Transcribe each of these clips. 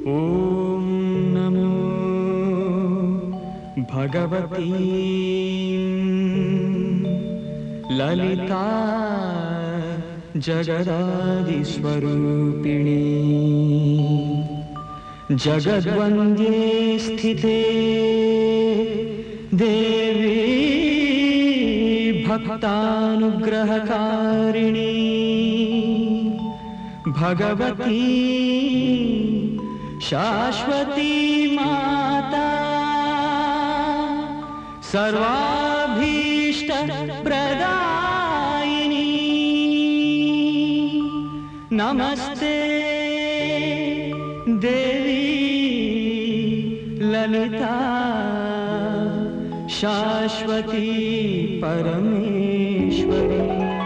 ॐ नमो भगवती ललिता जगदादिस्वरूपिणी जगद्वन्द्ये स्थिते देवी भक्तानुग्रहकारिणी भगवती शाश्वती माता सर्वाभीष्ट प्रदायिनी नमस्ते देवी ललिता शाश्वती परमेश्वरी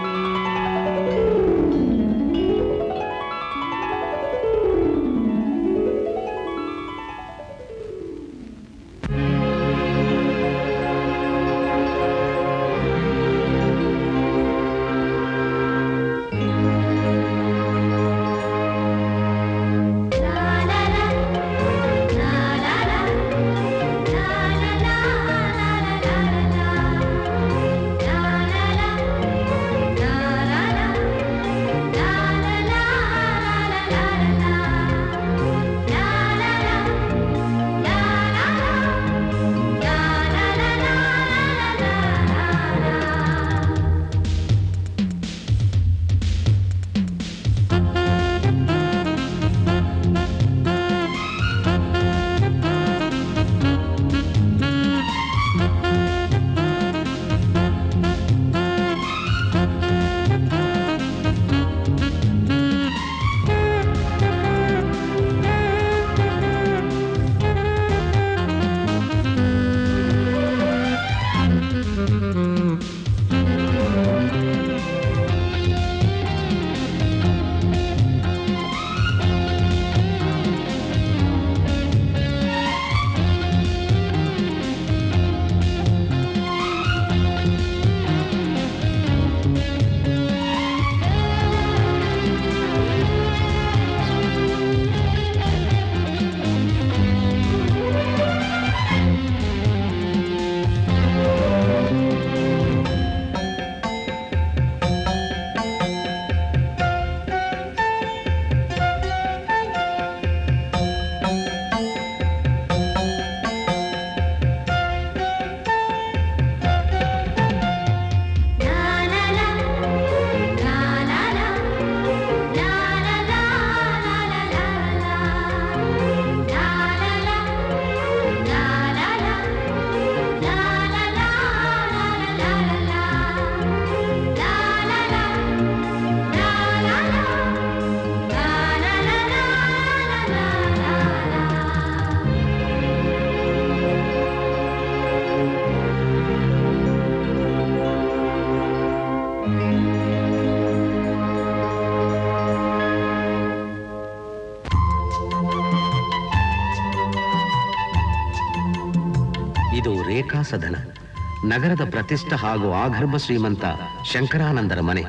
ಇದು ರೇಖಾ ಸದನ ನಗರದ ಪ್ರತಿಷ್ಠ ಹಾಗೂ ಆಗರ್ಭ ಶ್ರೀಮಂತ ಶಂಕರಾನಂದರ ಮನೆ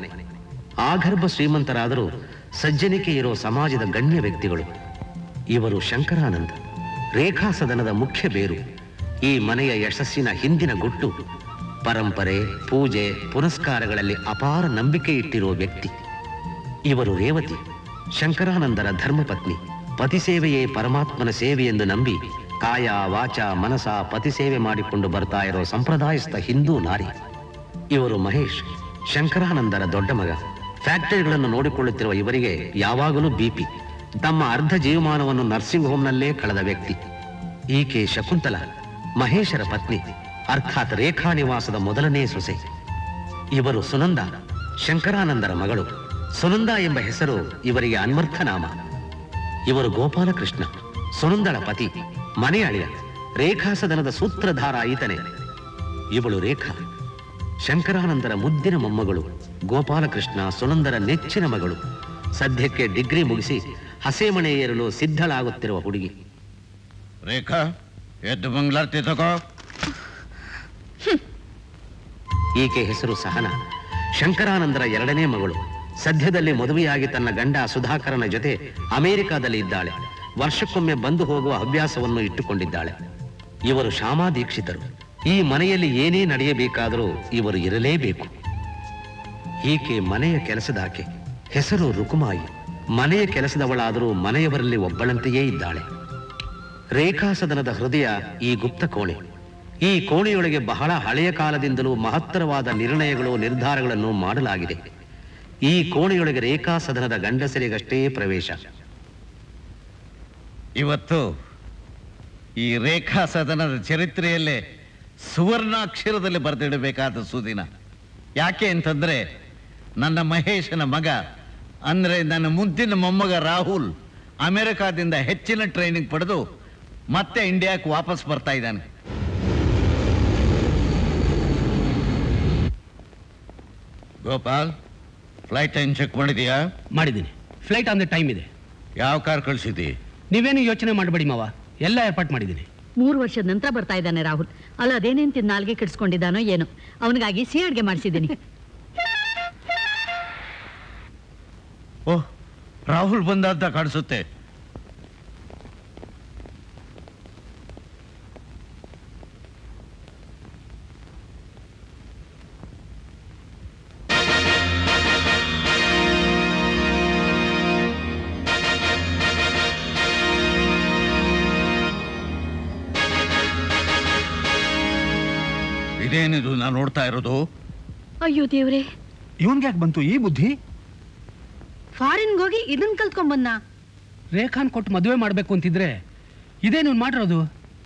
ಆಗರ್ಭ ಶ್ರೀಮಂತರಾದರೂ ಸಜ್ಜನಿಕೆ ಇರೋ ಸಮಾಜದ ಗಣ್ಯ ವ್ಯಕ್ತಿಗಳು ಇವರು ಶಂಕರಾನಂದ ರೇಖಾ ಸದನದ ಮುಖ್ಯ ಬೇರು ಈ ಮನೆಯ ಯಶಸ್ಸಿನ ಹಿಂದಿನ ಗುಟ್ಟು ಪರಂಪರೆ ಪೂಜೆ ಪುನಸ್ಕಾರಗಳಲ್ಲಿ ಅಪಾರ ನಂಬಿಕೆ ಇಟ್ಟಿರುವ ವ್ಯಕ್ತಿ ಇವರು ರೇವತಿ ಶಂಕರಾನಂದರ ಧರ್ಮಪತ್ನಿ ಪತಿಸೇವೆಯೇ ಪರಮಾತ್ಮನ ಸೇವೆ ಎಂದು ನಂಬಿ ಕಾಯ ವಾಚ ಮನಸ ಪತಿಸೇವೆ ಮಾಡಿಕೊಂಡು ಬರ್ತಾ ಇರೋ ಸಂಪ್ರದಾಯಸ್ಥ ಹಿಂದೂ ನಾರಿ ಇವರು ಮಹೇಶ್ ಶಂಕರಾನಂದರ ದೊಡ್ಡ ಮಗ ಫ್ಯಾಕ್ಟರಿಗಳನ್ನು ನೋಡಿಕೊಳ್ಳುತ್ತಿರುವ ಇವರಿಗೆ ಯಾವಾಗಲೂ ಬಿಪಿ ತಮ್ಮ ಅರ್ಧ ಜೀವಮಾನವನ್ನು ನರ್ಸಿಂಗ್ ಹೋಮ್ನಲ್ಲೇ ಕಳೆದ ವ್ಯಕ್ತಿ ಈಕೆ ಶಕುಂತಲ ಮಹೇಶರ ಪತ್ನಿ ಅರ್ಥಾತ್ ರೇಖಾ ನಿವಾಸದ ಮೊದಲನೇ ಸೊಸೆ ಇವರು ಸುನಂದ ಶಂಕರಾನಂದರ ಮಗಳು ಸುನಂದ ಎಂಬ ಹೆಸರು ಇವರಿಗೆ ಅನ್ವರ್ಥ ನಾಮ ಇವರು ಗೋಪಾಲಕೃಷ್ಣ ಸುನಂದಳ ಪತಿ ಮನೆ ಅಳಿಯ ರೇಖಾ ಸದನದ ಸೂತ್ರಧಾರ ಈತನೇ ಇವಳು ರೇಖಾ ಶಂಕರಾನಂದರ ಮುದ್ದಿನ ಮೊಮ್ಮಗಳು ಗೋಪಾಲಕೃಷ್ಣ ಸುನಂದರ ನೆಚ್ಚಿನ ಮಗಳು ಸದ್ಯಕ್ಕೆ ಡಿಗ್ರಿ ಮುಗಿಸಿ ಹಸೆಮಣೆ ಏರಲು ಸಿದ್ಧಳಾಗುತ್ತಿರುವ ಹುಡುಗಿ ರೇಖಾ ಎದ್ದು ಬಂಗ್ಲಾರ್ತಿ ತಗೋ ಈಕೆ ಹೆಸರು ಸಹನ ಶಂಕರಾನಂದರ ಎರಡನೇ ಮಗಳು ಸದ್ಯದಲ್ಲಿ ಮದುವೆಯಾಗಿ ತನ್ನ ಗಂಡ ಸುಧಾಕರನ ಜೊತೆ ಅಮೆರಿಕಾದಲ್ಲಿ ಇದ್ದಾಳೆ ವರ್ಷಕ್ಕೊಮ್ಮೆ ಬಂದು ಹೋಗುವ ಹವ್ಯಾಸವನ್ನು ಇಟ್ಟುಕೊಂಡಿದ್ದಾಳೆ ಇವರು ಶ್ಯಾಮಾ ದೀಕ್ಷಿತರು ಈ ಮನೆಯಲ್ಲಿ ಏನೇ ನಡೆಯಬೇಕಾದರೂ ಇವರು ಇರಲೇಬೇಕು ಈಕೆ ಮನೆಯ ಕೆಲಸದಾಕೆ ಹೆಸರು ರುಕುಮಾಯಿ ಮನೆಯ ಕೆಲಸದವಳಾದರೂ ಮನೆಯವರಲ್ಲಿ ಒಬ್ಬಳಂತೆಯೇ ಇದ್ದಾಳೆ ರೇಖಾಸದನದ ಹೃದಯ ಈ ಗುಪ್ತ ಕೋಣೆ ಈ ಕೋಣೆಯೊಳಗೆ ಬಹಳ ಹಳೆಯ ಕಾಲದಿಂದಲೂ ಮಹತ್ತರವಾದ ನಿರ್ಣಯಗಳು ನಿರ್ಧಾರಗಳನ್ನು ಮಾಡಲಾಗಿದೆ ಈ ಕೋಣೆಯೊಳಗೆ ರೇಖಾಸದನದ ಗಂಡಸರಿಗಷ್ಟೇ ಪ್ರವೇಶ ಇವತ್ತು ಈ ರೇಖಾ ಸದನದ ಚರಿತ್ರೆಯಲ್ಲೇ ಸುವರ್ಣಾಕ್ಷರದಲ್ಲಿ ಬರೆದಿಡಬೇಕಾದ ಸುದಿನ ಯಾಕೆ ಅಂತಂದ್ರೆ ನನ್ನ ಮಹೇಶನ ಮಗ ಅಂದ್ರೆ ನನ್ನ ಮುದ್ದಿನ ಮೊಮ್ಮಗ ರಾಹುಲ್ ಅಮೆರಿಕಾದಿಂದ ಹೆಚ್ಚಿನ ಟ್ರೈನಿಂಗ್ ಪಡೆದು ಮತ್ತೆ ಇಂಡಿಯಾಕ್ಕೆ ವಾಪಸ್ ಬರ್ತಾ ಇದ್ದಾನೆ ಗೋಪಾಲ್ ಫ್ಲೈಟ್ ಟೈಮ್ ಚೆಕ್ ಮಾಡಿದೀಯಾ ಮಾಡಿದ್ದೀನಿ ಫ್ಲೈಟ್ ಆನ್ ದ ಟೈಮ್ ಇದೆ ಯಾವ ಕಾರ್ ಕಳಿಸಿದಿ ನೀವೇನು ಯೋಚನೆ ಮಾಡಬೇಡಿ ಮಾವ ಎಲ್ಲ ಏರ್ಪಾಟ್ ಮಾಡಿದ್ದೀನಿ ಮೂರು ವರ್ಷದ ನಂತರ ಬರ್ತಾ ಇದ್ದಾನೆ ರಾಹುಲ್ ಅಲ್ಲ ಅದೇನೇನ್ ತಿಂದು ನಾಲ್ಗೆ ಕೆಡಿಸ್ಕೊಂಡಿದ್ದಾನೋ ಏನೋ ಅವನಿಗಾಗಿ ಸಿಹಿ ಅಡ್ಗೆ ಮಾಡಿಸಿದ್ದೀನಿ ಓಹ್ ರಾಹುಲ್ ಬಂದ ಅಂತ ಕಾಣಿಸುತ್ತೆ ಇದೇನಿದು ನಾನು ನೋಡ್ತಾ ಇರೋದು ಅಯ್ಯೋ ದೇವ್ರೆ ಇವನ್ಗೆ ಯಾಕೆ ಬಂತು ಈ ಬುದ್ಧಿ ಫಾರಿನ್ಗೆ ಹೋಗಿ ಇದನ್ನ ಕಲ್ತ್ಕೊಂಬನ್ನ ರೇಖಾನ್ ಕೊಟ್ಟು ಮದುವೆ ಮಾಡಬೇಕು ಅಂತಿದ್ರೆ ಇದೇ ನೀವು ಮಾಡಿರೋದು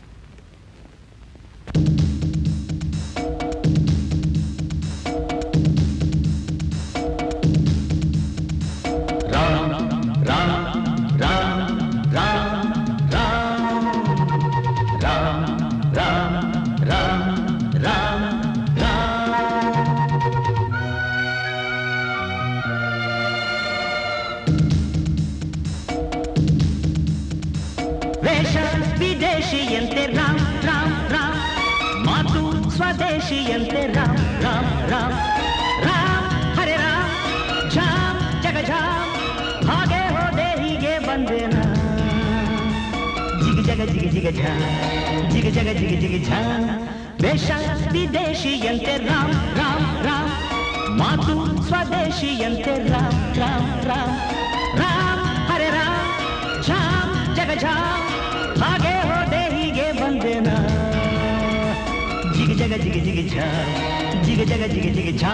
ವೇಷ ವಿದೇಶಿಯಂತೆ ರಾಮ್ ರಾಮ್ ರಾಮ್ ಮಾತು ಸ್ವದೇಶಿಯಂತೆ ರಾಮ್ ರಾಮ್ ರಾಮ್ ರಾಮ್ ಹರೆ ರಾಮ್ ಜಾಮ್ ಜಗ ಜಾಮ್ ಹಾಗೆ ಹೋದೆ ಹೀಗೆ ಬಂದೆ ನಾ ಜಿಗ ಜಗ ಜಿಗ ಜಿಗ ಝಾ ಜಿಗ ಜಗ ಜಿಗ ಜಿಗ ಝಾ ವೇಷ ವಿದೇಶಿಯಂತೆ ರಾಮ್ ರಾಮ್ ರಾಮ್ ಮಾತು ಸ್ವದೇಶಿಯಂತೆ ರಾಮ್ ರಾಮ್ ರಾಮ್ ರಾಮ್ ಹರೆ ರಾಮ್ ಜಾಮ್ ಜಗ ಜಾಮ್ ಹಾಗೆ ಹೋದೆ ಹೀಗೆ ಬಂದೆ ನಾ ಜಿಗ ಜಗ ಜಿಗ ಜಿಗ ಝಾ ಜಿಗ ಜಗ ಜಿಗ ಜಿಗ Jha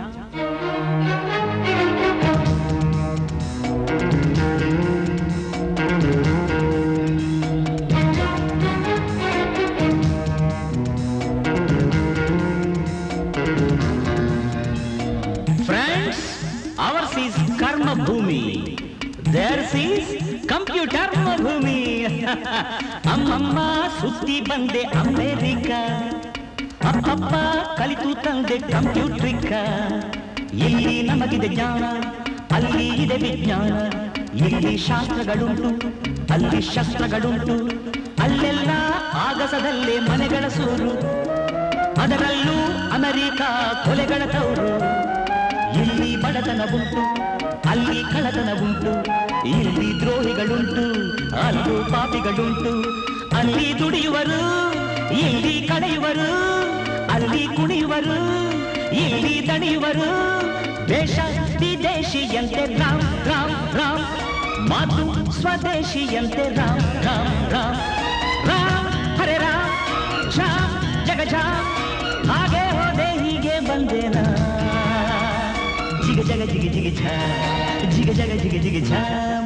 Friends, ours is Karma Bhumi. Theirs is Computer Bhumi. ಅಮ್ಮಮ್ಮ ಸುತ್ತಿ ಬಂದೆ ಅಮೆರಿಕ ಅಪ್ಪಪ್ಪ ಕಲಿತು ತಂದೆ ಕಂಪ್ಯೂಟ್ರಿಕ ಇಲ್ಲಿ ನಮಗಿದೆ ಜ್ಞಾನ ಅಲ್ಲಿ ಇದೆ ವಿಜ್ಞಾನ ಇಲ್ಲಿ ಶಾಸ್ತ್ರಗಳುಂಟು ಅಲ್ಲಿ ಶಸ್ತ್ರಗಳುಂಟು ಅಲ್ಲೆಲ್ಲ ಆಗಸದಲ್ಲೇ ಮನೆಗಳ ಸೂರು ಅದರಲ್ಲೂ ಅಮೆರಿಕ ಕೊಲೆಗಳ ತವರು ಇಲ್ಲಿ ಬಡತನ ಉಂಟು ಅಲ್ಲಿ ಕಳತನ ಉಂಟು ಇಲ್ಲಿ ದ್ರೋಹಿಗಳುಂಟು ಅಲ್ಲೂ ಪಾಪಿಗಳುಂಟು ಅಲ್ಲಿ ದುಡಿಯುವರು ಇಲ್ಲಿ ಕಳೆಯುವರು ಅಲ್ಲಿ ಕುಣಿಯುವರು ಇಲ್ಲಿ ದಣಿಯುವರು ದೇಶ ವಿದೇಶಿಯಂತೆ ರಾಮ್ ರಾಮ್ ರಾಮ್ ಮಾತು ಸ್ವದೇಶಿಯಂತೆ ರಾಮ್ ರಾಮ್ ರಾಮ್ ರಾಮ್ ಹರೆ ರಾಮ್ ಝಾಮ್ ಜಗ ಝಾಮ್ ಹಾಗೆ ಹೋದೆ ಹೀಗೆ ಬಂದೇನಾ ಜಿಗ ಜಗ ಜಿಗ ಜಿಗ ಝಾ ಜಿಗ ಜಗ ಜಿಗ ಜಿಗ ಝಾಮ್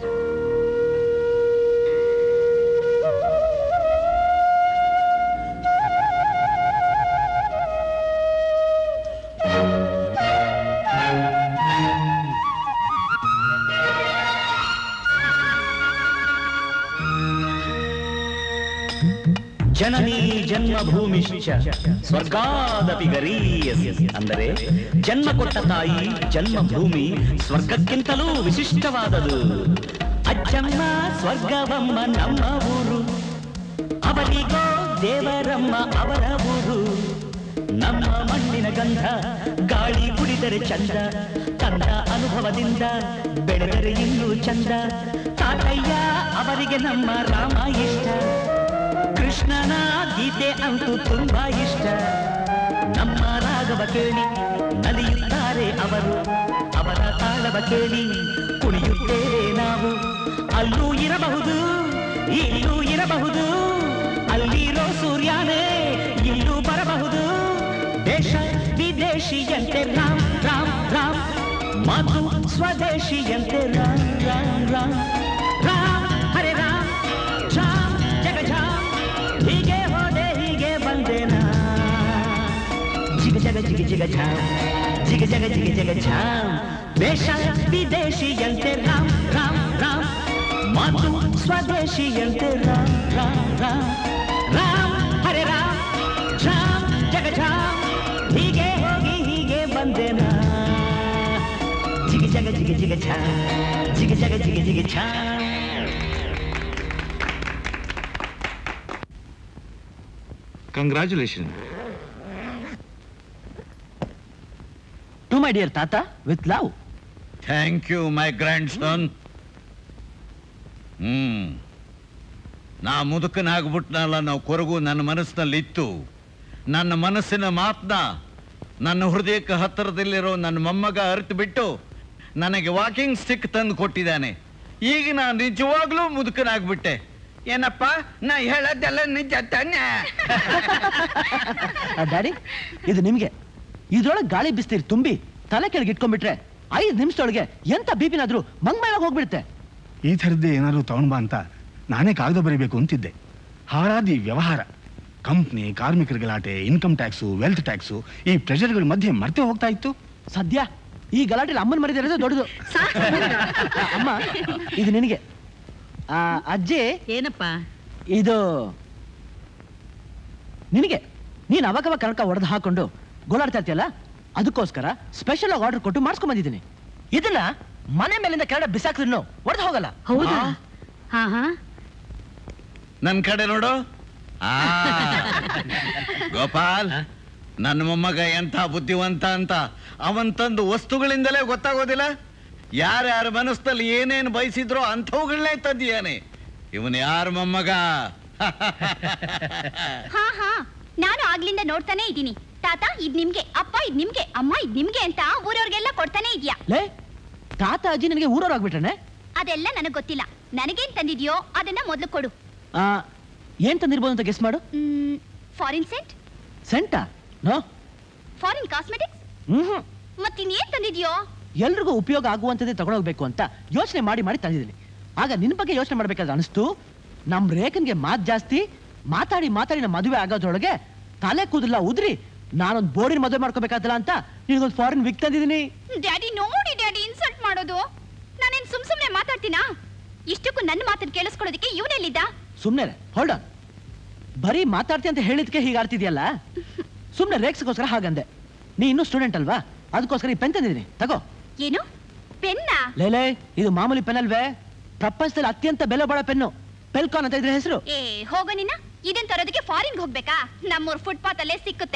ಜನನಿ ಜನ್ಮಭೂಮಿಶ್ಚ ಸ್ವರ್ಗಾದಪಿ ಗರೀಯಸಿ ಅಂದರೆ ಜನ್ಮ ಕೊಟ್ಟ ತಾಯಿ ಜನ್ಮಭೂಮಿ ಸ್ವರ್ಗಕ್ಕಿಂತಲೂ ವಿಶಿಷ್ಟವಾದದು ಅಜ್ಜಮ್ಮ ಸ್ವರ್ಗವಮ್ಮ ನಮ್ಮ ಊರು ಅವರಿಗೋ ದೇವರಮ್ಮ ಅವರ ಊರು ನಮ್ಮ ಮಣ್ಣಿನ ಗಂಧ ಗಾಳಿ ಕುಡಿದರೆ ಚಂದ ತಂದ ಅನುಭವದಿಂದ ಬೆಳೆದರೆ ಇನ್ನೂ ಚಂದ ತಾಯಿ ತಾತಯ್ಯ ಅವರಿಗೆ ನಮ್ಮ ರಾಮ ಇಷ್ಟ ಕೃಷ್ಣನ ಗೀತೆ ಅಂತೂ ತುಂಬಾ ಇಷ್ಟ ನಮ್ಮ ರಾಗವ ಕೇಳಿ ನಲಿಯುತ್ತಾರೆ ಅವರು ಅವರ ತಾಳವ ಕೇಳಿ ಕುಣಿಯುತ್ತೇವೆ ನಾವು ಅಲ್ಲೂ ಇರಬಹುದು ಇಲ್ಲೂ ಇರಬಹುದು ಅಲ್ಲಿರೋ ಸೂರ್ಯನೇ ಇಲ್ಲೂ ಬರಬಹುದು ದೇಶ ವಿದೇಶಿಯಂತೆ ರಾಮ್ ರಾಮ್ ರಾಮ್ ಮಾತು ಸ್ವದೇಶಿಯಂತೆ ರಾಮ್ ರಾಮ್ ರಾಮ್ ರಾಮ್ ಹರೇ ರಾಮ್ ಝಾಮ್ ಜಗ ಝಾಮ್ ಹೀಗೆ ಹೋದೆ ಹೀಗೆ ಬಂದೆನಾ ಜಿಗ ಜಗ ಜಿಗ ಜಿಗ ಝಾಮ್ ಜಿಗ ಜಗ ಜಿಗ ಜಗ ಝಾಮ್ ದೇಶ ವಿದೇಶಿಯಂತೆ ರಾಮ್ ರಾಮ್ ರಾಮ್ ಮಾತು ಸ್ವದೇಶಿಯಂತೆ ರಾಮ್ ರಾಮ್ ರಾಮ್ ರಾಮ್ ಹರೇ ರಾಮ್ ಝಾಮ್ ಜಗ ಝಾಮ್ ಹೀಗೆ ಹೋಗಿ ಹೀಗೆ ಬಂದೆನಾ ಜಿಗ ಜಗ ಜಿಗ ಜಿಗ ಝಾಮ್ ಜಿಗ ಜಗ ಜಿಗ ಜಿಗ ಝಾಮ್ ಕಂಗ್ರ್ಯಾಚುಲೇಷನ್ ಟು ಮೈ ಡಿಯರ್ ತಾತ with love thank you my grandson hmm ನಾ ಮುದುಕನಾಗ್ಬಿಟ್ನಲ್ಲ ನಾವು ಕೊರಗು ನನ್ನ ಮನಸ್ಸಿನಲ್ಲಿ ಇತ್ತು ನನ್ನ ಮನಸ್ಸಿನ ಮಾತನ್ನ ನನ್ನ ಹೃದಯಕ್ಕೆ ಹತ್ತಿರದಲ್ಲಿರೋ ನನ್ನ ಮೊಮ್ಮಗ ಅರಿತು ಬಿಟ್ಟು ನನಗೆ ವಾಕಿಂಗ್ ಸ್ಟಿಕ್ ತಂದು ಕೊಟ್ಟಿದ್ದಾನೆ ಈಗ ನಾನು ನಿಜವಾಗ್ಲೂ ಮುದುಕನಾಗ್ಬಿಟ್ಟೆ ಏನಪ್ಪ ನಾ ಹೇಳೋದೆಲ್ಲ ನಿಜ ತಾನೆ ಡ್ಯಾಡಿ ಇದು ನಿಮ್ಗೆ ಇದ್ರೊಳಗೆ ಗಾಳಿ ಬಿಸ್ತೀರಿ ತುಂಬಿ ತಲೆ ಕೆಳಗೆ ಇಟ್ಕೊಂಡ್ಬಿಟ್ರೆ ಐದು ನಿಮಿಷದೊಳಗೆ ಎಂತ ಬಿಪಿನಾದ್ರೂ ಮಂಗ್ಮಯವಾಗಿ ಹೋಗ್ಬಿಡುತ್ತೆ ಈ ಥರದ್ದೇ ಏನಾದ್ರು ತಗೊಂಡ್ ಬಾ ಅಂತ ನಾನೇ ಕಾಗದ ಬರೀಬೇಕು ಅಂತಿದ್ದೆ ಹಾಳಾದಿ ವ್ಯವಹಾರ ಕಂಪ್ನಿ ಕಾರ್ಮಿಕರ ಗಲಾಟೆ ಇನ್ಕಮ್ ಟ್ಯಾಕ್ಸು ವೆಲ್ತ್ ಟ್ಯಾಕ್ಸು ಈ ಪ್ರೆಷರ್ಗಳ ಮಧ್ಯೆ ಮರ್ತೆ ಹೋಗ್ತಾ ಇತ್ತು ಸದ್ಯ ಈ ಗಲಾಟೆಲಿ ಅಮ್ಮನ ಮರಿದಿರೋದು ದೊಡ್ಡದು ಅಮ್ಮ ಇದು ನಿನಗೆ ಆ, ಅಜ್ಜಿ ಏನಪ್ಪ ಇದು ನಿನಗೆ ನೀನು ಅವಾಗವಾಗ ಕನಕ ಹೊಡೆದು ಹಾಕೊಂಡು ಗೋಳಾಡ್ತಾ ಇರ್ತೀಯಲ್ಲ ಅದಕ್ಕೋಸ್ಕರ ಸ್ಪೆಷಲ್ ಆಗಿ ಆರ್ಡರ್ ಕೊಟ್ಟು ಮಾಡಿಸ್ಕೊಂಡ್ ಬಂದಿದ್ದೀನಿ ಇದನ್ನ ಮನೆ ಮೇಲಿಂದ ಕೆಳಗಡೆ ಬಿಸಾಕಿದ್ರು ಹೊಡೆದು ಹೋಗಲ್ಲ ಹೌದಾ ಹಾ ಹಾ ನನ್ನ ಕಡೆ ನೋಡು ಆ, ಗೋಪಾಲ್ ನನ್ನ ಮೊಮ್ಮಗ ಎಂಥ ಬುದ್ಧಿವಂತ ಅಂತ ಅವನ್ ತಂದು ವಸ್ತುಗಳಿಂದಲೇ ಗೊತ್ತಾಗೋದಿಲ್ಲ ಯಾರ್ಯಾರ ಮನಸ್ಸಲ್ಲಿ ಏನೇನು ಬಯಸಿದ್ರೋ ಅಂಥವುಗಳನ್ನೇ ತಂದಿಯಾನೆ ಇವನು ಯಾರ ಮೊಮ್ಮಗ ಹಾ ಹಾ ನಾನು ಆಗ್ಲಿಂದ ನೋಡ್ತಾನೆ ಇದ್ದೀನಿ ತಾತ ಇದ್ ನಿಮ್ಗೆ ಅಪ್ಪ ಇದ್ ನಿಮ್ಗೆ ಅಮ್ಮ ಇದ್ ನಿಮ್ಗೆ ಅಂತ ಊರವ್ರಿಗೆಲ್ಲ ಕೊಡ್ತಾನೆ ಇದೆಯಾ ಲೇ ತಾತ ಅಜ್ಜಿ ನನಗೆ ಊರವ್ರಾಗ್ಬಿಟ್ರೆ ಅದೆಲ್ಲ ನನಗ್ ಗೊತ್ತಿಲ್ಲ ನನಗೇನ್ ತಂದಿದ್ಯೋ ಅದನ್ನ ಮೊದ್ಲು ಕೊಡು ಏನ್ ತಂದಿರ್ಬೋದು ಅಂತ ಗೆಸ್ ಮಾಡು ಫಾರಿನ್ ಸೆಂಟ್ ಸೆಂಟಾ ನೋ ಫಾರಿನ್ ಕಾಸ್ಮೆಟಿಕ್ಸ್ ಹ್ಮ್ ಮತ್ತಿನ್ನೇನ್ ತಂದಿದ್ಯೋ ಎಲ್ರಿಗೂ ಉಪಯೋಗ ಆಗುವಂಥದ್ದೇ ತಗೊಂಡೋಗ್ಬೇಕು ಅಂತ ಯೋಚನೆ ಮಾಡಿ ಮಾಡಿ ತಂದಿದ್ದೀನಿ ಆಗ ನಿನ್ ಬಗ್ಗೆ ಯೋಚನೆ ಮಾಡ್ಬೇಕಾದ್ರೆ ಅನಿಸ್ತು ನಮ್ ರೇಖನ್ಗೆ ಮಾತ್ ಜಾಸ್ತಿ ಮಾತಾಡಿ ಮಾತಾಡಿ ನಮ್ಮ ಮದುವೆ ಆಗೋದ್ರೊಳಗೆ ತಲೆ ಕೂದಲ ಉದ್ರಿ ನಾನೊಂದು ಬೋರ್ಡಿನ ಮದುವೆ ಮಾಡ್ಕೋಬೇಕಾದಲ್ಲ ಅಂತ ನಿನಗೊಂದು ಫಾರಿನ್ ವಿಕ್ ತಂದಿದ್ದೀನಿ ಡ್ಯಾಡಿ ನೋಡಿ ಡ್ಯಾಡಿ ಇನ್ಸಲ್ಟ್ ಮಾಡೋದು ನಾನೇನ್ ಸುಮ್ ಸುಮ್ನೆ ಮಾತಾಡ್ತೀನಾ ಇಷ್ಟಕ್ಕೂ ನನ್ನ ಮಾತನ್ನ ಕೇಳಿಸ್ಕೊಳ್ಳೋದಕ್ಕೆ ಇವನೆಲ್ಲಿದ್ದ ಸುಮ್ನೆ ಹೊಲ್ಡ್ ಆನ್ ಬರೀ ಮಾತಾಡ್ತಿ ಅಂತ ಹೇಳಿದ್ಕೆ ಹೀಗೆ ಆಡ್ತಿದ್ಯಲ್ಲ ಸುಮ್ನೆ ರೇಕ್ಸ್ಗೋಸ್ಕರ ಹಾಗಂದೆ ನೀ ಇನ್ನೂ ಸ್ಟೂಡೆಂಟ್ ಅಲ್ವಾ ಅದಕ್ಕೋಸ್ಕರ ಈ ಪೆನ್ ತಂದಿದ್ದೀನಿ ತಗೋ ಏನು ಪೆನ್ನ ಲೇಲೇ ಇದು ಮಾಮೂಲಿ ಪೆನ್ ಅಲ್ವೇ ಪ್ರಪಂಚದಲ್ಲಿ ಅತ್ಯಂತ ಬೆಲೆ ಬಾಳೋ ಪೆನ್ನು ಪೆಲ್ಕಾನ್ ಅಂತ ಇದ್ರ ಹೆಸರು ಏ ಹೋಗೋ ನಿನ್ನ ಇದನ್ ತರೋದಕ್ಕೆ ಫಾರಿನ್ಗೆ ಹೋಗ್ಬೇಕಾ ನಮ್ಮೂರ್ ಫುಟ್ಪಾತ್ ಅಲ್ಲೇ ಸಿಕ್ಕುತ್ತೆ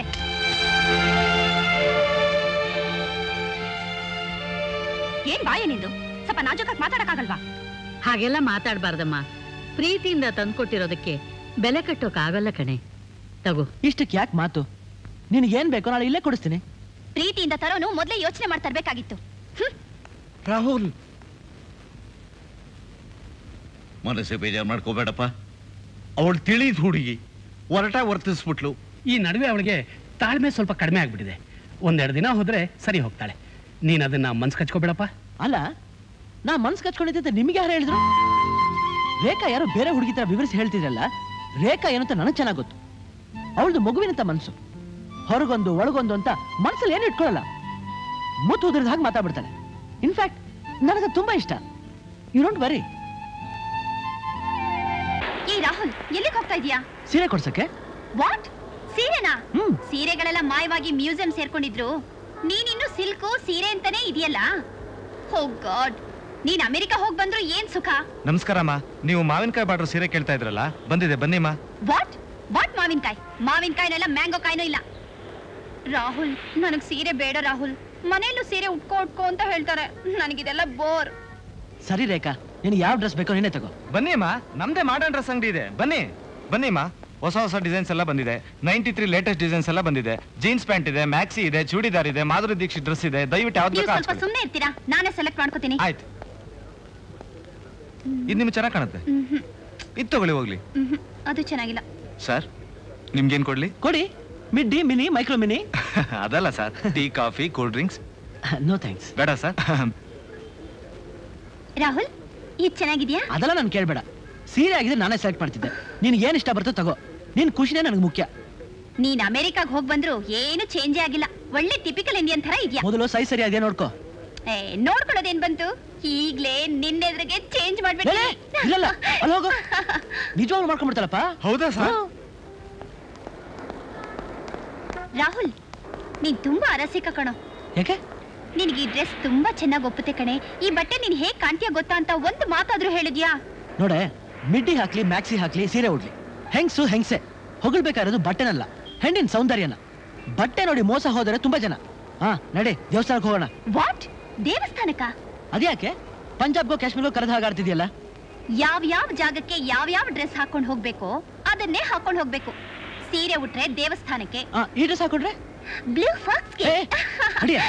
ಏನ್ ಬಾಯ ನಿಂದು ಸ್ವಲ್ಪ ನಾಜೂಕಾಗಿ ಮಾತಾಡಕ್ಕಾಗಲ್ವಾ ಹಾಗೆಲ್ಲ ಮಾತಾಡ್ಬಾರ್ದಮ್ಮ ಪ್ರೀತಿಯಿಂದ ತಂದ್ಕೊಟ್ಟಿರೋದಕ್ಕೆ ಬೆಲೆ ಕಟ್ಟೋಕ್ಕಾಗಲ್ಲ ಕಣೆ ತಗೋ ಇಷ್ಟಕ್ಕೆ ಯಾಕೆ ಮಾತು ನಿನಗೇನ್ ಬೇಕೋ ನಾಳೆ ಇಲ್ಲೇ ಕೊಡಿಸ್ತೀನಿ ಪ್ರೀತಿಯಿಂದ ತರೋನು ಮೊದ್ಲೇ ಯೋಚನೆ ಮಾಡ್ತಾ ಇರ್ಬೇಕಾಗಿತ್ತು ಹ್ಮ್ ರಾಹುಲ್ ಮನಸ್ಸು ಬೇಜಾರು ಮಾಡ್ಕೋಬೇಡಪ್ಪ ಅವಳು ತಿಳಿದ್ ಹುಡುಗಿ ಹೊರಟ ವರ್ತಿಸ್ಬಿಟ್ಲು ಈ ನಡುವೆ ಅವಳಿಗೆ ತಾಳ್ಮೆ ಸ್ವಲ್ಪ ಕಡಿಮೆ ಆಗ್ಬಿಟ್ಟಿದೆ ಒಂದೆರಡು ದಿನ ಹೋದ್ರೆ ಸರಿ ಹೋಗ್ತಾಳೆ ನೀನ್ ಅದನ್ನ ಮನ್ಸ್ ಕಚ್ಕೋಬೇಡಪ್ಪ ಅಲ್ಲ ನಾ ಮನ್ಸ್ ಕಚ್ಕೊಂಡಿದ್ದೆ ಅಂತ ನಿಮಗೆ ಯಾರು ಹೇಳಿದ್ರು ರೇಖಾ ಯಾರೋ ಬೇರೆ ಹುಡುಗಿ ತರ ವಿವರಿಸಿ ಹೇಳ್ತಿದ್ರಲ್ಲ ರೇಖಾ ಏನಂತ ನನಗೆ ಚೆನ್ನಾಗ್ ಗೊತ್ತು ಅವಳದು ಮಗುವಿನಂತ ಮನ್ಸು ಹೊರಗೊಂದು ಒಳಗೊಂದು ಅಂತ ಮನ್ಸಲ್ಲಿ ಏನು ಇಟ್ಕೊಳ್ಳಲ್ಲ ಮುತ್ತು ಉದುರಿದ ಹಾಗೆ ಮಾತಾಡ್ಬಿಡ್ತಾಳೆ ಇನ್ಫ್ಯಾಕ್ಟ್ ನನಗೆ ತುಂಬಾ ಇಷ್ಟ ಯು ಡೋಂಟ್ ವರಿ ಏ ರಾಹುಲ್ ಎಲ್ಲಿಗೆ ಹೋಗ್ತಾ ಇದೀಯಾ ಸೀರೆ ಕೊಡ್ಸಕ್ಕೆ ವಾಟ್ ಸೀರೆನಾ ಹ್ಮ್. ಸೀರೆಗಳೆಲ್ಲ ಮಾಯವಾಗಿ ಮ್ಯೂಸಿಯಂ ಸೇರ್ಕೊಂಡಿದ್ರು ನೀನಿನ್ನು ಸಿಲ್ಕು ಸೀರೆ ಅಂತಾನೆ ಇದೆಯಲ್ಲ ಹೋ ಗಾಡ್ ನೀನ್ ಅಮೆರಿಕ ಹೋಗ್ ಬಂದ್ರು ಏನ್ ಸುಖ ನಮಸ್ಕಾರ ಅಮ್ಮ ನೀವು ಮಾವಿನಕಾಯಿ ಬಾಡ್ರು ಸೀರೆ ಕೇಳ್ತಾ ಇದ್ರಲ್ಲ ಬಂದಿದೆ ಬನ್ನಿಮ್ಮ ವಾಟ್ ವಾಟ್ ಮಾವಿನಕಾಯಿ ಮಾವಿನಕಾಯಿನೆಲ್ಲ ಮ್ಯಾಂಗೋ ಕಾಯಿನೂ ಇಲ್ಲ ರಾಹುಲ್ ನನಗ್ ಸೀರೆ ಬೇಡ ರಾಹುಲ್ ಮನೆಯಲ್ಲೂ ಸೀರೆ ಉಟ್ಕೋ ಉಟ್ಕೋ ಅಂತ ಹೇಳ್ತಾರೆ ನನಗಿದೆಲ್ಲ ಬೋರ್ ಸರಿ ರೇಖಾ ನಿನಗೆ ಯಾವ ಡ್ರೆಸ್ ಬೇಕೋ ನೀನೇ ತಗೋ ಬನ್ನಿ ಅಮ್ಮ ನಮ್ದೇ ಮಾಡರ್ನ್ ಡ್ರೆಸ್ ಅಂಗಡಿ ಇದೆ ಬನ್ನಿ ಬನ್ನಿ ಅಮ್ಮ ಹೊಸ ಹೊಸ ಡಿಸೈನ್ಸ್ ಎಲ್ಲ ಬಂದಿದೆ ನೈಂಟಿ ತ್ರೀ ಲೇಟೆಸ್ಟ್ ಡಿಸೈನ್ಸ್ ಎಲ್ಲ ಬಂದಿದೆ ಜೀನ್ಸ್ ಪ್ಯಾಂಟ್ ಇದೆ ಮ್ಯಾಕ್ಸಿ ಇದೆ ಚೂಡಿದಾರ್ ಇದೆ ಮಾಧುರಿ ದೀಕ್ಷಿತ್ ಡ್ರೆಸ್ ಇದೆ ದಯವಿಟ್ಟು ಯಾವ್ದು ನೀವು ಬೇಕಾ ಸ್ವಲ್ಪ ಸುಮ್ಮನೆ ಇರ್ತೀರಾ ನಾನೇ ಸೆಲೆಕ್ಟ್ ಮಾಡ್ಕೋತೀನಿ ಆಯ್ತು ಇದು ನಿಮ್ಗೆ ಚೆನ್ನಾಗಿ ಕಾಣುತ್ತೆ ಮ್ಹ್ಮ್. ಇದು ತಗೊಳ್ಳಿ ಹೋಗ್ಲಿ ಮ್ಹ್ಮ್. ಅದು ಚೆನ್ನಾಗಿಲ್ಲ ಸರ್ ನಿಮ್ಗೇನ್ ಕೊಡ್ಲಿ ಕೊಡಿ ಮಿಡ್ಡಿ ಮಿನಿ ಮೈಕ್ರೋ ಮಿನಿ ಅದಲ್ಲ sir tea coffee cool drinks no thanks ಬೇಡ ಸರ್ ರಾಹುಲ್ ಇದು ಚೆನ್ನಾಗಿದ್ಯಾ ಅದೆಲ್ಲ ನಾನು ಕೇಳಬೇಡ ಸೀರೆ ಆಗಿದ್ರೆ ನಾನೇ ಸೆಲೆಕ್ಟ್ ಮಾಡ್ತಿದ್ದೆ ನಿನ್ಗೆ ಏನು ಇಷ್ಟ ಬರ್ತೋ ತಗೋ ನಿನ್ ಖುಷಿನೇ ನನಗೆ ಮುಖ್ಯ ನೀನ್ ಅಮೆರಿಕಾಗ್ ಹೋಗ್ ಬಂದ್ರು ಏನು ಚೇಂಜೇ ಆಗಿಲ್ಲ ಒಳ್ಳೆ ಟಿಪಿಕಲ್ ಇಂಡಿಯನ್ ತರ ಇದ್ಯಾ ಮೊದಲು ಸೈ ಸರಿ ಅದೇ ನೋಡ್ಕೋ ಏ, ನೋಡ್ಕೊಳ್ಳೋದೇನ್ ಬಂತು ಈಗ್ಲೇ ನಿನ್ನೆದ್ರಿಗೆ ಚೇಂಜ್ ಲೇ, ಮಾಡ್ಬಿಟ್ಟೆ ಲೇ, ಇಲ್ಲಲ್ಲ ಅಲ್ಲಿ ಹೋಗು ನಿಜವಾಗ್ಲೂ ಮಾಡ್ಕೊಂಡ್ಬಿಡ್ತಾಳಪ್ಪ ಹೌದಾ ಸರ್ ರಾಹುಲ್ ನೀನ್ ತುಂಬಾ ಅರಸಿಕ ಕಣೋ ಯಾಕೆ ನಿನಗೆ ಈ ಡ್ರೆಸ್ ತುಂಬಾ ಚೆನ್ನಾಗಿ ಒಪ್ಪುತ್ತೆ ಕಣೆ ಈ ಬಟ್ಟೆ ನೀನ್ ಹೇಗ್ ಕಾಣ್ತೀಯ ಗೊತ್ತಾ ಅಂತ ಒಂದು ಮಾತಾದ್ರೂ ಹೇಳಿದ್ಯಾ ನೋಡೆ ಮಿಡ್ಡಿ ಹಾಕ್ಲಿ ಮ್ಯಾಕ್ಸಿ ಹಾಕ್ಲಿ ಸೀರೆ ಉಡ್ಲಿ ಹೆಂಗ್ಸು ಹೆಂಗ್ಸೆ ಹೊಗಳ್ಬೇಕಾಗಿರೋದು ಬಟ್ಟೆನಲ್ಲ ಹೆಣ್ಣಿನ ಸೌಂದರ್ಯನ ಬಟ್ಟೆ ನೋಡಿ ಮೋಸ ಹೋದರೆ ತುಂಬಾ ಜನ ಹಾ ನಡಿ ದೇವಸ್ಥಾನಕ್ಕೆ ಹೋಗೋಣ ವಾಟ್ ದೇವಸ್ಥಾನಕ್ಕ ಅದ್ಯಾಕೆ ಪಂಜಾಬ್ಗೋ ಕಾಶ್ಮೀರ್ಗೋ ಕರೆದ ಹಾಗಾಡ್ತಿದ್ಯಲ್ಲ ಯಾವ ಯಾವ ಜಾಗಕ್ಕೆ ಯಾವ ಯಾವ ಡ್ರೆಸ್ ಹಾಕೊಂಡ್ ಹೋಗ್ಬೇಕೋ ಅದನ್ನೇ ಹಾಕೊಂಡ್ ಹೋಗ್ಬೇಕು ಸೀರೆ ಉಟ್ರೆ ದೇವಸ್ಥಾನಕ್ಕೆ ಆ, ಈ ಡ್ರೆಸ್ ಹಾಕೊಂಡ್ರೆ ಬ್ಲೂ ಫಾಕ್ಸ್ಗೆ ಏ, ಅಡಿಯ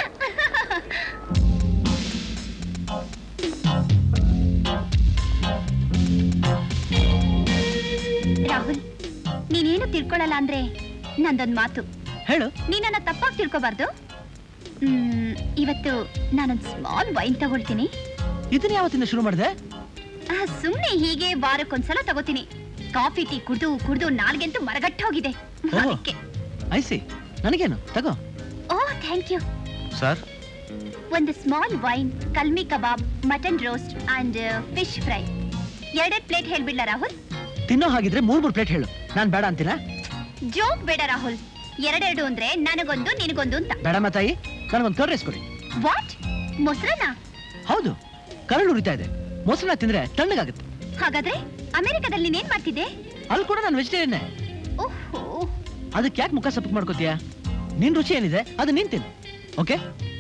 ರಾಹುಲ್ ನೀನೇನು ತಿಳ್ಕೊಳಲ್ಲ ಅಂದ್ರೆ ನಂದೊಂದ್ ಮಾತು ಹೇಳು ನೀನನ್ನ ತಪ್ಪಾಗಿ ತಿಳ್ಕೊಬಾರ್ದು ಮ್, ಇವತ್ತು ನಾನೊಂದ್ ಸ್ಮಾಲ್ ವೈನ್ ತಗೊಳ್ತೀನಿ ಇದನ್ನ ಯಾವತ್ತಿಂದ ಶುರು ಮಾಡಿದೆ ಆ, ಸುಮ್ನೆ ಹೀಗೆ ವಾರಕ್ಕೊಂದ್ಸಲ ತಗೋತೀನಿ ಕಾಫಿ ಟೀ ಕುಡ್ದು ಕುಡ್ದು ನಾಲ್ಗೆಂತೂ ಮರಗಟ್ಟ ಹೋಗಿದೆ ಓಹೋ. ಅದಕ್ಕೆ ಐಸಿ ನನಗೇನು ತಗೋ ಓ ಥ್ಯಾಂಕ್ ಯು ಸರ್ ಒಂದು small wine kalmi kebab mutton roast and fish fry ಎರಡೆರಡು ಪ್ಲೇಟ್ ಹೇಳ್ಬಿಡ್ಲಾ ರಾಹುಲ್ ತಿನ್ನೋ ಹಾಗಿದ್ರೆ ಮೂರ್ ಮೂರ್ ಪ್ಲೇಟ್ ಹೇಳು ನಾನ್ ಬೇಡ ಅಂತೀನ ಜೋಕ್ ಬೇಡ ರಾಹುಲ್ ಎರಡೆರಡು ಅಂದ್ರೆ ನನಗೊಂದು ನಿನಗೊಂದು ಅಂತ ಬೇಡಮ್ಮ ತಾಯಿ ನನಗೊಂದು ಕರ್ಡ್ ರೈಸ್ ಕೊಡಿ ವಾಟ್ ಮೊಸರನ್ನ ಹೌದು ಕರಳು ಉರಿತಾ ಇದೆ ಮೊಸರನ್ನ ತಿಂದ್ರೆ ತಣ್ಣಗಾಗುತ್ತೆ ಹಾಗಾದ್ರೆ ಅಮೆರಿಕದಲ್ಲಿ ನೀನೇನ್ ಮಾಡ್ತಿದ್ದೆ ಅಲ್ಲಿ ಕೂಡ ನಾನು ವೆಜಿಟೇರಿಯನ್ನೇ ಓಹೋ ಅದಕ್ಕೆ ಯಾಕೆ ಮುಖ ಸಪ್ಪಕ್ ಮಾಡ್ಕೋತೀಯ ನಿನ್ ರುಚಿ ಏನಿದೆ ಅದು ನೀನ್ ತಿನ್ನು ಓಕೆ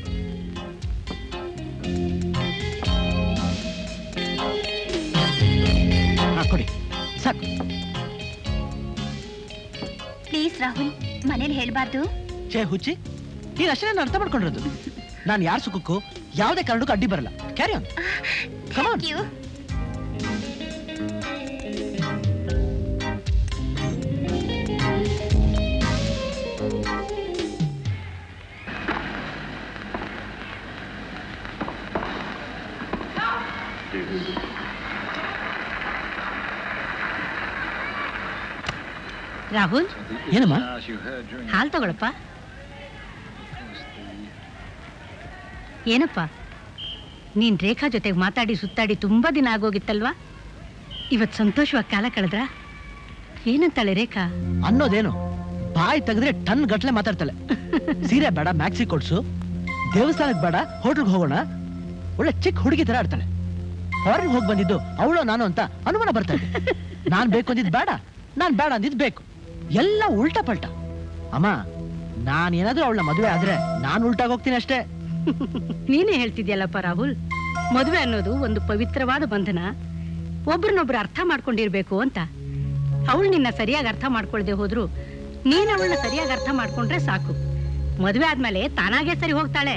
ಹಾ ಕೊಡಿ ಸಾಕು ಪ್ಲೀಸ್ ರಾಹುಲ್ ಮನೇಲಿ ಹೇಳ್ಬಾರ್ದು ಛೇ ಹುಚ್ಚಿ ನೀನ್ ಅಷ್ಟೇ ನಾನು ಅರ್ಥ ಮಾಡ್ಕೊಂಡಿರೋದು ನಾನು ಯಾರ ಸುಖಕ್ಕೂ ಯಾವುದೇ ಕಾರಣಕ್ಕೂ ಅಡ್ಡಿ ಬರಲ್ಲ carry on thank you Rahul ಏನಮ್ಮ ಹಾಲು ತಗೊಳಪ್ಪ ಏನಪ್ಪ ನೀನ್ ರೇಖಾ ಜೊತೆಗೆ ಮಾತಾಡಿ ಸುತ್ತಾಡಿ ತುಂಬಾ ದಿನ ಆಗೋಗಿತ್ತಲ್ವಾ ಇವತ್ತು ಸಂತೋಷವಾಗಿ ಕಾಲ ಕಳೆದ್ರ ಏನಂತಾಳೆ ರೇಖಾ ಅನ್ನೋದೇನು ಬಾಯಿ ತೆಗೆದ್ರೆ ಟನ್ ಗಟ್ಲೆ ಮಾತಾಡ್ತಾಳೆ ಸೀರೆ ಬೇಡ ಮ್ಯಾಕ್ಸಿ ಕೊಡ್ಸು ದೇವಸ್ಥಾನಕ್ಕೆ ಬೇಡ ಹೋಟ್ಲ್ಗೆ ಹೋಗೋಣ ಒಳ್ಳೆ ಚಿಕ್ಕ ಹುಡುಗಿ ತರ ಆಡ್ತಾಳೆ ಹೊರಗೆ ಹೋಗಿ ಬಂದಿದ್ದು ಅವಳು ನಾನು ಅಂತ ಅನುಮಾನ ಬರ್ತಾ ಇದೆ ನಾನ್ ಬೇಕು ಅಂದಿದ್ ಬೇಡ ನಾನ್ ಬೇಡ ಅಂದಿದ್ ಬೇಕು ಎಲ್ಲ ಉಲ್ಟಾ ಪಲ್ಟ ಅಮ್ಮ ನಾನ್ ಏನಾದ್ರೂ ಅವಳ ಮದುವೆ ಆದ್ರೆ ನಾನ್ ಉಲ್ಟಾಗ್ ಹೋಗ್ತೀನಿ ಅಷ್ಟೇ ನೀನೇ ಹೇಳ್ತಿದ್ಯಲ್ಲಪ್ಪ ರಾಹುಲ್ ಮದುವೆ ಅನ್ನೋದು ಒಂದು ಪವಿತ್ರವಾದ ಬಂಧನ ಒಬ್ರನ್ನೊಬ್ರು ಅರ್ಥ ಮಾಡ್ಕೊಂಡಿರ್ಬೇಕು ಅಂತ ಅವಳು ನಿನ್ನ ಸರಿಯಾಗಿ ಅರ್ಥ ಮಾಡ್ಕೊಳ್ದೆ ಹೋದ್ರು ನೀನ್ ಅವಳನ್ನ ಸರಿಯಾಗಿ ಅರ್ಥ ಮಾಡ್ಕೊಂಡ್ರೆ ಸಾಕು ಮದುವೆ ಆದ್ಮೇಲೆ ತಾನಾಗೆ ಸರಿ ಹೋಗ್ತಾಳೆ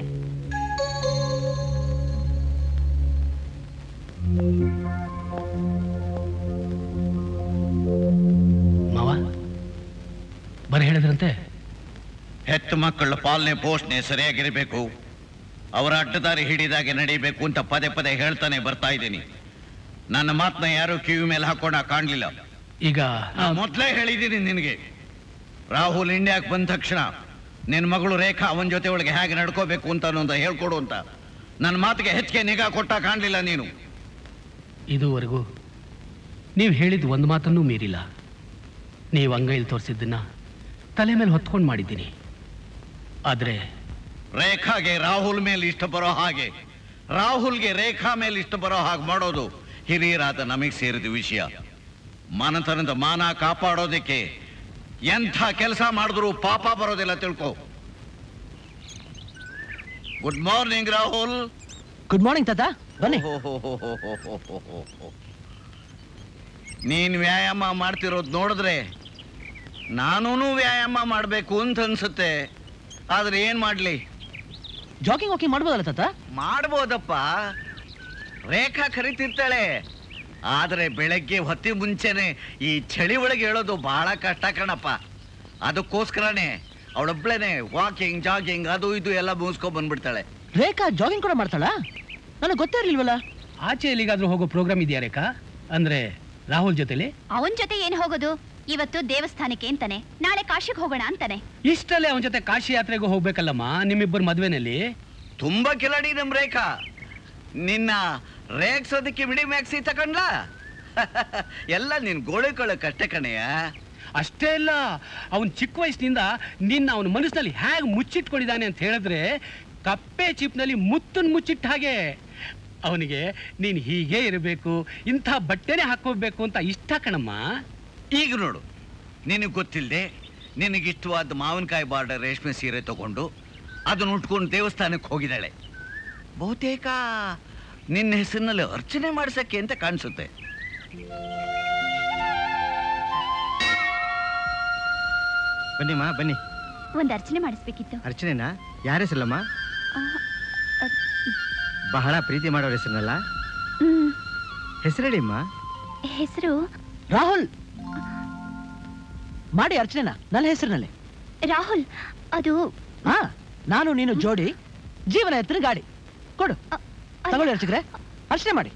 ಮಾವ ಬರೀ ಹೇಳಿದ್ರಂತೆ ಹೆತ್ತು ಮಕ್ಕಳ ಪಾಲನೆ ಪೋಷಣೆ ಸರಿಯಾಗಿರಬೇಕು ಅವರ ಅಡ್ಡದಾರಿ ಹಿಡಿದಾಗೆ ನಡೀಬೇಕು ಅಂತ ಪದೇ ಪದೇ ಹೇಳ್ತಾನೆ ಬರ್ತಾ ಇದ್ದೀನಿ ನನ್ನ ಮಾತನ್ನ ಯಾರು ಕಿವಿ ಮೇಲೆ ಹಾಕೊಂಡ ಕಾಣ್ಲಿಲ್ಲ ಈಗ ನಾನ್ ಮೊದ್ಲೇ ಹೇಳಿದ್ದೀನಿ ನಿನಗೆ ರಾಹುಲ್ ಇಂಡಿಯಾಕ್ ಬಂದ ತಕ್ಷಣ ನಿನ್ನ ಮಗಳು ರೇಖಾ ಅವನ ಜೊತೆ ಒಳಗೆ ಹೇಗೆ ನಡ್ಕೋಬೇಕು ಅಂತ ಅನ್ನೋದು ಹೇಳ್ಕೊಡು ಅಂತ ನನ್ನ ಮಾತಿಗೆ ಹೆಚ್ಚಿಗೆ ನಿಗಾ ಕೊಟ್ಟ ಕಾಣ್ಲಿಲ್ಲ ನೀನು ಇದುವರೆಗೂ ನೀವು ಹೇಳಿದ ಒಂದು ಮಾತನ್ನೂ ಮೀರಿಲ್ಲ ನೀವು ಅಂಗೈಲಿ ತೋರಿಸಿದ್ದನ್ನ ತಲೆ ಮೇಲೆ ಹೊತ್ಕೊಂಡು ಮಾಡಿದ್ದೀನಿ ಆದರೆ ರೇಖಾಗೆ ರಾಹುಲ್ ಮೇಲೆ ಇಷ್ಟ ಬರೋ ಹಾಗೆ ರಾಹುಲ್ಗೆ ರೇಖಾ ಮೇಲೆ ಇಷ್ಟ ಬರೋ ಹಾಗೆ ಮಾಡೋದು ಹಿರಿಯರಾದ ನಮಗೆ ಸೇರಿದ ವಿಷಯ ಮನತನದ ಮಾನ ಕಾಪಾಡೋದಕ್ಕೆ ಎಂಥ ಕೆಲಸ ಮಾಡಿದ್ರು ಪಾಪ ಬರೋದಿಲ್ಲ ತಿಳ್ಕೊ good morning Rahul good morning ತಾತ ಬನ್ನಿ ನೀನ್ ವ್ಯಾಯಾಮ ಮಾಡ್ತಿರೋದು ನೋಡಿದ್ರೆ ನಾನೂ ವ್ಯಾಯಾಮ ಮಾಡಬೇಕು ಅಂತ ಅನ್ಸುತ್ತೆ ಆದ್ರೆ ಏನ್ ಮಾಡ್ಲಿ ಜಾಗಿಂಗ್ ವಾಕಿಂಗ್ ಮಾಡ್ಬೋದಲ್ಲ ತಾತ ಮಾಡ್ಬೋದಪ್ಪ ರೇಖಾ ಕರಿತಿರ್ತಾಳೆ ಆದ್ರೆ ಬೆಳಗ್ಗೆ ಹೊತ್ತಿ ಮುಂಚೆನೆ ಈ ಚಳಿ ಒಳಗೆ ಹೇಳೋದು ಬಹಳ ಕಷ್ಟ ಕಣಪ್ಪ ಅದಕ್ಕೋಸ್ಕರನೇ ಅವಳೊಬ್ಳೇನೆ ವಾಕಿಂಗ್ ಜಾಗಿಂಗ್ ಅದು ಇದು ಎಲ್ಲ ಮುಗಿಸ್ಕೊಂಡ್ ಬಂದ್ಬಿಡ್ತಾಳೆ ರೇಖಾ ಜಾಗಿಂಗ್ ಕೂಡ ಮಾಡ್ತಾಳ ನನಗೆ ಗೊತ್ತೇ ಇರ್ಲಿಲ್ವಲ್ಲ ಆಚೆ ಎಲ್ಲಿಗಾದ್ರೂ ಹೋಗೋ ಪ್ರೋಗ್ರಾಮ್ ಇದೆಯಾ ರೇಖಾ ಅಂದ್ರೆ ರಾಹುಲ್ ಜೊತೆಲಿ ಅವನ್ ಜೊತೆ ಏನ್ ಹೋಗೋದು ಇವತ್ತು ದೇವಸ್ಥಾನಕ್ಕೆ ಅಂತಾನೆ ನಾಳೆ ಕಾಶಿಗೆ ಹೋಗೋಣ ಅಂತಾನೆ ಇಷ್ಟಲ್ಲೇ ಅವನ ಜೊತೆ ಕಾಶಿ ಯಾತ್ರೆಗೂ ಹೋಗ್ಬೇಕಲ್ಲಮ್ಮ ನಿಮ್ಮಿಬ್ಬರ ಮದ್ವೆನಲ್ಲಿ ತುಂಬಾ ಕಿಲಾಡಿ ನಮ್ ರೇಖಾ ನಿನ್ನ ರೇಗ್ಸೋದಕ್ಕೆ ಬಿಡಿ ಮ್ಯಾಕ್ಸಿ ತಕೊಂಡ್ಲಾ ಎಲ್ಲ ನಿನ್ ಗೋಳಿಕೊಳ್ಳೋಕಷ್ಟೇ ಕಣೆಯ ಅಷ್ಟೇ ಇಲ್ಲ ಅವನ್ ಚಿಕ್ಕ ವಯಸ್ಸಿನಿಂದ ನಿನ್ನ ಅವನ ಮನಸ್ಸಿನಲ್ಲಿ ಹೇಗೆ ಮುಚ್ಚಿಟ್ಕೊಂಡಿದ್ದಾನೆ ಅಂತ ಹೇಳಿದ್ರೆ ಕಪ್ಪೆ ಚಿಪ್ನಲ್ಲಿ ಮುತ್ತನ್ ಮುಚ್ಚಿಟ್ಟ ಹಾಗೆ ಅವನಿಗೆ ನೀನ್ ಹೀಗೆ ಇರಬೇಕು ಇಂಥ ಬಟ್ಟೆನೇ ಹಾಕೋಬೇಕು ಅಂತ ಇಷ್ಟ ಕಣಮ್ಮ ಈಗ ನೋಡು ನಿನಗೆ ಗೊತ್ತಿಲ್ಲದೆ ನಿನಗಿಷ್ಟವಾದ ಮಾವಿನಕಾಯಿ ಬಾರ್ಡರ್ ರೇಷ್ಮೆ ಸೀರೆ ತಗೊಂಡು ಅದನ್ನ ಉಟ್ಕೊಂಡು ದೇವಸ್ಥಾನಕ್ಕೆ ಹೋಗಿದ್ದಾಳೆ ಬಹುತೇಕ ನಿನ್ನ ಹೆಸರಿನಲ್ಲಿ ಅರ್ಚನೆ ಮಾಡ್ಸಕ್ಕೆ ಅಂತ ಕಾಣಿಸುತ್ತೆ ಬನ್ನಿಮ್ಮ ಬನ್ನಿ ಒಂದ್ ಅರ್ಚನೆ ಮಾಡಿಸ್ಬೇಕಿತ್ತು ಅರ್ಚನೆನಾ ಯಾರ ಹೆಸರಲ್ಲಮ್ಮ ಆ, ಅ, ಬಹಳ ಪ್ರೀತಿ ಮಾಡೋರ ಹೆಸರನ್ನಲ್ಲ ಹ್ಮ್ ಹೆಸರೇಳಿಮ್ಮ ಹೆಸರು ರಾಹುಲ್ ಮಾಡಿ ಅರ್ಚನೆನ ನನ್ನ ಹೆಸರಿನಲ್ಲಿ ರಾಹುಲ್ ಅದು ಹಾ ನಾನು ನೀನು ಜೋಡಿ ಜೀವನ ಎತ್ತಿನ ಗಾಡಿ ಕೊಡು ಅ, ಅಲ್ಲ. ತಗೊಳ್ಳಿ ಅರ್ಚಕ್ರೆ ಅರ್ಚನೆ ಮಾಡಿ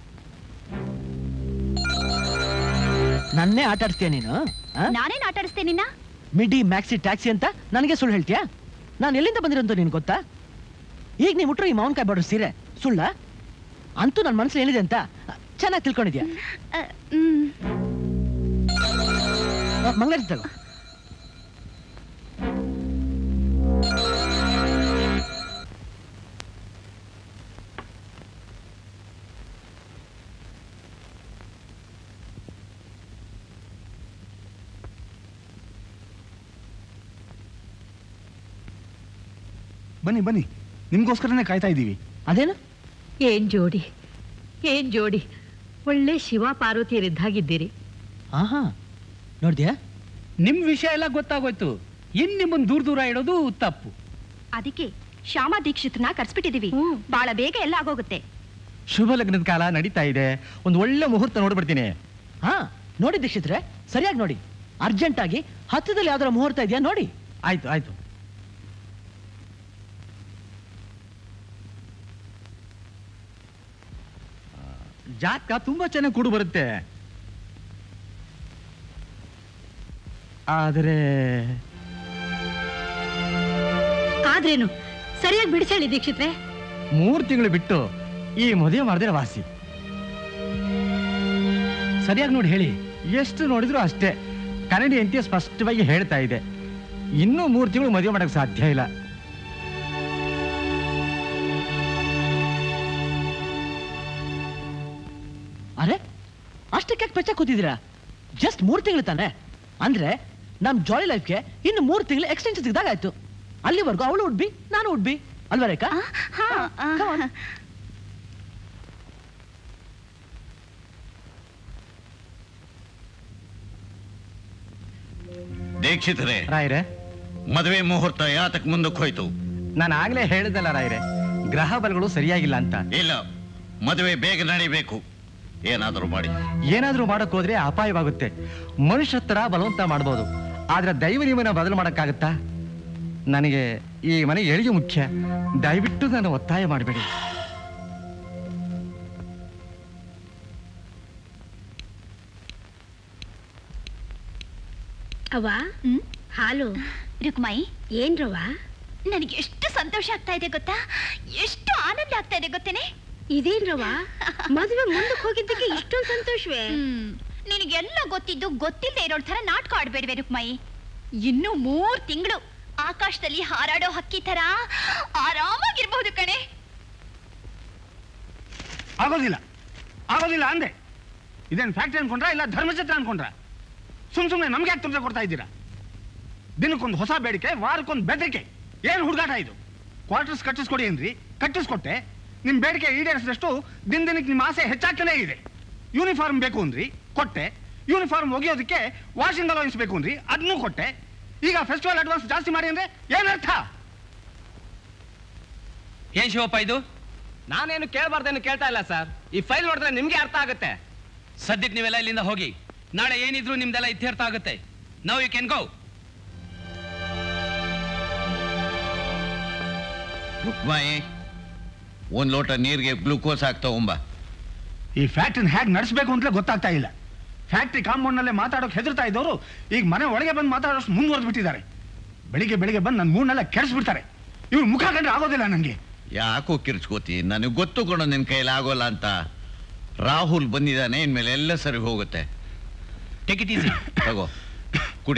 ನನ್ನೇ ಆಟ ಆಡಿಸ್ತೀಯ ನೀನು ಆ? ನಾನೇನ್ ಆಟ ಆಡಿಸ್ತೇನೆ ನಿನ್ನ ಮಿಡಿ ಮ್ಯಾಕ್ಸಿ ಟ್ಯಾಕ್ಸಿ ಅಂತ ನನಗೆ ಸುಳ್ಳು ಹೇಳ್ತೀಯಾ ನಾನು ಎಲ್ಲಿಂದ ಬಂದಿರೋಂತ ನೀನು ಗೊತ್ತಾ ಈಗ ನೀವು ಮುಟ್ರು ಈ ಮಾವನ್ಕಾಯಿ ಬಾಡ್ರು ಸೀರೆ ಸುಳ್ಳ ಅಂತೂ ನನ್ನ ಮನಸ್ಸಲ್ಲಿ ಏನಿದೆ ಅಂತ ಚೆನ್ನಾಗಿ ತಿಳ್ಕೊಂಡಿದ್ಯಾ ಅ, ಹ್ಮ್ ಮಂಗಳಾರತಿ ತಗೋ ಬನ್ನಿ ಬನ್ನಿ ನಿಮ್ಗೋಸ್ಕರನೇ ಕಾಯ್ತಾ ಇದ್ದೀವಿ ಅದೇನು ಏನ್ ಜೋಡಿ ಏನ್ ಜೋಡಿ ಒಳ್ಳೆ ಶಿವ ಪಾರ್ವತಿಯರಿದ್ದಾಗಿದ್ದೀರಿ ಆಹಾ ನೋಡ್ದ್ಯಾ ನಿಮ್ ವಿಷಯ ಎಲ್ಲ ಗೊತ್ತಾಗೋಯ್ತು ಇನ್ ನಿಮ್ಮನ್ ದೂರ ದೂರ ಇಡೋದು ತಪ್ಪು ಅದಕ್ಕೆ ಶ್ಯಾಮ ದೀಕ್ಷಿತ್ನ ಕರ್ಸ್ಬಿಟ್ಟಿದೀವಿ ಬಹಳ ಬೇಗ ಎಲ್ಲ ಆಗೋಗುತ್ತೆ ಶುಭ ಲಗ್ನದ ಕಾಲ ನಡೀತಾ ಇದೆ ಒಂದು ಒಳ್ಳೆ ಮುಹೂರ್ತ ನೋಡ್ಬಿಡ್ತೀನಿ ಹಾ ನೋಡಿ ದೀಕ್ಷಿತ್ರೆ ಸರಿಯಾಗಿ ನೋಡಿ ಅರ್ಜೆಂಟ್ ಆಗಿ ಹತ್ತದಲ್ಲಿ ಯಾವ್ದಾರ ಮುಹೂರ್ತ ಇದೆಯಾ ನೋಡಿ ಆಯ್ತು ಆಯ್ತು ಜಾತಕ ತುಂಬಾ ಚೆನ್ನಾಗಿ ಕೂಡು ಬರುತ್ತೆ ಆದರೆ ಆದ್ರೇನು ಸರಿಯಾಗಿ ಬಿಡಿಸೇಳಿ ದೀಕ್ಷಿತ್ರೆ ಮೂರು ತಿಂಗಳು ಬಿಟ್ಟು ಈ ಮದುವೆ ಮಾಡಿದ್ರೆ ವಾಸಿ ಸರಿಯಾಗಿ ನೋಡಿ ಹೇಳಿ ಎಷ್ಟು ನೋಡಿದ್ರು ಅಷ್ಟೇ ಕನ್ನಡಿ ಅಂತ್ಯ ಸ್ಪಷ್ಟವಾಗಿ ಹೇಳ್ತಾ ಇದೆ ಇನ್ನೂ ಮೂರು ತಿಂಗಳು ಮದುವೆ ಮಾಡಕ್ ಸಾಧ್ಯ ಇಲ್ಲ ಅರೆ ಅಷ್ಟಕ್ಕೆ ಪೆಚ್ಚ ಕೂತಿದ್ದೀರಾ ಜಸ್ಟ್ ಮೂರು ತಿಂಗಳು ತಾನೆ ಅಂದ್ರೆ ನಮ್ ಜಾಲಿ ಲೈಫ್ಗೆ ಇನ್ನು ಮೂರು ತಿಂಗಳು ಎಕ್ಸ್ಟೆನ್ಷನ್ ಸಿಗ್ದಾಗ ಆಯ್ತು ಅಲ್ಲಿವರೆಗೂ ಅವಳು ಉಡ್ಬಿ ನಾನು ಉಡ್ಬಿ ಅಲ್ವಾ ರೇಖಾ ಆ, ಹಾ, ಆ, come on. ದೀಕ್ಷಿತರೇ ರಾಯ್ರೆ ಮದುವೆ ಮುಹೂರ್ತ ಯಾತಕ್ ಮುಂದಕ್ಕೆ ಹೋಯ್ತು ನಾನು ಆಗ್ಲೇ ಹೇಳಿದಲ್ಲ ರಾಯ್ರೆ ಗ್ರಹ ಬಲಗಳು ಸರಿಯಾಗಿಲ್ಲ ಅಂತ ಇಲ್ಲ ಮದುವೆ ಬೇಗ ನಡಿಬೇಕು ಏನಾದರೂ ಮಾಡಿ ಏನಾದ್ರೂ ಮಾಡಕ್ ಹೋದ್ರೆ ಅಪಾಯವಾಗುತ್ತೆ ಮನುಷ್ಯ ತರ ಬಲವಂತ ಮಾಡ್ಬೋದು ಆದ್ರೆ ದೈವ ನಿಯಮನ ಬದಲು ಮಾಡಕ್ಕಾಗತ್ತಾ ನನಗೆ ಈ ಮನೆ ಎಳಿಗೆ ಮುಖ್ಯ ದಯವಿಟ್ಟು ನಾನು ಒತ್ತಾಯ ಮಾಡಬೇಡಿ ಅವ್ವ ಹ್ಮ್? ಹಾಲು ರುಕ್ಮಾಯಿ ಏನ್ರವ್ವ ನನಗೆ ಎಷ್ಟು ಸಂತೋಷ ಆಗ್ತಾ ಇದೆ ಗೊತ್ತಾ ಎಷ್ಟು ಆನಂದ ಆಗ್ತಾ ಇದೆ ಗೊತ್ತೇನೆ ಇದೇನ್ರವ್ವ ಮದುವೆ ಮುಂದಕ್ಕೆ ಹೋಗಿದ್ದಕ್ಕೆ ಇಷ್ಟೊಂದು ಸಂತೋಷವೇ ಹ್ಮ್. ನಿನಗೆಲ್ಲ ಗೊತ್ತಿದ್ದು ಗೊತ್ತಿಲ್ಲದೆ ಇರೋ ತರ ನಾಟಕ ಆಡ್ಬೇಡ್ವೆ ರುಕ್ಮಾಯಿ ಇನ್ನು ಮೂರ್ ತಿಂಗಳು ಆಕಾಶದಲ್ಲಿ ಹಾರಾಡೋ ಹಕ್ಕಿ ತರ ಆರಾಮಾಗಿರ್ಬಹುದು ಕಣೆ ಆಗೋದಿಲ್ಲ ಆಗೋದಿಲ್ಲ ಅಂದೆ ಇದೇನು ಫ್ಯಾಕ್ಟ್ರಿ ಅನ್ಕೊಂಡ್ರಾ ಇಲ್ಲ ಧರ್ಮಛತ್ರ ಅನ್ಕೊಂಡ್ರಾ ಸುಮ್ ಸುಮ್ಮನೆ ನಮ್ಗೆ ಯಾಕೆ ತೊಂದರೆ ಕೊಡ್ತಾ ಇದ್ದೀರಾ ದಿನಕ್ಕೊಂದು ಹೊಸ ಬೇಡಿಕೆ ವಾರಕ್ಕೊಂದು ಬೆದರಿಕೆ ಏನು ಹುಡುಗಾಟ ಇದು ಕ್ವಾರ್ಟರ್ಸ್ ಕಟ್ಟಿಸ್ಕೊಡಿ ಅಂದ್ರಿ ಕಟ್ಟಿಸ್ಕೊಟ್ಟೆ ನಿಮ್ಮ ಬೇಡಿಕೆ ಈಡೇರಿಸಿದಷ್ಟು ದಿನ ದಿನಕ್ಕೆ ನಿಮ್ಮ ಆಸೆ ಹೆಚ್ಚಾಗ್ತಾನೇ ಇದೆ ಯೂನಿಫಾರ್ಮ್ ಬೇಕು ಅಂದ್ರಿ ಕೊಟ್ಟೆ ಯೂನಿಫಾರ್ಮ್ ಒಗೆಯೋದಕ್ಕೆ ವಾಷಿಂಗ್ ಅಲೌನ್ಸ್ ಬೇಕು ಅಂದ್ರಿ ಅದನ್ನೂ ಕೊಟ್ಟೆ ಈಗ ಫೆಸ್ಟಿವಲ್ ಅಡ್ವಾನ್ಸ್ ಜಾಸ್ತಿ ಮಾಡಿ ಅಂದ್ರೆ ಏನರ್ಥ ಏನ್ ಶಿವಪ್ಪ ಇದು ನಾನೇನು ಕೇಳಬಾರ್ದೇನು ಕೇಳ್ತಾ ಇಲ್ಲ ಸರ್ ಈ ಫೈಲ್ ನೋಡಿದ್ರೆ ನಿಮ್ಗೆ ಅರ್ಥ ಆಗುತ್ತೆ ಸದ್ಯಕ್ಕೆ ನೀವೆಲ್ಲ ಇಲ್ಲಿಂದ ಹೋಗಿ ನಾಳೆ ಏನಿದ್ರು ನಿಮ್ದೆಲ್ಲ ಇತ್ಯರ್ಥ ಆಗುತ್ತೆ now you can go Rukmai ಒಂದ್ ಲೋಟ ನೀರಿಗೆ ಗ್ಲೂಕೋಸ್ ಹಾಕ್ತಾ ಒಂಬ ಈ ಫ್ಯಾಕ್ಟ್ರಿನ ಹೇಗೆ ನಡೆಸಬೇಕು ಅಂತಲೇ ಗೊತ್ತಾಗ್ತಾ ಇಲ್ಲ ಫ್ಯಾಕ್ಟ್ರಿ ಕಾಂಪೌಂಡ್ನಲ್ಲೇ ಮಾತಾಡೋಕೆ ಹೆದರ್ತಾ ಇದ್ದವರು ಈಗ ಮನೆ ಒಳಗೆ ಬಂದು ಮಾತಾಡೋಷ್ಟು ಮುಂದುವರೆದು ಬಿಟ್ಟಿದ್ದಾರೆ ಬೆಳಿಗ್ಗೆ ಬೆಳಿಗ್ಗೆ ಬಂದು ನನ್ನ ಮೂಡ್ನೆಲ್ಲ ಕೆಡಿಸ್ಬಿಡ್ತಾರೆ ಇವ್ರ ಮುಖ ಕಂಡ್ರೆ ಆಗೋದಿಲ್ಲ ನನಗೆ ಯಾಕೋ ಕಿರ್ಚ್ಕೋತಿ ನನಗೆ ಗೊತ್ತು ಕೊಡೋ ನಿನ್ ಕೈಲಿ ಆಗೋಲ್ಲ ಅಂತ ರಾಹುಲ್ ಬಂದಿದ್ದಾನೆ ಇನ್ಮೇಲೆ ಎಲ್ಲ ಸರಿ ಹೋಗುತ್ತೆ ಟೇಕ್ ಇಟ್ ಈಸಿ ತಗೋ ಕುಡಿ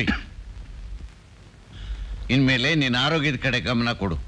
ಇನ್ಮೇಲೆ ನಿನ್ನ ಆರೋಗ್ಯದ ಕಡೆ ಗಮನ ಕೊಡು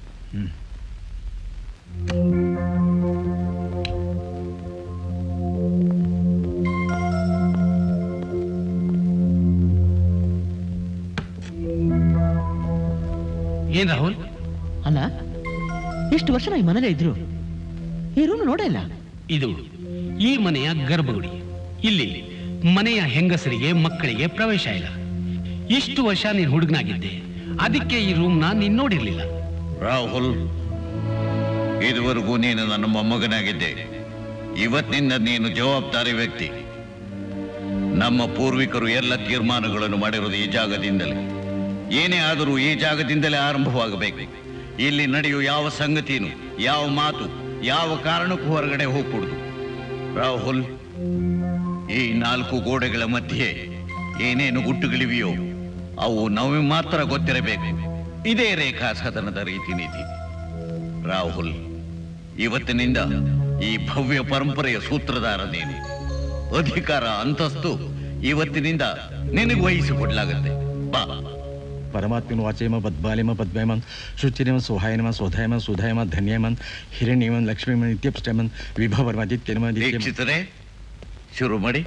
ಏನ್ ರಾಹುಲ್ ಅಲ್ಲ ಎಷ್ಟು ವರ್ಷ ಈ ಮನೇಲೇ ಇದ್ರು ಈ ರೂಮ್ ನೋಡೇ ಇಲ್ಲ ಇದು ಈ ಮನೆಯ ಗರ್ಭಗುಡಿ ಇಲ್ಲಿ ಮನೆಯ ಹೆಂಗಸರಿಗೆ ಮಕ್ಕಳಿಗೆ ಪ್ರವೇಶ ಇಲ್ಲ ಇಷ್ಟು ವರ್ಷ ನೀನ್ ಹುಡುಗನಾಗಿದ್ದೆ ಅದಕ್ಕೆ ಈ ರೂಮ್ನ ನೀನ್ ನೋಡಿರ್ಲಿಲ್ಲ ರಾಹುಲ್ ಇದುವರೆಗೂ ನೀನು ನನ್ನ ಮೊಮ್ಮಗನಾಗಿದ್ದೆ ಇವತ್ತಿನಿಂದ ನೀನು ಜವಾಬ್ದಾರಿ ವ್ಯಕ್ತಿ ನಮ್ಮ ಪೂರ್ವಿಕರು ಎಲ್ಲ ತೀರ್ಮಾನಗಳನ್ನು ಮಾಡಿರೋದು ಈ ಜಾಗದಿಂದಲೇ ಏನೇ ಆದರೂ ಈ ಜಾಗದಿಂದಲೇ ಆರಂಭವಾಗಬೇಕು ಇಲ್ಲಿ ನಡೆಯುವ ಯಾವ ಸಂಗತಿನೂ ಯಾವ ಮಾತು ಯಾವ ಕಾರಣಕ್ಕೂ ಹೊರಗಡೆ ಹೋಗ್ಕೂಡ್ದು ರಾಹುಲ್ ಈ ನಾಲ್ಕು ಗೋಡೆಗಳ ಮಧ್ಯೆ ಏನೇನು ಗುಟ್ಟುಗಳಿವೆಯೋ ಅವು ನಮಗೆ ಮಾತ್ರ ಗೊತ್ತಿರಬೇಕು ಇದೇ ರೇಖಾ ಸದನದ ರೀತಿ ನೀತಿ ರಾಹುಲ್ ಇವತ್ತಿನಿಂದ ಈ ಭವ್ಯ ಪರಂಪರೆಯ ಸೂತ್ರಧಾರ ನೀನು ಅಧಿಕಾರ ಅಂತಸ್ತು ಇವತ್ತಿನಿಂದ ನಿನಗೆ ವಹಿಸಿಕೊಡ್ಲಾಗತ್ತೆ ಬಾ ಪರಮಾತ್ಮನ ವಾಚೇಮ ಪದ್ಮಾಲಿಮ ಪದ್ಮೇಮನ್ ಶುಚಿರಿಮ ಸುಹಾಯನಮ ಸ್ವಧಾಯಮ ಸುಧಾಯಮ ಧನ್ಯಮನ್ ಹಿರಣ್ಯಮನ್ ಲಕ್ಷ್ಮೀಮನ್ ನಿತ್ಯಪುಷ್ಟಮನ್ ವಿಭವರ್ಮಾದಿತ್ಯನಮ ದೀಕ್ಷಿತರೆ ಶುರು ಮಾಡಿ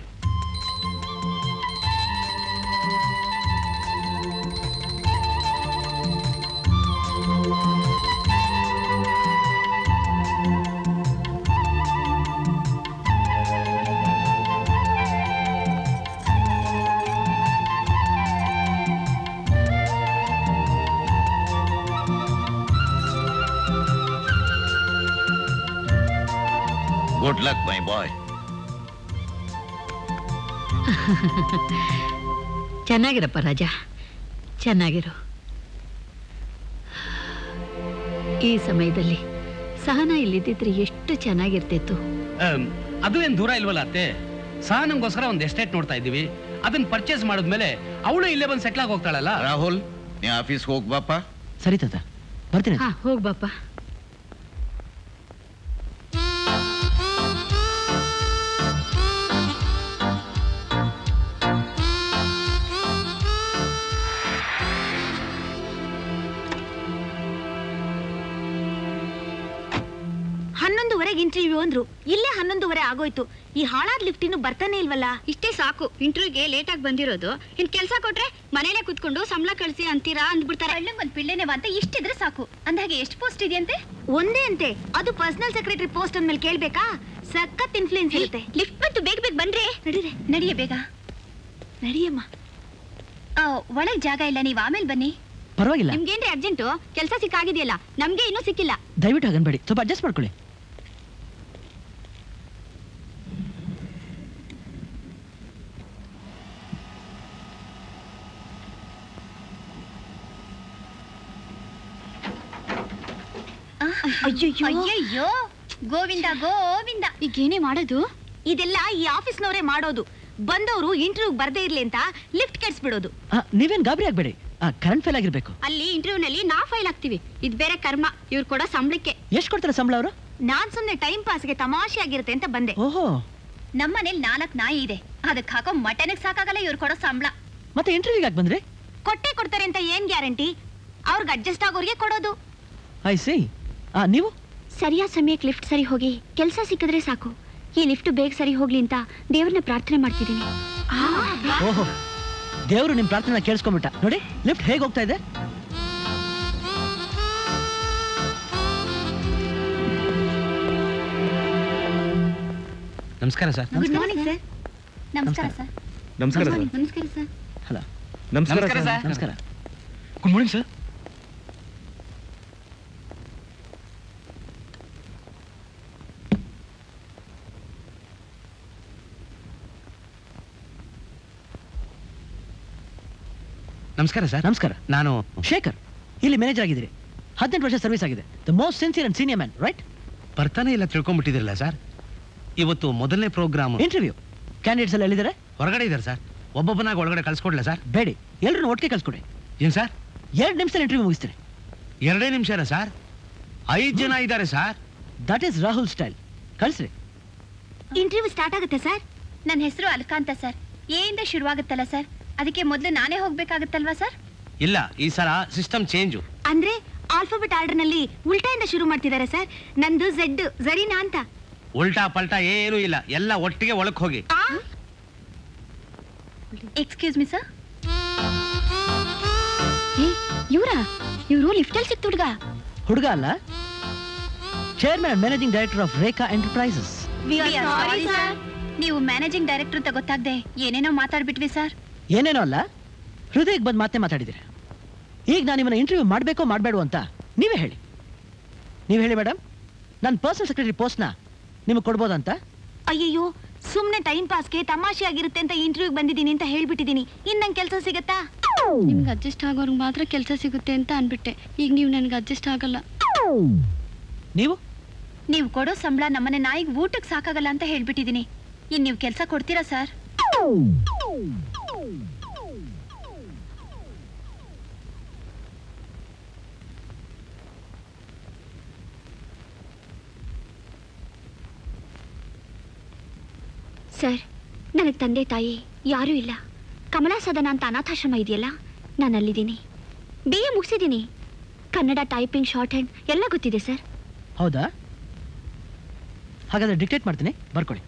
ಗುಡ್ ಲಕ್ ಮೈ ಬಾಯ್ ಚೆನ್ನಾಗಿರಪ್ಪ ರಾಜ ಚೆನ್ನಾಗಿರು ಈ ಸಮಯದಲ್ಲಿ ಸಹನ ಇಲ್ಲಿದ್ದಿದ್ರೆ ಎಷ್ಟು ಚೆನ್ನಾಗಿರ್ತಿತ್ತು ಆಮ್, ಅದು ಏನ್ ದೂರ ಇಲ್ವಲ್ಲ ಅತ್ತೆ ಸಹನಂಗೋಸ್ಕರ ಒಂದು ಎಸ್ಟೇಟ್ ನೋಡ್ತಾ ಇದ್ದೀವಿ ಅದನ್ನ ಪರ್ಚೇಸ್ ಮಾಡಿದ್ಮೇಲೆ ಅವಳು ಇಲ್ಲೇ ಬಂದು ಸೆಟ್ಲ್ ಆಗಿ ಹೋಗ್ತಾಳಲ್ಲ ರಾಹುಲ್ ನೀ ಆಫೀಸ್ಗೆ ಹೋಗ್ಬಾಪ ಸರಿ ತಾತ ಬರ್ತೀನಿ ಹಾ ಹೋಗ್ ಬಾಪ ಹನ್ನೊಂದುವರೆಗೆ ಇಂಟರ್ವ್ಯೂ ಅಂದ್ರು ಇಲ್ಲೇ ಹನ್ನೊಂದುವರೆ ಆಗೋಯ್ತು ಈ ಹಾಳಾದ್ ಲಿಫ್ಟ್ ಇನ್ನು ಬರ್ತಾನೆ ಇಲ್ವಲ್ಲ ಇಷ್ಟೇ ಸಾಕು ಇಂಟರ್ವ್ಯೂಗೆ ಲೇಟ್ ಆಗಿ ಬಂದಿರೋದು ಇನ್ ಕೆಲಸ ಕೊಟ್ರೆ ಮನೇಲೆ ಕುತ್ಕೊಂಡು ಸಂಬಳ ಕಳಿಸಿ ಅಂತೀರಾ ಅಂದ್ಬಿಡ್ತಾರೆ ಒಂದ್ ಪಿಳ್ಳೆನೆವ ಅಂತ ಇಷ್ಟಿದ್ರೆ ಸಾಕು ಅಂದಾಗೆ ಎಷ್ಟು ಪೋಸ್ಟ್ ಇದೆಯಂತೆ ಒಂದೇ ಅಂತೆ ಅದು ಪರ್ಸನಲ್ ಸೆಕ್ರೆಟರಿ ಪೋಸ್ಟ್ ಅಂದ್ಮೇಲೆ ಕೇಳ್ಬೇಕಾ ಸಖತ್ ಇನ್ಫ್ಲೂಯೆನ್ಸ್ ಇರುತ್ತೆ ಲಿಫ್ಟ್ ಬಂತು ಬೇಗ ಬೇಗ ಬನ್ರಿ ನಡೀರೆ ನಡಿಯೇ ಬೇಗ ನಡಿಯಮ್ಮ ಒಳಗ್ ಜಾಗ ಇಲ್ಲ ನೀವು ಆಮೇಲೆ ಬನ್ನಿ ಪರವಾಗಿಲ್ಲ ನಿಮ್ಗೇನ್ರಿ ಅರ್ಜೆಂಟು ಕೆಲಸ ಸಿಕ್ಕಾಗಿದೆಯಲ್ಲ ನಮ್ಗೆ ಇನ್ನೂ ಸಿಕ್ಕಿಲ್ಲ ದಯವಿಟ್ಟು ಹಾಗನ್ಬೇಡಿ ಸ್ವಲ್ಪ ಅಡ್ಜಸ್ಟ್ ಮಾಡ್ಕೊಳ್ಳಿ ಅಯ್ಯಯ್ಯೋ ಅಯ್ಯಯ್ಯೋ ಗೋವಿಂದ ಗೋವಿಂದ ಈಗೇನೇ ಮಾಡೋದು ಇದೆಲ್ಲ ಈ ಆಫೀಸ್ನವರೇ ಮಾಡೋದು ಬಂದವರು ಇಂಟರ್ವ್ಯೂ ಬರ್ದೇ ಇರ್ಲಿ ಅಂತ ಲಿಫ್ಟ್ ಕೆಡ್ಸ್ಬಿಡೋದು ಆ, ನೀವೇನ್ ಗಾಬರಿ ಆಗ್ಬೇಡಿ ಕರೆಂಟ್ ಫೇಲ್ ಆಗಿರ್ಬೇಕು ಅಲ್ಲಿ ಇಂಟರ್ವ್ಯೂನಲ್ಲಿ ನಾ ಫೈಲ್ ಹಾಕ್ತಿವಿ ಇದು ಬೇರೆ ಕರ್ಮ ಇವ್ರು ಕೊಡೋ ಸಂಬಳಕ್ಕೆ ಎಷ್ಟು ಕೊಡ್ತಾರೆ ಸಂಬಳ ಅವರು ನಾನ್ ಸುಮ್ನೆ ಟೈಮ್ ಪಾಸ್ಗೆ ತಮಾಷೆ ಆಗಿರುತ್ತೆ ಅಂತ ಬಂದೆ ಓಹೋ ನಮ್ಮನೇಲಿ ನಾಲ್ಕ್ ನಾಯಿ ಇದೆ ಅದಕ್ಕೆ ಹಾಕೋ ಮಟನ್ಗೆ ಸಾಕಾಗಲ್ಲ ಇವ್ರು ಕೊಡೋ ಸಂಬಳ ಮತ್ತೆ ಇಂಟರ್ವ್ಯೂಗೆ ಯಾಕೆ ಬಂದ್ರಿ ಕೊಟ್ಟೆ ಕೊಡ್ತಾರೆ ಅಂತ ಏನ್ ಗ್ಯಾರಂಟಿ ಅವ್ರಿಗೆ ಅಡ್ಜಸ್ಟ್ ಆಗೋರಿಗೆ ಕೊಡೋದು ಐ ಸಿ ನೀವು ಸರಿಯಾದ ಸಮಯಕ್ಕೆ ಲಿಫ್ಟ್ ಸರಿ ಹೋಗಿ ಕೆಲಸ ಸಿಕ್ಕಿದ್ರೆ ಸಾಕು ಈ ಲಿಫ್ಟ್ ಬೇಗ ಸರಿ ಹೋಗ್ಲಿ ಅಂತ ದೇವ್ರನ್ನ ಪ್ರಾರ್ಥನೆ ಮಾಡ್ತಿದ್ದೀನಿ ಓಹೋ ದೇವರು ನಿಮ್ ಪ್ರಾರ್ಥನೆ ಕೇಳಿಸ್ಕೊಂಬಿಟ್ಟ ನೋಡಿ ಲಿಫ್ಟ್ ಹೇಗೆ ಹೋಗ್ತಾ ಇದೆ ನಮಸ್ಕಾರ ಸರ್ ಗುಡ್ ಮಾರ್ನಿಂಗ್ ಸರ್ ನಮಸ್ಕಾರ ಸರ್ ನಮಸ್ಕಾರ ಸರ್ ನಮಸ್ಕಾರ ಸರ್ ಹಲೋ ನಮಸ್ಕಾರ ನಮಸ್ಕಾರ ಸರ್ ಸರ್. ನಮಸ್ಕಾರ ಗುಡ್ ಮಾರ್ನಿಂಗ್ ಸರ್ ನಮಸ್ಕಾರ ಸರ್ ನಮಸ್ಕಾರ ನಾನು ಶೇಖರ್ ಇಲ್ಲಿ ಮ್ಯಾನೇಜರ್ ಆಗಿದ್ದೀರಿ ಹದಿನೆಂಟು ವರ್ಷ ಸರ್ವಿಸ್ ಆಗಿದೆ the most sincere and senior man right ಬರ್ತಾನೆ ಇಲ್ಲ ತಿಳ್ಕೊಂಬಿಟ್ಟಿದಿರಲ್ಲ ಸರ್ ಇವತ್ತು ಮೊದಲನೇ ಪ್ರೋಗ್ರಾಮ್ ಇಂಟರ್ವ್ಯೂ ಕ್ಯಾಂಡಿಡೇಟ್ಸ್ ಎಲ್ಲ ಎಲ್ಲಿದ್ದಾರೆ ಹೊರಗಡೆ ಇದ್ದಾರೆ ಸರ್ ಒಬ್ಬೊಬ್ಬನಾಗ ಒಳಗಡೆ ಕಳ್ಸ್ಕೊಡ್ಲ ಸರ್ ಬೇಡಿ ಎಲ್ಲರೂ ಒಟ್ಟಿಗೆ ಕಳ್ಸ್ಕೊಡಿ ಏನ್ ಸರ್ ಎರಡು ನಿಮಿಷದಲ್ಲಿ ಇಂಟರ್ವ್ಯೂ ಮುಗಿಸ್ತೀನಿ ಎರಡೇ ನಿಮಿಷನ ಸರ್ ಐದು ಜನ ಇದ್ದಾರೆ sir that is Rahul style ಕಳಿಸ್ರಿ ಇಂಟರ್ವ್ಯೂ ಸ್ಟಾರ್ಟ್ ಆಗುತ್ತೆ ಸರ್ ನನ್ನ ಹೆಸರು ಅಲ್ಕಾ ಅಂತ ಸರ್ ಎಯಿಂದ ಶುರುವಾಗುತ್ತಲ್ಲ ಸರ್ ಅದಕ್ಕೆ ಮೊದಲು ನಾನೇ ಹೋಗ್ಬೇಕಾಗುತ್ತಲ್ವಾ ಸರ್ ಇಲ್ಲ ಈ ಸಲ ಸಿಸ್ಟಮ್ ಚೇಂಜು ಅಂದ್ರೆ ಆಲ್ಫಾಬೆಟ್ ಆರ್ಡರ್ ನಲ್ಲಿ ಉಲ್ಟಾಯಿಂದ ಶುರು ಮಾಡ್ತಿದ್ದಾರೆ ಸರ್ ನಂದು ಝೆಡ್ ಝರೀನಾ ಅಂತ ಉಲ್ಟಾ ಪಲ್ಟಾ ಏನೂ ಇಲ್ಲ ಎಲ್ಲ ಒಟ್ಟಿಗೆ ಒಳಕ್ ಹೋಗಿ ಎಕ್ಸ್ಕ್ಯೂಸ್ ಮಿ ಸರ್ ಇವರಾ ಇವರು ಲಿಫ್ಟಲ್ಲಿ ಸಿಕ್ತು ಹುಡುಗ ಹುಡುಗ ಅಲ್ಲ chairman and managing director of Rekha enterprises ನೀವು ಮ್ಯಾನೇಜಿಂಗ್ ಡೈರೆಕ್ಟರ್ ಅಂತ ಗೊತ್ತಾಗ್ದೆ ಏನೇನೋ ಮಾತಾಡ್ಬಿಟ್ವಿ ಸರ್ ಏನೇನೋ ಅಲ್ಲ ಹೃದಯಕ್ಕೆ ಬಂದು ಮಾತೇ ಮಾತಾಡಿದ್ದೀರಿ ಈಗ ನಾನು ನಿಮ್ಮನ್ನ ಇಂಟರ್ವ್ಯೂ ಮಾಡಬೇಕೋ ಮಾಡಬೇಡ ಅಂತ ನೀವೇ ಹೇಳಿ ನೀವು ಹೇಳಿ ಮೇಡಮ್ ನನ್ನ ಪರ್ಸನಲ್ ಸೆಕ್ರೆಟರಿ ಪೋಸ್ಟ್ನ ನಿಮಗೆ ಕೊಡ್ಬೋದಂತ ಅಯ್ಯಯ್ಯೋ ಸುಮ್ನೆ ಟೈಮ್ ಪಾಸ್ಗೆ ತಮಾಷೆ ಆಗಿರುತ್ತೆ ಅಂತ ಇಂಟರ್ವ್ಯೂಗೆ ಬಂದಿದ್ದೀನಿ ಅಂತ ಹೇಳ್ಬಿಟ್ಟಿದ್ದೀನಿ ಇನ್ ನಂಗೆ ಕೆಲಸ ಸಿಗತ್ತಾ ನಿಮ್ಗೆ ಅಡ್ಜಸ್ಟ್ ಆಗೋರ್ಗೆ ಮಾತ್ರ ಕೆಲಸ ಸಿಗುತ್ತೆ ಅಂತ ಅನ್ಬಿಟ್ಟೆ ಈಗ ನೀವು ನನಗೆ ಅಡ್ಜಸ್ಟ್ ಆಗಲ್ಲ ನೀವು ನೀವು ಕೊಡೋ ಸಂಬಳ ನಮ್ಮನೆ ನಾಯಿಗೆ ಊಟಕ್ಕೆ ಸಾಕಾಗಲ್ಲ ಅಂತ ಹೇಳ್ಬಿಟ್ಟಿದ್ದೀನಿ ಇನ್ ನೀವು ಕೆಲಸ ಕೊಡ್ತೀರಾ ಸರ್ ಸರ್ ನನಗೆ ತಂದೆ ತಾಯಿ ಯಾರೂ ಇಲ್ಲ ಕಮಲಾ ಸದನ ಅಂತ ಅನಾಥಾಶ್ರಮ ಇದೆಯಲ್ಲ ನಾನು ಅಲ್ಲಿದ್ದೀನಿ ಬಿ ಎ ಮುಗಿಸಿದ್ದೀನಿ ಕನ್ನಡ ಟೈಪಿಂಗ್ ಶಾರ್ಟ್ ಹ್ಯಾಂಡ್ ಎಲ್ಲ ಗೊತ್ತಿದೆ ಸರ್ ಹೌದಾ ಹಾಗಾದ್ರೆ ಡಿಕ್ಟೇಟ್ ಮಾಡ್ತೀನಿ ಬರ್ಕೊಳ್ಳಿ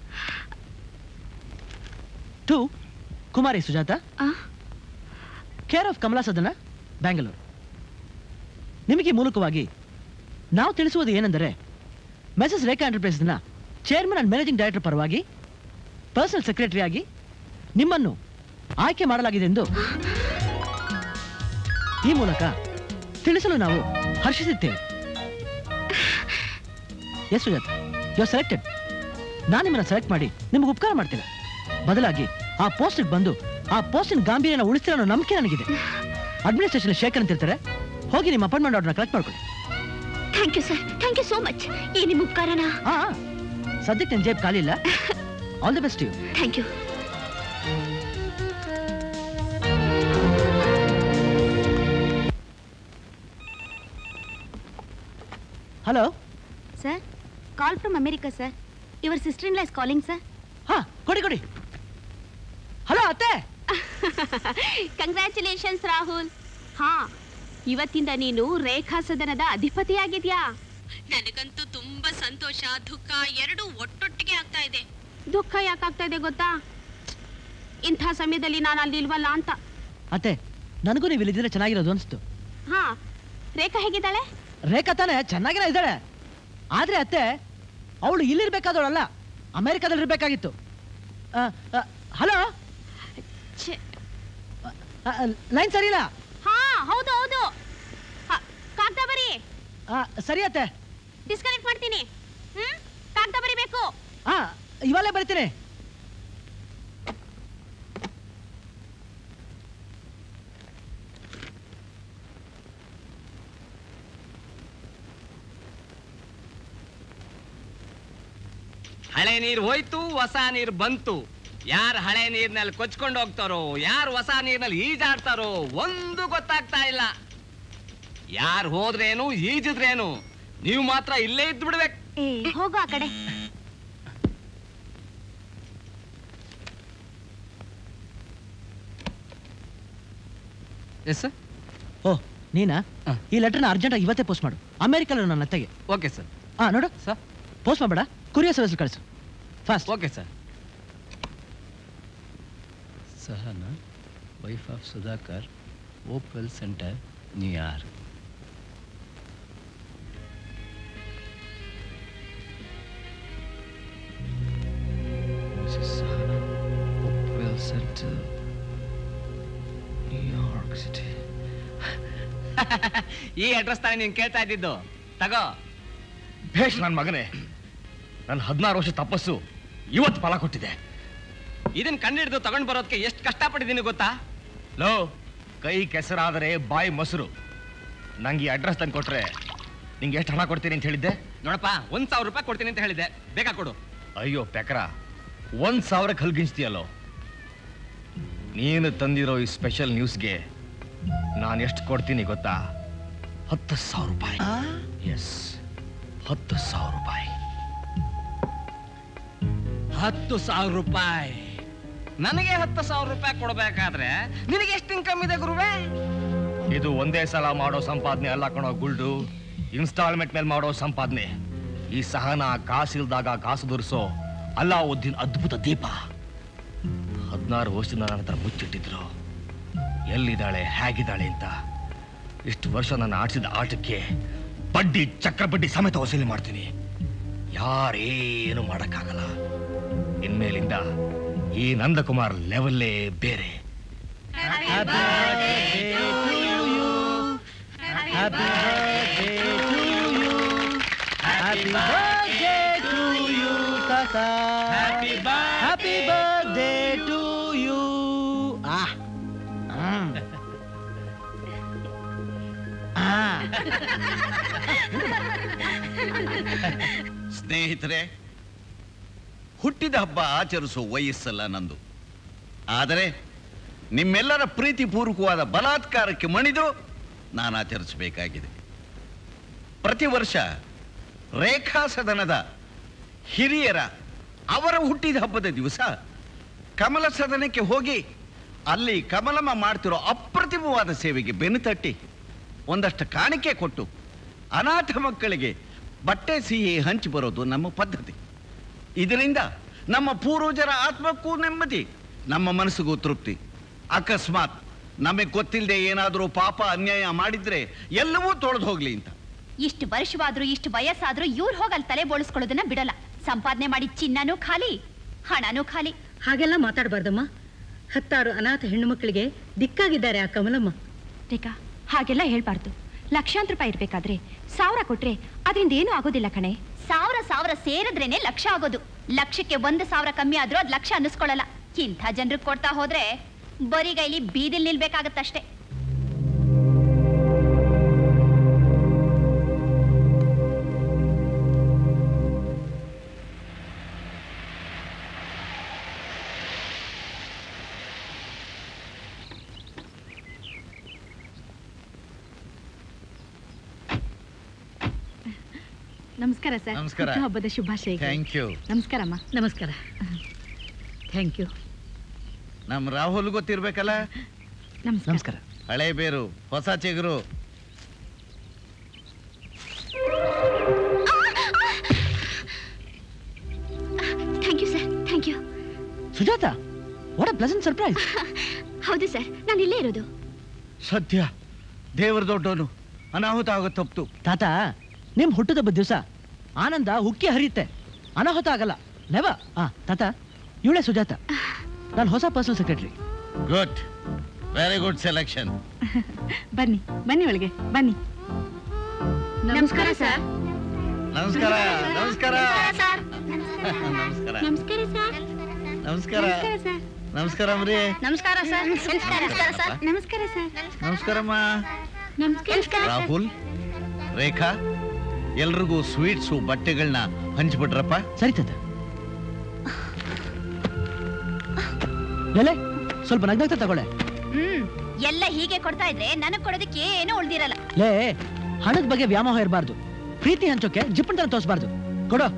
ಟು ಕುಮಾರಿ ಸುಜಾತ ಆ? ಕೇರ್ ಆಫ್ ಕಮಲಾ ಸದನ ಬ್ಯಾಂಗ್ಳೂರು ನಿಮಗೆ ಮೂಲಕವಾಗಿ ನಾವು ತಿಳಿಸುವುದು ಏನೆಂದರೆ ಮೆಸಸ್ ರೇಖಾ ಎಂಟರ್ಪ್ರೈಸಸ್ನ ಚೇರ್ಮನ್ ಅಂಡ್ ಮ್ಯಾನೇಜಿಂಗ್ ಡೈರೆಕ್ಟರ್ ಪರವಾಗಿ ಪರ್ಸನಲ್ ಸೆಕ್ರೆಟರಿ ಆಗಿ ನಿಮ್ಮನ್ನು ಆಯ್ಕೆ ಮಾಡಲಾಗಿದೆ ಎಂದು ಈ ಮೂಲಕ ತಿಳಿಸಲು ನಾವು ಹರ್ಷಿಸುತ್ತೇವೆ yes Sujatha you are selected ನಾನು ನಿಮ್ಮನ್ನು ಸೆಲೆಕ್ಟ್ ಮಾಡಿ ನಿಮಗೆ ಉಪಕಾರ ಮಾಡ್ತೇನೆ ಬದಲಾಗಿ ಆ ಪೋಸ್ಟ್ಗೆ ಬಂದು ಆ ಪೋಸ್ಟಿನ ಗಾಂಭೀರ್ಯನ ಉಳಿಸ್ತೀರ ಅನ್ನೋ ನಂಬಿಕೆ ನನಗಿದೆ ಅಡ್ಮಿನಿಸ್ಟ್ರೇಷನ್ ಶೇಖರ್ ಅಂತ ಇರ್ತಾರೆ ಹೋಗಿ ನಿಮ್ಮ ಅಪಾಯಿಂಟ್ಮೆಂಟ್ ಆರ್ಡರ್ನ ಕಲೆಕ್ಟ್ ಮಾಡ್ಕೊಳ್ಳಿ thank you sir thank you so much ಈ ನಿಮ್ಮ ಉಪಕಾರನ ಆ ಸದ್ಯಕ್ಕೆ ನನ್ನ ಜೇಬ್ ಖಾಲಿ ಇಲ್ಲ all the best you thank you hello sir call from America sir your sister in law is calling sir ಹಾ ಕೊಡಿ ಕೊಡಿ ಹಲೋ ಅತ್ತೆ ಕಂಗ್ರ್ಯಾಚುಲೇಷನ್ಸ್ ರಾಹುಲ್ ಹಾ ಇವತ್ತಿಂದ ನೀನು ರೇಖಾ ಸದನದ ಅಧಿಪತಿಯಾಗಿದ್ಯಾ ನನಗಂತೂ ತುಂಬಾ ಸಂತೋಷ ದುಃಖ ಎರಡು ಒಟ್ಟೊಟ್ಟಿಗೆ ಆಗ್ತಾ ಇದೆ ದುಃಖ ಯಾಕಾಗ್ತಾ ಇದೆ ಗೊತ್ತಾ ಇಂಥ ಸಮಯದಲ್ಲಿ ನಾನು ಅಲ್ಲಿ ಇಲ್ವಲ್ಲ ಅಂತ ಅತ್ತೆ ನನಗೂ ನೀವು ಇಲ್ಲಿದ್ರೆ ಚೆನ್ನಾಗಿರೋದು ಅನಿಸ್ತು ಹಾ ರೇಖಾ ಹೇಗಿದ್ದಾಳೆ ರೇಖಾ ತಾನೆ ಚೆನ್ನಾಗಿರೋ ಇದ್ದಾಳೆ ಆದ್ರೆ ಅತ್ತೆ ಅವಳು ಇಲ್ಲಿರ್ಬೇಕಾದವಳಲ್ಲ ಅಮೆರಿಕಾದಲ್ಲಿ ಇರ್ಬೇಕಾಗಿತ್ತು ಹಲೋ ಲೈನ್ ಸರಿ ಇಲ್ಲ ಹಾ ಹೌದು ಹೌದು ಹ, ಕಾಗ್ದ ಬರಿ ಆ, ಸರಿ ಅತ್ತೆ ಡಿಸ್ಕನೆಕ್ಟ್ ಮಾಡ್ತೀನಿ ಹ್ಮ್ ಕಾಗ್ದ ಬರಿಬೇಕು ಹಾ ಇವಾಗಲೇ ಬರ್ತೀನಿ ಹಳೆ ನೀರ್ ಹೋಯ್ತು ಹೊಸ ನೀರ್ ಬಂತು ಯಾರು ಹಳೆ ನೀರ್ನಲ್ಲಿ ಕೊಚ್ಕೊಂಡು ಹೋಗ್ತಾರೋ ಯಾರು ಹೊಸ ನೀರ್ನಲ್ಲಿ ಈಜಾಡ್ತಾರೋ ಒಂದು ಗೊತ್ತಾಗ್ತಾ ಇಲ್ಲ ಯಾರು ಹೋದ್ರೇನು ಈಜಿದ್ರೇನು ನೀವು ಮಾತ್ರ ಇಲ್ಲೇ ಇದ್ದು ಬಿಡ್ಬೇಕು ಏ ಹೋಗು ಆ ಕಡೆ ಎಸ್ ಸರ್ ಓ ನೀನಾ ಈ ಲೆಟರ್ನ ಅರ್ಜೆಂಟಾಗಿ ಇವತ್ತೇ ಪೋಸ್ಟ್ ಮಾಡು ಅಮೆರಿಕಲ್ಲಿ ನನ್ನ ಅತ್ತೆಗೆ ಓಕೆ ಸರ್ ಹಾ ನೋಡು ಸರ್ ಪೋಸ್ಟ್ ಮಾಡಬೇಡ ಕುರಿಯರ್ ಸರ್ವಿಸ್ ಕಳಿಸು fast okay sir Sahana wife of Sudhakar opal centre New York Center, New York City. ಈ ಅಡ್ರೆಸ್ ತಾನೇ ನೀನ್ ಕೇಳ್ತಾ ಇದ್ದಿದ್ದು ತಗೋ ಭೇಷ್ ನನ್ನ ಮಗನೇ ನನ್ನ ಹದಿನಾರು ವರ್ಷ ತಪಸ್ಸು ಇವತ್ತು ಫಲ ಕೊಟ್ಟಿದೆ ಇದನ್ನ ಕಂಡಿಡ್ದು ತಗೊಂಡ್ ಬರೋದಕ್ಕೆ ಎಷ್ಟು ಕಷ್ಟಪಟ್ಟಿದ್ದೀನಿ ಗೊತ್ತಾ ಲೋ ಕೈ ಕೆಸರಾದರೆ ಬಾಯಿ ಮೊಸರು ನಂಗೆ ಈ ಅಡ್ರೆಸ್ ತಂದು ಕೊಟ್ರೆ ನಿಂಗೆ ಎಷ್ಟು ಹಣ ಕೊಡ್ತೀನಿ ಅಂತ ಹೇಳಿದ್ದೆ ನೋಡಪ್ಪ ಒಂದ್ ಸಾವಿರ ರೂಪಾಯಿ ಕೊಡ್ತೀನಿ ಅಂತ ಹೇಳಿದ್ದೆ ಬೇಕಾ ಕೊಡು ಅಯ್ಯೋ ಪೆಕರ ಒಂದ್ ಸಾವಿರ ಕಲ್ಗಿಂಚ್ತೀಯಲ್ಲೋ ನೀನು ತಂದಿರೋ ಈ ಸ್ಪೆಷಲ್ ನ್ಯೂಸ್ಗೆ ನಾನು ಎಷ್ಟು ಕೊಡ್ತೀನಿ ಗೊತ್ತಾ ಹತ್ತು ಸಾವಿರ ರೂಪಾಯಿ ಎಸ್ ಹತ್ತು ಸಾವಿರ ರೂಪಾಯಿ ಹತ್ತು ಸಾವಿರ ರೂಪಾಯಿ ನನಗೆ ಹತ್ತು ಸಾವಿರ ರೂಪಾಯಿ ಕೊಡ್ಬೇಕಾದ್ರೆ ನಿನಗೆ ಎಷ್ಟು ಇನ್ಕಮ್ ಇದೆ ಗುರುವೇ ಇದು ಒಂದೇ ಸಲ ಮಾಡೋ ಸಂಪಾದನೆ ಅಲ್ಲ ಕಣೋ ಗುಲ್ಡು ಇನ್ಸ್ಟಾಲ್ಮೆಂಟ್ ಮೇಲೆ ಮಾಡೋ ಸಂಪಾದನೆ ಈ ಸಹನ ಕಾಸಿಲ್ದಾಗ ಕಾಸು ದುರ್ಸೋ ಅಲ್ಲಾವುದ್ದೀನ್ ಅದ್ಭುತ ದೀಪ ಹದಿನಾರು ವರ್ಷದಿಂದ ನನ್ನ ಹತ್ರ ಮುಚ್ಚಿಟ್ಟಿದ್ರು ಎಲ್ಲಿದ್ದಾಳೆ ಹೇಗಿದ್ದಾಳೆ ಅಂತ ಇಷ್ಟು ವರ್ಷ ನಾನು ಆಡಿಸಿದ ಆಟಕ್ಕೆ ಬಡ್ಡಿ ಚಕ್ರ ಬಡ್ಡಿ ಸಮೇತ ವಸೂಲಿ ಮಾಡ್ತೀನಿ ಯಾರೇನು ಮಾಡಕ್ಕಾಗಲ್ಲ ಇನ್ಮೇಲಿಂದ ಈ ನಂದಕುಮಾರ್ ಲೆವೆಲ್ಲೇ ಬೇರೆ Happy birthday to you, Tata. Happy birthday. Happy birthday to you. Ah. Mm. Ah. ಸ್ನೇಹಿತರೆ ಹುಟ್ಟಿದ ಹಬ್ಬ ಆಚರಿಸೋ ವಯಸ್ಸಲ್ಲ ನಂದು ಆದರೆ ನಿಮ್ಮೆಲ್ಲರ ಪ್ರೀತಿಪೂರ್ವಕವಾದ ಬಲಾತ್ಕಾರಕ್ಕೆ ಮಣಿದು ನಾನು ಆಚರಿಸಬೇಕಾಗಿದೆ ಪ್ರತಿ ವರ್ಷ ರೇಖಾ ಸದನದ ಹಿರಿಯರ ಅವರ ಹುಟ್ಟಿದ ಹಬ್ಬದ ದಿವಸ ಕಮಲ ಸದನಕ್ಕೆ ಹೋಗಿ ಅಲ್ಲಿ ಕಮಲಮ್ಮ ಮಾಡ್ತಿರೋ ಅಪ್ರತಿಮವಾದ ಸೇವೆಗೆ ಬೆನ್ನು ತಟ್ಟಿ ಒಂದಷ್ಟು ಕಾಣಿಕೆ ಕೊಟ್ಟು ಅನಾಥ ಮಕ್ಕಳಿಗೆ ಬಟ್ಟೆ ಸಿಹಿ ಹಂಚಿ ಬರೋದು ನಮ್ಮ ಪದ್ಧತಿ ಇದರಿಂದ ನಮ್ಮ ಪೂರ್ವಜರ ಆತ್ಮಕ್ಕೂ ನೆಮ್ಮದಿ ನಮ್ಮ ಮನಸ್ಸಿಗೂ ತೃಪ್ತಿ ಅಕಸ್ಮಾತ್ ನಮಗೆ ಗೊತ್ತಿಲ್ಲದೆ ಏನಾದರೂ ಪಾಪ ಅನ್ಯಾಯ ಮಾಡಿದ್ರೆ ಎಲ್ಲವೂ ತೊಳೆದು ಹೋಗ್ಲಿ ಅಂತ ಇಷ್ಟು ವರ್ಷವಾದ್ರೂ ಇಷ್ಟು ವಯಸ್ಸಾದ್ರೂ ಇವ್ರು ಹೋಗಲ್ ತಲೆ ಬೋಳಿಸ್ಕೊಳ್ಳೋದನ್ನ ಬಿಡಲ್ಲ ಸಂಪಾದನೆ ಮಾಡಿ ಚಿನ್ನನೂ ಖಾಲಿ ಹಣನೂ ಖಾಲಿ ಹಾಗೆಲ್ಲ ಮಾತಾಡಬಾರ್ದಮ್ಮ ಹತ್ತಾರು ಅನಾಥ ಹೆಣ್ಣು ಮಕ್ಕಳಿಗೆ ದಿಕ್ಕಾಗಿದ್ದಾರೆ ಆ ಕಮಲಮ್ಮ ರೇಖಾ ಹಾಗೆಲ್ಲ ಹೇಳ್ಬಾರ್ದು ಲಕ್ಷಾಂತರ ರೂಪಾಯಿ ಇರ್ಬೇಕಾದ್ರೆ ಸಾವಿರ ಕೊಟ್ರೆ ಅದರಿಂದ ಏನೂ ಆಗೋದಿಲ್ಲ ಕಣೆ ಸಾವಿರ ಸಾವಿರ ಸೇರಿದ್ರೇನೆ ಲಕ್ಷ ಆಗೋದು ಲಕ್ಷಕ್ಕೆ ಒಂದು ಸಾವಿರ ಕಮ್ಮಿ ಆದ್ರೂ ಅದ್ ಲಕ್ಷ ಅನ್ನಿಸ್ಕೊಳ್ಳಲ್ಲ ಇಂಥ ಜನರಿಗೆ ಕೊಡ್ತಾ ಹೋದ್ರೆ ಬರಿಗೈಲಿ ಬೀದಿಲ್ ನಿಲ್ಬೇಕಾಗತ್ತಷ್ಟೇ ನಮಸ್ಕಾರ ಸರ್ ನಮಸ್ಕಾರ. ಹಬ್ಬದ ಶುಭಾಶಯ ಥ್ಯಾಂಕ್ ಯು ನಮಸ್ಕಾರಮ್ಮ ನಮಸ್ಕಾರ ಥ್ಯಾಂಕ್ ಯು ನಮ್ಮ ರಾಹುಲ್ ಗೊತ್ತಿರ್ಬೇಕಲ್ಲ ನಮಸ್ಕಾರ ಹಳೆ ಬೇರು ಹೊಸ ಚಿಗುರು thank you sir thank you Sujatha what a pleasant surprise ಹೌದು ಸರ್ ನಾನು ಇಲ್ಲೇ ಇರೋದು ಸತ್ಯ ದೇವರ ದೊಡ್ಡವನು ಅನಾಹುತ ಆಗೋ ತಪ್ತು ತಾತ ನಿಮ್ ಹುಟ್ಟುದಬ್ಬ ದಿವಸ ಆನಂದ ಉಕ್ಕಿ ಹರಿಯುತ್ತೆ ಅನಾಹುತ ಆಗಲ್ಲ ನೆವ ಆ ತಾತ ಇವಳೆ ಸುಜಾತ ನಾನು ಹೊಸ personal secretary good very good selection ಬನ್ನಿ ಬನ್ನಿ ಒಳಗೆ ಬನ್ನಿ ನಮಸ್ಕಾರ ಸರ್ ನಮಸ್ಕಾರ ನಮಸ್ಕಾರ ಸರ್ ನಮಸ್ಕಾರ ನಮಸ್ಕಾರ ಸರ್ ನಮಸ್ಕಾರ ಸರ್ ನಮಸ್ಕಾರ ಅಮ್ರಿ ನಮಸ್ಕಾರ ಸರ್ ನಮಸ್ಕಾರ ಸರ್ ನಮಸ್ಕಾರ ಸರ್ ನಮಸ್ಕಾರಮ್ಮ ನಮಸ್ಕಾರ ರಾಹುಲ್ ರೇಖಾ ಎಲ್ರಿಗೂ ಸ್ವೀಟ್ಸು ಬಟ್ಟೆಗಳನ್ನ ಹಂಚ್ಬಿಟ್ರಪ್ಪ ಸರಿ ತಾತ ಲೇಲೆ ಸ್ವಲ್ಪ ನಗ್ನಗ್ತಾ ತಗೊಳ್ಳೆ ಹ್ಮ್ ಎಲ್ಲ ಹೀಗೆ ಕೊಡ್ತಾ ಇದ್ರೆ ನನಗ್ ಕೊಡೋದಕ್ಕೆ ಏನೂ ಉಳ್ದಿರಲ್ಲ ಲೇ ಹಣದ ಬಗ್ಗೆ ವ್ಯಾಮೋಹ ಇರಬಾರ್ದು ಪ್ರೀತಿ ಹಂಚೋಕೆ ಜಿಪ್ಪಣ್ತನ ತೋರಿಸಬಾರ್ದು ಕೊಡೋ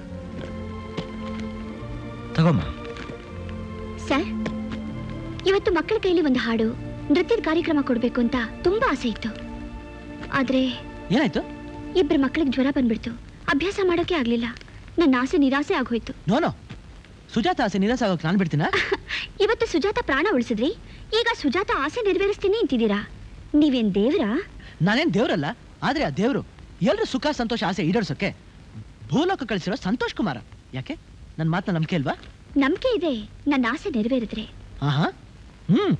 ತಗೊಮ್ಮ ಸರ್ ಇವತ್ತು ಮಕ್ಕಳ ಕೈಲಿ ಒಂದು ಹಾಡು ನೃತ್ಯದ ಕಾರ್ಯಕ್ರಮ ಕೊಡಬೇಕು ಅಂತ ತುಂಬಾ ಆಸೆ ಇತ್ತು ಆದ್ರೆ ಏನಾಯ್ತು ಇಬ್ಬರು ಮಕ್ಕಳಿಗೆ ಜ್ವರ ಬಂದ್ಬಿಡ್ತು ಅಭ್ಯಾಸ ಮಾಡೋಕೆ ಆಗ್ಲಿಲ್ಲ ನನ್ನ ಆಸೆ ನಿರಾಸೆ ಆಗೋಯ್ತು ನೋನೋ ಸುಜಾತ ಆಸೆ ನಿರಾಸ ಆಗೋಕೆ ನಾನು ಬಿಡ್ತೀನಾ ಇವತ್ತು ಸುಜಾತ ಪ್ರಾಣ ಉಳಿಸಿದ್ರಿ ಈಗ ಸುಜಾತ ಆಸೆ ನೆರವೇರಿಸ್ತೀನಿ ಅಂತಿದ್ದೀರಾ ನೀವೇನ್ ದೇವ್ರಾ ನಾನೇನ್ ದೇವ್ರಲ್ಲ ಆದ್ರೆ ಆ ದೇವ್ರು ಎಲ್ರು ಸುಖ ಸಂತೋಷ ಆಸೆ ಈಡೇರ್ಸೋಕೆ ಭೂಲೋಕ ಕಳಿಸಿರೋ ಸಂತೋಷ್ ಕುಮಾರ ಯಾಕೆ ನನ್ನ ಮಾತನ್ನ ನಂಬಿಕೆ ಇಲ್ವಾ ನಂಬಿಕೆ ಇದೆ ನನ್ನ ಆಸೆ ನೆರವೇರಿದ್ರೆ ಆಹಾ ಹ್ಮ್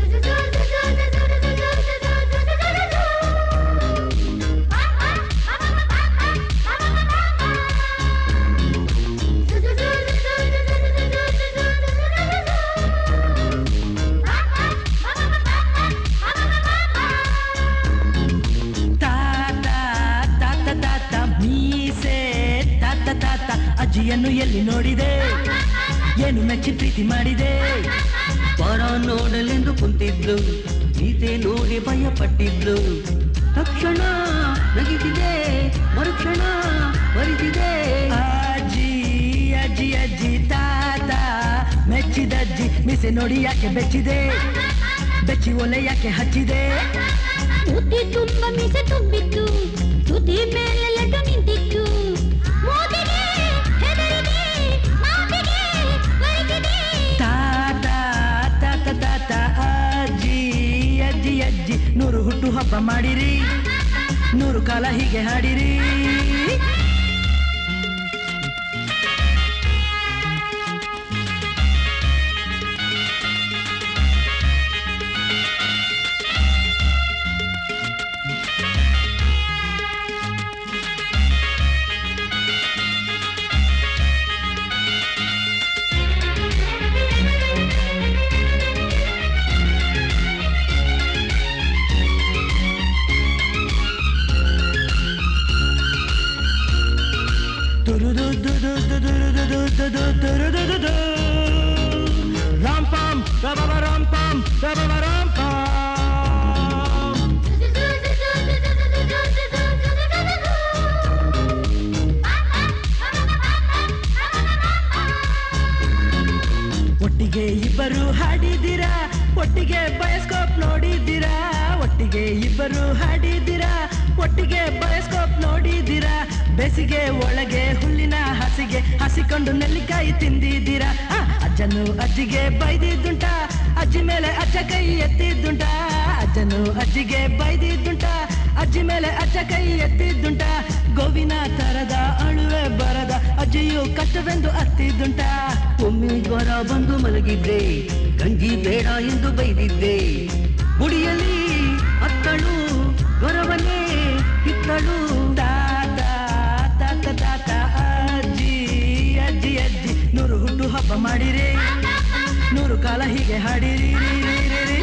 ತಾತ ತಾತ ತಾತ ಮೀಸೆ ತಾತ ತಾತ ಅಜ್ಜಿಯನ್ನು ಎಲ್ಲಿ ನೋಡಿದೆ ಏನು ಮೆಚ್ಚಿ ಪ್ರೀತಿ ಮಾಡಿದೆ ಪರ ನೋಡಲೆಂದು ಕುಂತಿದ್ಲು ಗೀತೆ ನೋಡಿ ಭಯ ಪಟ್ಟಿದ್ಲು ತಕ್ಷಣ ನಗಿಸಿದೆ ಮರುಕ್ಷಣ ಬರಿಸಿದೆ ಅಜ್ಜಿ ಅಜ್ಜಿ ಅಜ್ಜಿ ತಾತ ಮೆಚ್ಚಿದಜ್ಜಿ ಮಿಸೆ ನೋಡಿ ಯಾಕೆ ಬೆಚ್ಚಿದೆ ಬೆಚ್ಚಿ ಒಲೆ ಯಾಕೆ ಹಚ್ಚಿದೆ ತುಟಿ ತುಂಬ ಮೀಸೆ ತುಂಬಿತ್ತು ತುಟಿ ಮೇಲೆ ಲಡ್ಡು ನಿಂತಿತ್ತು ಮೋದಿಗೆ ಹೆದರಿದೆ ಮಾತಿಗೆ ಬೈದಿದೆ ತಾತ ತಾತ ತಾತ ಅಜ್ಜಿ ಅಜ್ಜಿ ಅಜ್ಜಿ ನೂರು ಹುಟ್ಟು ಹಬ್ಬ ಮಾಡಿರಿ ನೂರು ಕಾಲ ಹೀಗೆ ಹಾಡಿರಿ ರಾಮ್ ಪಾಮ್ ರಬ ರಾಮ್ ಪಾಮ್ ರಬ ರಾಮ್ ಪಾಮ್ ಒಟ್ಟಿಗೆ ಇಬ್ಬರು ಹಾಡಿದ್ದೀರಾ ಒಟ್ಟಿಗೆ ಬಯೋಸ್ಕೋಪ್ ನೋಡಿದ್ದೀರಾ ಒಟ್ಟಿಗೆ ಇಬ್ಬರು ಹಾಡಿದ್ದೀರಾ ಒಟ್ಟಿಗೆ ಬಯೋಸ್ಕೋಪ್ ನೋಡಿದ್ದೀರಾ ಬೇಸಿಗೆ ಒಳಗೆ ಹುಲ್ಲಿನ ಹಸಿಗೆ ಹಸಿಕೊಂಡು ನೆಲ್ಲಿಕಾಯಿ ತಿಂದಿದ್ದೀರಾ ಆ, ಅಜ್ಜನು ಅಜ್ಜಿಗೆ ಬೈದಿದ್ದುಂಟ ಅಜ್ಜಿ ಮೇಲೆ ಅಜ್ಜ ಕೈ ಎತ್ತಿದ್ದುಂಟ ಅಜ್ಜನು ಅಜ್ಜಿಗೆ ಬೈದಿದ್ದುಂಟ ಅಜ್ಜಿ ಮೇಲೆ ಅಜ್ಜ ಕೈ ಎತ್ತಿದ್ದುಂಟ ಗೋವಿನ ತರದ ಅಳುವೆ ಬರದ ಅಜ್ಜಿಯು ಕಷ್ಟವೆಂದು ಅತ್ತಿದ್ದುಂಟ ಒಮ್ಮೆ ಜ್ವರ ಬಂದು ಮಲಗಿದ್ದೆ ಗಂಜಿ ಬೇಡ ಎಂದು ಬೈದಿದ್ದೆ ಗುಡಿಯಲ್ಲಿ ಅತ್ತಳು ಗೊರವನೇ ಕಿತ್ತಳು ತಾತ ತಾತ ತಾತ ಅಜ್ಜಿ ಅಜ್ಜಿ ಅಜ್ಜಿ ನೂರು ಹುಟ್ಟು ಹಬ್ಬ ಮಾಡಿರಿ ನೂರು ಕಾಲ ಹೀಗೆ ಹಾಡಿರಿ ರೀ, ರೀ, ರೀ, ರೀ.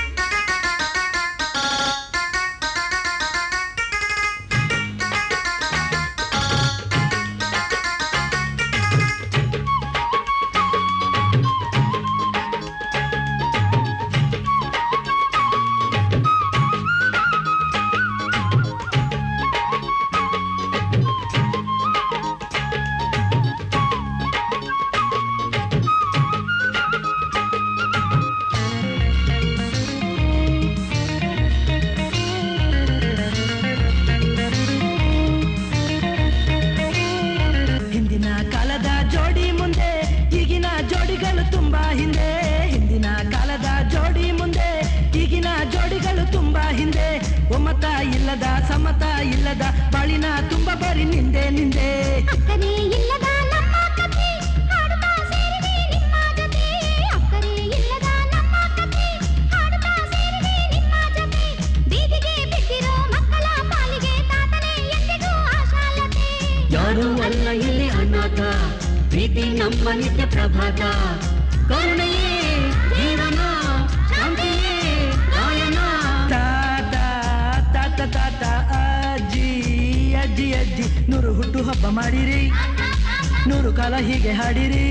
ಹಿಂದಿನ ಕಾಲದ ಜೋಡಿ ಮುಂದೆ ಈಗಿನ ಜೋಡಿಗಳು ತುಂಬಾ ಹಿಂದೆ ಹಿಂದಿನ ಕಾಲದ ಜೋಡಿ ಮುಂದೆ ಈಗಿನ ಜೋಡಿಗಳು ತುಂಬಾ ಹಿಂದೆ ಒಮ್ಮತ ಇಲ್ಲದ ಸಮತ ಇಲ್ಲದ ಬಾಳಿನ ತುಂಬಾ ಬರಿ ನಿಂದೆ ನಿಂದೆ ಅಕ್ಕರೆ ಇಲ್ಲದ ನಮ್ಮ ಕಥೆ ಹಾಡುತ್ತಾ ಸೇರಿದೆ ನಿಮ್ಮ ಜೊತೆ ಅಕ್ಕರೆ ಇಲ್ಲದ ನಮ್ಮ ಕಥೆ ಹಾಡುತ್ತಾ ಸೇರಿದೆ ನಿಮ್ಮ ಜೊತೆ ಬೀದಿಗೆ ಬಿದ್ದಿರೋ ಮಕ್ಕಳ ಪಾಲಿಗೆ ತಾತನೇ ಎಂದಿಗೂ ಆಶಾಲತೆ ಯಾರು ಅಲ್ಲ ಇಲ್ಲಿ ಅನಾಥ ಪ್ರೀತಿ ನಮ್ಮ ನಿತ್ಯ ಪ್ರಭಾತ ಕರುಣೆಯೇ ಜೀವನ ಶಾಂತಿಯೇ ರಾಯನ ತಾತ ತಾತ ತಾತ ಅಜ್ಜಿ ಅಜ್ಜಿ ಅಜ್ಜಿ ನೂರು ಹುಟ್ಟು ಹಬ್ಬ ಮಾಡಿರಿ ನೂರು ಕಾಲ ಹೀಗೆ ಹಾಡಿರಿ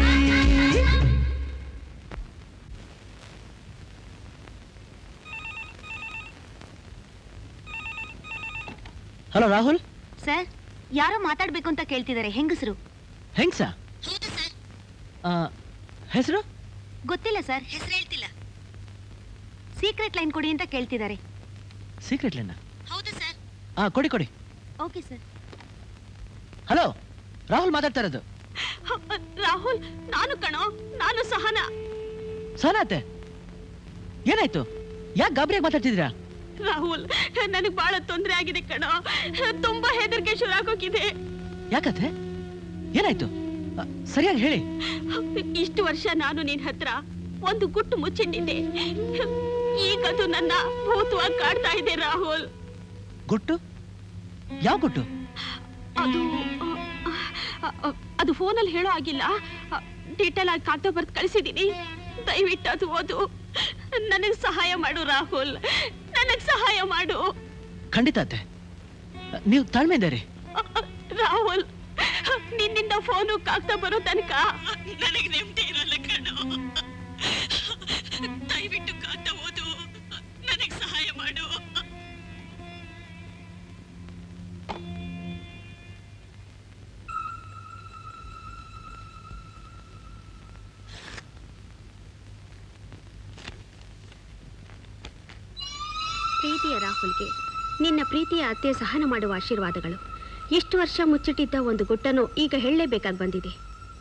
ಹಲೋ ರಾಹುಲ್ ಸರ್ ಯಾರೋ ಮಾತಾಡ್ಬೇಕು ಅಂತ ಕೇಳ್ತಿದ್ದಾರೆ ಹೆಂಗಸರು ಹೆಂಗ್ಸ ಹೆಸರು ಗೊತ್ತಿಲ್ಲ ಸರ್ ಹೆಸರು ಹೇಳ್ತಿಲ್ಲ ಸೀಕ್ರೆಟ್ ಲೈನ್ ಕೊಡಿ ಅಂತ ಕೇಳ್ತಿದ್ದಾರೆ ಸೀಕ್ರೆಟ್ ಲೈನ ಹೌದು ಸರ್ ಹಾ ಕೊಡಿ ಕೊಡಿ ಓಕೆ ಸರ್ ಹಲೋ ರಾಹುಲ್ ಮಾತಾಡ್ತಾ ಇರೋದು ರಾಹುಲ್ ನಾನು ಕಣೋ ನಾನು ಸಹನ ಸಹನಾತೆ ಏನಾಯ್ತು ಯಾಕೆ ಗಾಬರಿಯಾಗಿ ಮಾತಾಡ್ತಿದ್ದೀರಾ ರಾಹುಲ್ ನನಗೆ ಬಹಳ ತೊಂದರೆ ಆಗಿದೆ ಕಣೋ ತುಂಬಾ ಹೆದರಿಕೆ ಶುರು ಆಗೋಗಿದೆ ಯಾಕತ್ತೆ ಏನಾಯ್ತು ಅ, ಸರಿಯಾಗಿ ಹೇಳಿ ಇಷ್ಟು ವರ್ಷ ನಾನು ನಿನ್ ಹತ್ರ ಒಂದು ಗುಟ್ಟು ಮುಚ್ಚಿಟ್ಟಿದ್ದೆ ಈಗದು ನನ್ನ ಭೂತವಾಗಿ ಕಾಡ್ತಾ ಇದೆ ರಾಹುಲ್ ಗುಟ್ಟು ಯಾವ ಗುಟ್ಟು ಅದು ಅ, ಅ, ಅದು ಫೋನಲ್ಲಿ ಹೇಳೋ ಆಗಿಲ್ಲ ಡೀಟೇಲ್ ಆಗಿ ಕಾಗ್ದ ಬರ್ದು ಕಳಿಸಿದ್ದೀನಿ ದಯವಿಟ್ಟು ಅದು ಓದು ನನಗೆ ಸಹಾಯ ಮಾಡು ರಾಹುಲ್ ನನಗೆ ಸಹಾಯ ಮಾಡು ಖಂಡಿತ ಅತ್ತೆ ನೀವು ತಾಳ್ಮೆಯಿಂದ ಇರಿ ರಾಹುಲ್ ನಿನ್ನಿಂದ ಫೋನು ಕಾಗ್ದ ಬರೋ ತನಕ ನನಗೆ ನೆಮ್ಮದಿ ಇರಲ್ಲ ಕಣೋ ದಯವಿಟ್ಟು ಕಾಗ್ದ ಓದು ನನಗೆ ಸಹಾಯ ಮಾಡು ಪ್ರೀತಿಯ ರಾಹುಲ್ಗೆ ನಿನ್ನ ಪ್ರೀತಿಯ ಅತ್ತೆ ಸಹನ ಮಾಡುವ ಆಶೀರ್ವಾದಗಳು ಇಷ್ಟು ವರ್ಷ ಮುಚ್ಚಿಟ್ಟಿದ್ದ ಒಂದು ಗುಟ್ಟನ್ನು ಈಗ ಹೇಳಲೇಬೇಕಾಗಿ ಬಂದಿದೆ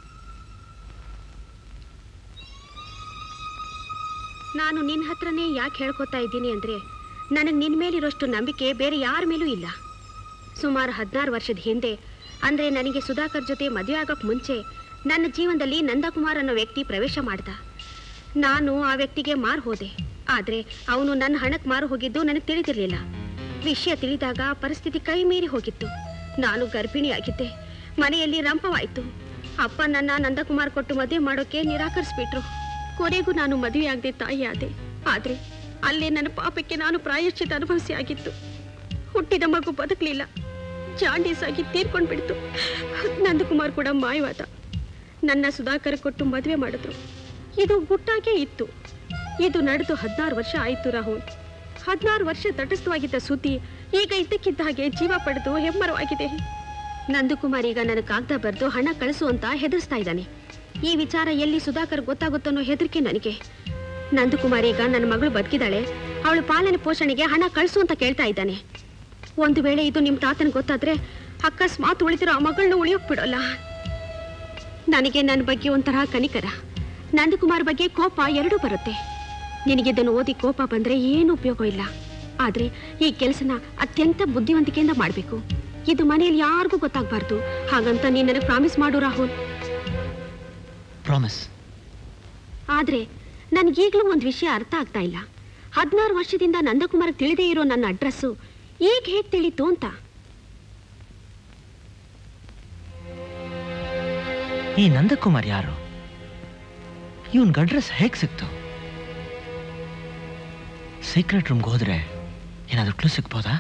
ನಾನು ನಿನ್ನ ಹತ್ರನೇ ಯಾಕೆ ಹೇಳ್ಕೊತಾ ಇದ್ದೀನಿ ಅಂದರೆ ನನಗೆ ನಿನ್ನ ಮೇಲಿರೋಷ್ಟು ನಂಬಿಕೆ ಬೇರೆ ಯಾರ ಮೇಲೂ ಇಲ್ಲ ಸುಮಾರು ಹದಿನಾರು ವರ್ಷದ ಹಿಂದೆ ಅಂದರೆ ನನಗೆ ಸುಧಾಕರ್ ಜೊತೆ ಮದುವೆ ಆಗೋಕ್ಕೆ ಮುಂಚೆ ನನ್ನ ಜೀವನದಲ್ಲಿ ನಂದಕುಮಾರ್ ಅನ್ನೋ ವ್ಯಕ್ತಿ ಪ್ರವೇಶ ಮಾಡ್ದ ನಾನು ಆ ವ್ಯಕ್ತಿಗೆ ಮಾರು ಹೋದೆ ಆದರೆ ಅವನು ನನ್ನ ಹಣಕ್ಕೆ ಮಾರು ಹೋಗಿದ್ದು ನನಗೆ ತಿಳಿದಿರಲಿಲ್ಲ ವಿಷಯ ತಿಳಿದಾಗ ಪರಿಸ್ಥಿತಿ ಕೈ ಮೀರಿ ಹೋಗಿತ್ತು ನಾನು ಗರ್ಭಿಣಿಯಾಗಿದ್ದೆ ಮನೆಯಲ್ಲಿ ರಂಪವಾಯಿತು ಅಪ್ಪ ನನ್ನ ನಂದಕುಮಾರ್ ಕೊಟ್ಟು ಮದುವೆ ಮಾಡೋಕೆ ನಿರಾಕರಿಸ್ಬಿಟ್ರು ಕೊನೆಗೂ ನಾನು ಮದುವೆಯಾಗದೆ ತಾಯಿಯಾದೆ ಆದರೆ ಅಲ್ಲೇ ನನ್ನ ಪಾಪಕ್ಕೆ ನಾನು ಪ್ರಾಯಶ್ಚಿತ ಅನುಭವಿಸಿ ಆಗಿತ್ತು ಹುಟ್ಟಿದ ಮಗು ಬದುಕಲಿಲ್ಲ ಜಾಂಡೀಸ್ ಆಗಿ ತೀರ್ಕೊಂಡು ಬಿಡ್ತು ನಂದಕುಮಾರ್ ಕೂಡ ಮಾಯವಾದ ನನ್ನ ಸುಧಾಕರ್ ಕೊಟ್ಟು ಮದುವೆ ಮಾಡಿದ್ರು ಇದು ಗುಟ್ಟಾಗೇ ಇತ್ತು ಇದು ನಡೆದು ಹದಿನಾರು ವರ್ಷ ಆಯಿತು ರಾಹುಲ್ ಹದಿನಾರು ವರ್ಷ ತಟಸ್ಥವಾಗಿದ್ದ ಸುದ್ದಿ ಈಗ ಇದ್ದಕ್ಕಿದ್ದ ಹಾಗೆ ಜೀವ ಪಡೆದು ಹೆಮ್ಮರವಾಗಿದೆ ನಂದಕುಮಾರ್ ಈಗ ನನ್ನ ಕಾಗ್ದ ಬರೆದು ಹಣ ಕಳಿಸು ಅಂತ ಹೆದರ್ಸ್ತಾ ಇದ್ದಾನೆ ಈ ವಿಚಾರ ಎಲ್ಲಿ ಸುಧಾಕರ್ ಗೊತ್ತಾಗುತ್ತೋ ಅನ್ನೋ ಹೆದರಿಕೆ ನನಗೆ ನಂದಕುಮಾರ್ ಈಗ ನನ್ನ ಮಗಳು ಬದುಕಿದಾಳೆ ಅವಳ ಪಾಲನೆ ಪೋಷಣೆಗೆ ಹಣ ಕಳಿಸು ಅಂತ ಕೇಳ್ತಾ ಇದ್ದಾನೆ ಒಂದು ವೇಳೆ ಇದು ನಿಮ್ಮ ತಾತನ ಗೊತ್ತಾದ್ರೆ ಅಕಸ್ಮಾತ್ ಉಳಿದಿರೋ ಆ ಮಗಳನ್ನ ಉಳಿಯೋಕ್ ಬಿಡೋಲ್ಲ ನನಗೆ ನನ್ನ ಬಗ್ಗೆ ಒಂಥರ ಕನಿಕರ ನಂದಕುಮಾರ್ ಬಗ್ಗೆ ಕೋಪ ಎರಡೂ ಬರುತ್ತೆ ನಿನಗಿದನ್ನು ಓದಿ ಕೋಪ ಬಂದ್ರೆ ಏನು ಉಪಯೋಗ ಇಲ್ಲ ಆದ್ರೆ ಈ ಕೆಲಸನ ಅತ್ಯಂತ ಬುದ್ಧಿವಂತಿಕೆಯಿಂದ ಮಾಡಬೇಕು ಇದು ಮನೆಯಲ್ಲಿ ಯಾರಿಗೂ ಗೊತ್ತಾಗಬಾರ್ದು ಹಾಗಂತ ನೀನು ನನಗೆ ಪ್ರಾಮಿಸ್ ಮಾಡು ರಾಹುಲ್ ಪ್ರಾಮಿಸ್ ಆದ್ರೆ ನನಗೀಗಲೂ ಒಂದು ವಿಷಯ ಅರ್ಥ ಆಗ್ತಾ ಇಲ್ಲ ಹದಿನಾರು ವರ್ಷದಿಂದ ನಂದಕುಮಾರ್ ತಿಳಿದೇ ಇರೋ ನನ್ನ ಅಡ್ರೆಸ್ಸು ಈಗ ಹೇಗೆ ತಿಳಿತು ಅಂತ ಈ ನಂದಕುಮಾರ್ ಯಾರು ಇವನ್ ಅಡ್ರೆಸ್ ಹೇಗ್ ಸಿಕ್ತು ಸೀಕ್ರೆಟ್ ರೂಮ್ಗೆ ಹೋದ್ರೆ ಏನಾದರೂ ಕ್ಲೂ ಸಿಗ್ಬೋದಾ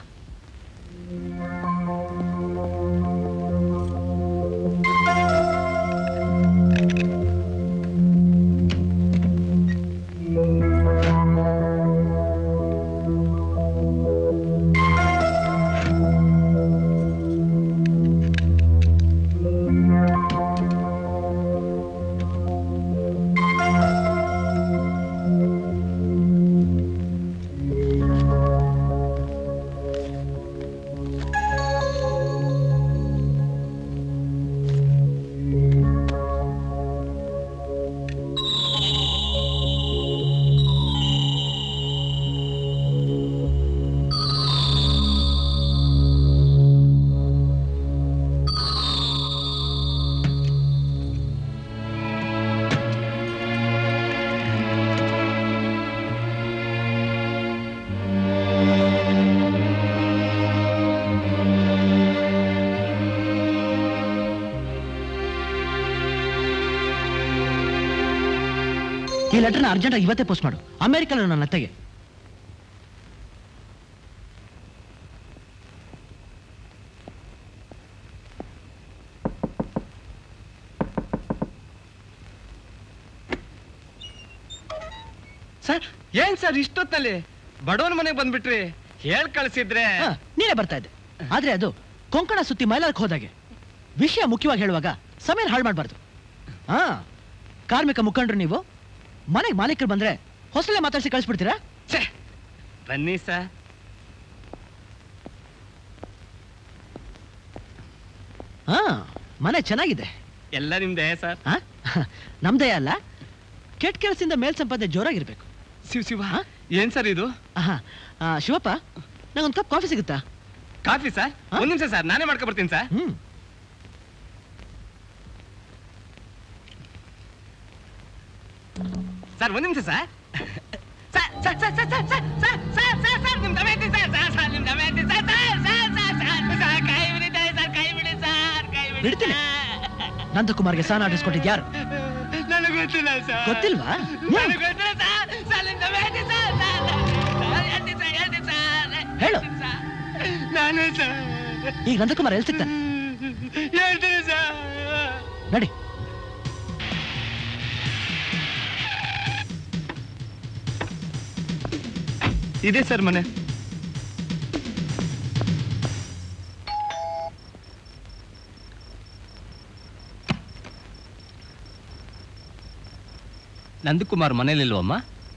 ಈ ಲೆಟರ್ನ ಅರ್ಜೆಂಟಾಗಿ ಇವತ್ತೇ ಪೋಸ್ಟ್ ಮಾಡು ಅಮೆರಿಕಲ್ಲಿ ನನ್ನ ಅತ್ತೆಗೆ ಸರ್ ಏನ್ ಸರ್ ಇಷ್ಟೊತ್ತಲ್ಲಿ ಬಡವನ ಮನೆಗೆ ಬಂದ್ಬಿಟ್ರಿ ಹೇಳ್ ಕಳ್ಸಿದ್ರೆ ಹಾ, ನೀನೇ ಬರ್ತಾ ಇದ್ದೆ ಆದ್ರೆ ಅದು ಕೊಂಕಣ ಸುತ್ತಿ ಮೈಲಾರಕ್ಕೆ ಹೋದಾಗೆ ವಿಷಯ ಮುಖ್ಯವಾಗಿ ಹೇಳುವಾಗ ಸಮಯ ಹಾಳು ಮಾಡಬಾರ್ದು ಹಾ ಕಾರ್ಮಿಕ ಮುಖಂಡರು ನೀವು ಮನೆಗೆ ಮಾಲೀಕರು ಬಂದ್ರೆ ಹೊಸಲೇ ಮಾತಾಡಿಸಿ ಕಳಿಸ್ಬಿಡ್ತೀರಾ ಬನ್ನಿ ಸರ್ ಹಾ ಮನೆ ಚೆನ್ನಾಗಿದೆ ಎಲ್ಲ ನಿಮ್ದೆ ಸರ್ ಹಾ ನಮ್ದೇ ಅಲ್ಲ ಕೆಟ್ಟ ಕೆಲಸದಿಂದ ಮೇಲ್ ಸಂಪಾದನೆ ಜೋರಾಗಿರ್ಬೇಕು ಶಿವ ಶಿವ ಏನ್ ಸರ್ ಇದು ಆಹಾ, ಆ, ಶಿವಪ್ಪ ನಂಗೊಂದು ಕಪ್ ಕಾಫಿ ಸಿಗುತ್ತಾ ಕಾಫಿ ಸರ್ ಒಂದ್ ನಿಮಿಷ ಸರ್ ನಾನೇ ಮಾಡ್ಕೊ ಬರ್ತೀನಿ ಸರ್ ಹ್ಮ್ ಸರ್ ಒಂದ್ ನಿಮಿಷ sir sir sir sir sir sir sir sir sir sir sir ನಿಮ್ ದಮಯಂತಿ ಸರ್ ಸರ್ ಸರ್ ನಿಮ್ Damayanti sir sir sir sir sir sir ಕೈ ಬಿಡಿ ಸರ್ ಕೈ ಬಿಡಿ ಸರ್ ಕೈ ಬಿಡಿ ಬಿಡ್ತೀನಿ ನಂದಕುಮಾರ್ಗೆ ಸಾನ ಆಡಿಸ್ಕೊಟ್ಟಿದ್ ಯಾರು ನನಗೆ ಗೊತ್ತಿಲ್ಲ ಸರ್ ಗೊತ್ತಿಲ್ವಾ? ನನಗೆ ಗೊತ್ತಿಲ್ಲ ಸರ್ ಸರ್ ನಿಮ್ ದಮಯಂತಿ ಸರ್ ಸರ್ ಸರ್ ಹೇಳ್ತೀನಿ ಸರ್ ಹೇಳ್ತೀನಿ ಸರ್ ಹೇಳು ನಾನು ಸರ್ ಈಗ ನಂದಕುಮಾರ್ ಎಲ್ಲಿ ಸಿಗ್ತಾನೆ ಹೇಳ್ತೀನಿ ಸರ್ ನಡಿ ಇದೆ ಸರ್ ಮನೆ ನಂದಕುಮಾರ್ ಮನೇಲಿಲ್ವಮ್ಮ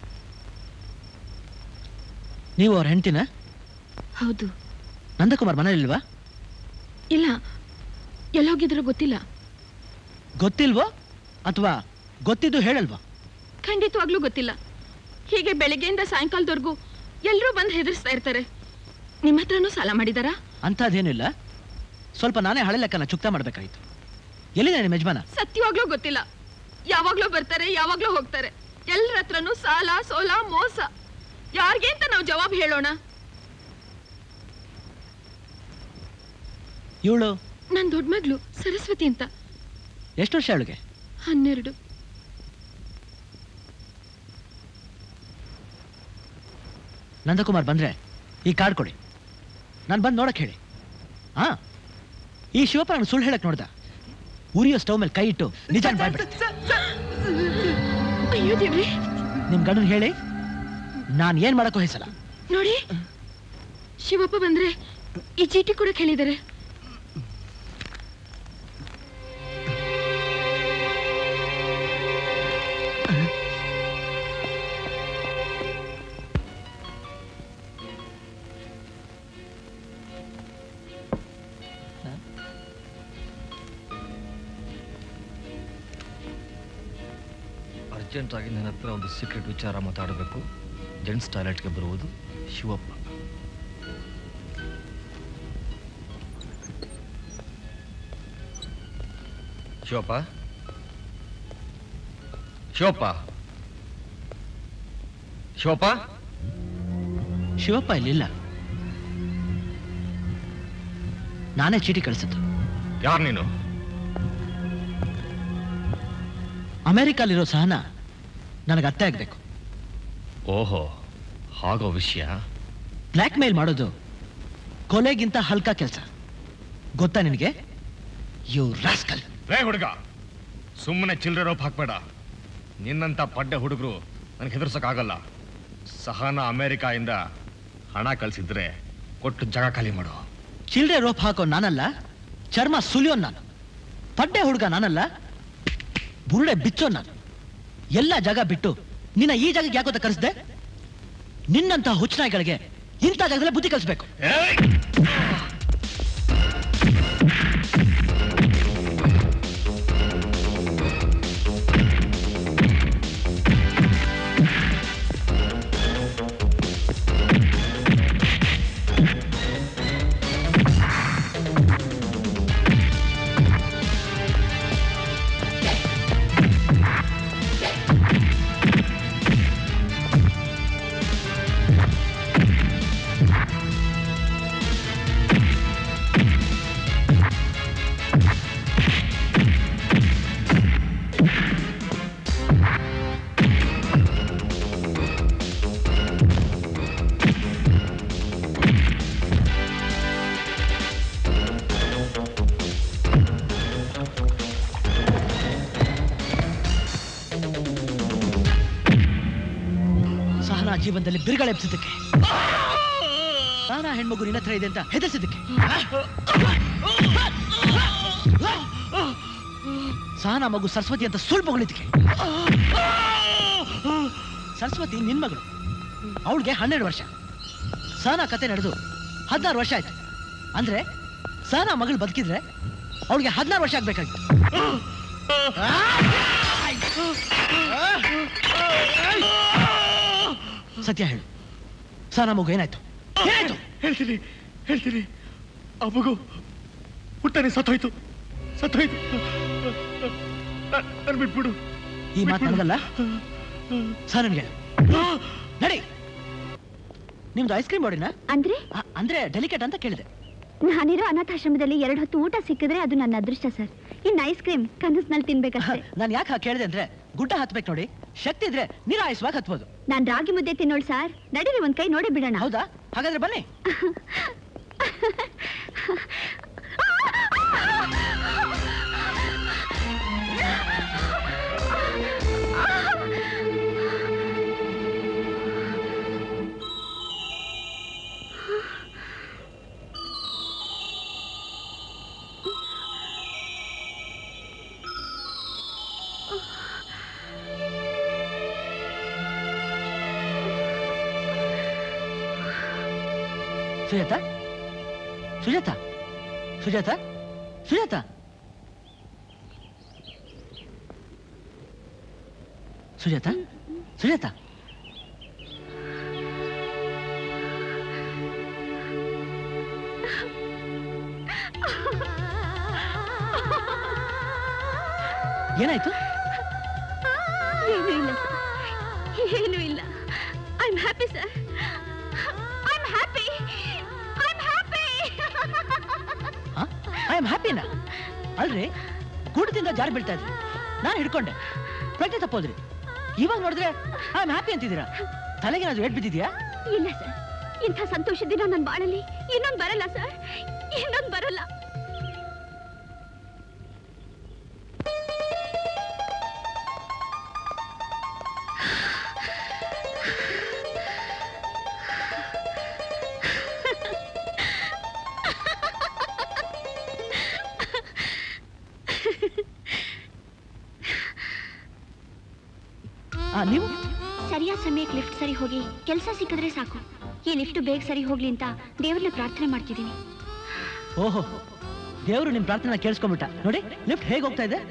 ನೀವು ಅವ್ರ ಹೆಂಡ್ತಿನ ಹೌದು ನಂದಕುಮಾರ್ ಮನೇಲಿಲ್ವಾ ಇಲ್ಲ ಎಲ್ಲೋಗಿದ್ರು ಗೊತ್ತಿಲ್ಲ ಗೊತ್ತಿಲ್ವೋ ಅಥವಾ ಗೊತ್ತಿದ್ದು ಹೇಳಲ್ವಾ ಖಂಡಿತವಾಗ್ಲೂ ಗೊತ್ತಿಲ್ಲ ಹೀಗೆ ಬೆಳಗ್ಗೆಯಿಂದ ಸಾಯಂಕಾಲದವರೆಗೂ ಎಲ್ಲರೂ ಬಂದು ಹೆದರ್ಸ್ತಾ ಇರ್ತಾರೆ ನಿಮ್ಮ ಹತ್ರನೂ ಸಾಲ ಮಾಡಿದಾರಾ ಅಂಥದ್ದೇನಿಲ್ಲ ಸ್ವಲ್ಪ ನಾನೇ ಹಳೆ ಲೆಕ್ಕನ ಚುಕ್ತಾ ಮಾಡ್ಬೇಕಾಯ್ತು ಎಲ್ಲಿದೆ ನಿಮ್ಮ ಯಜಮಾನ ಸತ್ಯವಾಗ್ಲೂ ಗೊತ್ತಿಲ್ಲ ಯಾವಾಗ್ಲೂ ಬರ್ತಾರೆ ಯಾವಾಗ್ಲೂ ಹೋಗ್ತಾರೆ ಎಲ್ಲರ ಹತ್ರನೂ ಸಾಲ ಸೋಲ ಮೋಸ ಯಾರಿಗೆ ಅಂತ ನಾವು ಜವಾಬ್ ಹೇಳೋಣ ಇವಳು ನನ್ ದೊಡ್ಡ ಮಗ್ಳು ಸರಸ್ವತಿ ಅಂತ ಎಷ್ಟು ವರ್ಷ ಅವಳಿಗೆ ಹನ್ನೆರಡು ನಂದಕುಮಾರ್ ಬಂದ್ರೆ ಈ ಕಾರ್ಡ್ ಕೊಡಿ ನಾನು ಬಂದು ನೋಡಕ್ ಹೇಳಿ ಹಾ ಈ ಶಿವಪ್ಪ ನಾನು ಸುಳ್ಳು ಹೇಳಕ್ ನೋಡ್ದ ಉರಿಯೋ ಸ್ಟವ್ ಮೇಲೆ ಕೈ ಇಟ್ಟು ನಿಜ ಬಾಯ್ಬಿಡ ಅಯ್ಯೋ ದೇವ್ರಿ ನಿಮ್ ಗಂಡನ್ ಹೇಳಿ ನಾನ್ ಏನ್ ಮಾಡಕ್ಕೋ ಹೆಸಲ್ಲ ನೋಡಿ ಶಿವಪ್ಪ ಬಂದ್ರೆ ಈ ಚೀಟಿ ಕೂಡ ಕೇಳಿದ್ದಾರೆ ಅರ್ಜೆಂಟ್ ಆಗಿ ನನ್ನ ಹತ್ರ ಒಂದು ಸೀಕ್ರೆಟ್ ವಿಚಾರ ಮಾತಾಡಬೇಕು ಜೆಂಟ್ಸ್ ಟಾಯ್ಲೆಟ್ಗೆ ಬರುವುದು ಶಿವಪ್ಪ ಶಿವಪ್ಪ ಶಿವಪ್ಪ ಶಿವಪ್ಪ ಶಿವಪ್ಪ ಇಲ್ಲಿಲ್ಲ ನಾನೇ ಚೀಟಿ ಕಳಿಸಿದ್ದು ಯಾರು ನೀನು ಅಮೆರಿಕಲ್ಲಿರೋ ಸಹನ ನನಗೆ ಅತ್ತೆ ಆಗ್ಬೇಕು ಓಹೋ ಹಾಗೋ ವಿಷಯ ಬ್ಲ್ಯಾಕ್ ಮೇಲ್ ಮಾಡೋದು ಕೊಲೆಗಿಂತ ಹಲ್ಕ ಕೆಲಸ ಗೊತ್ತಾ ನಿನಗೆ ಯು ರಾಸ್ಕಲ್ ರೇ ಹುಡುಗ ಸುಮ್ಮನೆ ಚಿಲ್ಲರೆ ರೋಪ್ ಹಾಕ್ಬೇಡ ನಿನ್ನಂತ ಪಡ್ಡೆ ಹುಡುಗರು ನನಗೆ ಹೆದರ್ಸೋಕ್ಕಾಗಲ್ಲ ಸಹನ ಅಮೆರಿಕಾಯಿಂದ ಹಣ ಕಳಿಸಿದ್ರೆ ಕೊಟ್ಟು ಜಾಗ ಖಾಲಿ ಮಾಡು ಚಿಲ್ಡ್ರೆ ರೋಪ್ ಹಾಕೋ ನಾನಲ್ಲ ಚರ್ಮ ಸುಲಿಯೋ ನಾನು ಪಡ್ಡೆ ಹುಡುಗ ನಾನಲ್ಲ ಬುರುಡೆ ಬಿಚ್ಚೋ ನಾನು ಎಲ್ಲ ಜಾಗ ಬಿಟ್ಟು ನಿನ್ನ ಈ ಜಾಗಕ್ಕೆ ಯಾಕೋತ ಕರೆಸ್ದೆ ನಿನ್ನಂತ ಹುಚ್ಚನಾಯಿಗಳಿಗೆ ಇಂಥ ಜಾಗದಲ್ಲೇ ಬುದ್ಧಿ ಕಲಿಸ್ಬೇಕು ಸಹನಾ ಜೀವನದಲ್ಲಿ ಬಿರುಗಾಳಿ ಎಬ್ಸಿದ್ದಕ್ಕೆ ಸಹನಾ ಹೆಣ್ಮಗು ನಿನ್ನ ಹತ್ರ ಇದೆ ಅಂತ ಹೆದರ್ಸಿದ್ದಕ್ಕೆ ಸಹನಾ ಮಗು ಸರಸ್ವತಿ ಅಂತ ಸುಳ್ಳು ಹೊಗಳಿದ್ದಕ್ಕೆ ಸರಸ್ವತಿ ನಿನ್ ಮಗಳು ಅವಳಿಗೆ ಹನ್ನೆರಡು ವರ್ಷ ಸಹನಾ ಕತೆ ನಡೆದು ಹದಿನಾರು ವರ್ಷ ಆಯ್ತು ಅಂದ್ರೆ ಸಹನಾ ಮಗಳು ಬದುಕಿದ್ರೆ ಅವಳಿಗೆ ಹದಿನಾರು ವರ್ಷ ಆಗ್ಬೇಕಾಗಿತ್ತು ಸತ್ಯ ಹೇಳು ಸಹನಾ ಮಗು ಏನಾಯ್ತು ಏನಾಯ್ತು ಹೇಳ್ತೀನಿ ಹೇಳ್ತೀನಿ ಆ ಮಗು ಹುಟ್ಟನೆ ಸತ್ತೋಯ್ತು ಸತ್ತೋಯ್ತು ನನ್ ಬಿಟ್ಬಿಡು ಈ ಮಾತು ನನಗಲ್ಲ ಸರ್ ನನಗೆ ನಡಿ ನಿಮ್ದು ಐಸ್ ಕ್ರೀಮ್ ಬಾಡಿನ ಅಂದ್ರೆ ಅಂದ್ರೆ ಡೆಲಿಕೇಟ್ ಅಂತ ಕೇಳಿದೆ ನಾನಿರೋ ಅನಾಥಾಶ್ರಮದಲ್ಲಿ ಎರಡು ಹೊತ್ತು ಊಟ ಸಿಕ್ಕಿದ್ರೆ ಅದು ನನ್ನ ಅದೃಷ್ಟ ಸರ್ ಇನ್ನು ಐಸ್ ಕ್ರೀಮ್ ಕನಸಿನಲ್ಲಿ ತಿನ್ಬೇಕಷ್ಟೇ ನಾನು ಯಾಕೆ ಹಾಗೆ ಕೇಳಿದೆ ಅಂದ್ರೆ ಗುಡ್ಡ ಹತ್ಬೇಕು ನೋಡಿ ಶಕ್ತಿ ಇದ್ರೆ ನಿರಾಯಸವಾಗಿ ಹತ್ಬೋದು ನಾನ್ ರಾಗಿ ಮುದ್ದೆ ತಿನ್ನೋಳು ಸರ್ ನಡೀರಿ ಒಂದ್ ಕೈ ನೋಡಿ ಬಿಡೋಣ ಹೌದಾ ಹಾಗಾದ್ರೆ ಬನ್ನಿ ಸುಜಾತ ಸುಜಾತ ಸುಜಾತ ಸುಜಾತ ಸುಜಾತ ಸುಜಾತ ಏನಾಯ್ತು ಏನೂ ಇಲ್ಲ ಸರ್ ಏನೂ ಇಲ್ಲ I am happy sir I am happy I am happy I am ಹ್ಯಾಪಿನಾ ಅಲ್ರಿ ಗುಡ್ಡದಿಂದ ಜಾರಿ ಬೀಳ್ತಾ ಇದ್ರಿ ನಾನು ಹಿಡ್ಕೊಂಡೆ ಪ್ರಜ್ಞೆ ತಪ್ಪೋದ್ರಿ ಇವಾಗ ನೋಡಿದ್ರೆ ಐ ಆಮ್ ಹ್ಯಾಪಿ ಅಂತಿದ್ದೀರಾ ತಲೆಗೇನಾದ್ರು ಏಟ್ ಬಿದ್ದಿದ್ಯಾ ಇಲ್ಲ ಸರ್ ಇಂಥ ಸಂತೋಷ ದಿನ ನನ್ನ ಬಾಳಲ್ಲಿ ಇನ್ನೊಂದು ಬರಲ್ಲ ಸರ್ ಇನ್ನೊಂದು ಬರಲ್ಲ ಆ, ನೀವು ಸರಿಯಾದ ಸಮಯಕ್ಕೆ ಲಿಫ್ಟ್ ಸರಿ ಹೋಗಿ ಕೆಲಸ ಸಿಕ್ಕಿದ್ರೆ ಸಾಕು ಈ ಲಿಫ್ಟ್ ಬೇಗ ಸರಿ ಹೋಗ್ಲಿ ಅಂತ ದೇವ್ರನ್ನ ಪ್ರಾರ್ಥನೆ ಮಾಡ್ತಿದ್ದೀನಿ ಓಹೋ ದೇವರು ನಿಮ್ ಪ್ರಾರ್ಥನೆ ಕೇಳಿಸ್ಕೊಂಡ್ಬಿಟ್ಟ ನೋಡಿ ಲಿಫ್ಟ್ ಹೇಗೆ ಹೋಗ್ತಾ ಇದೆ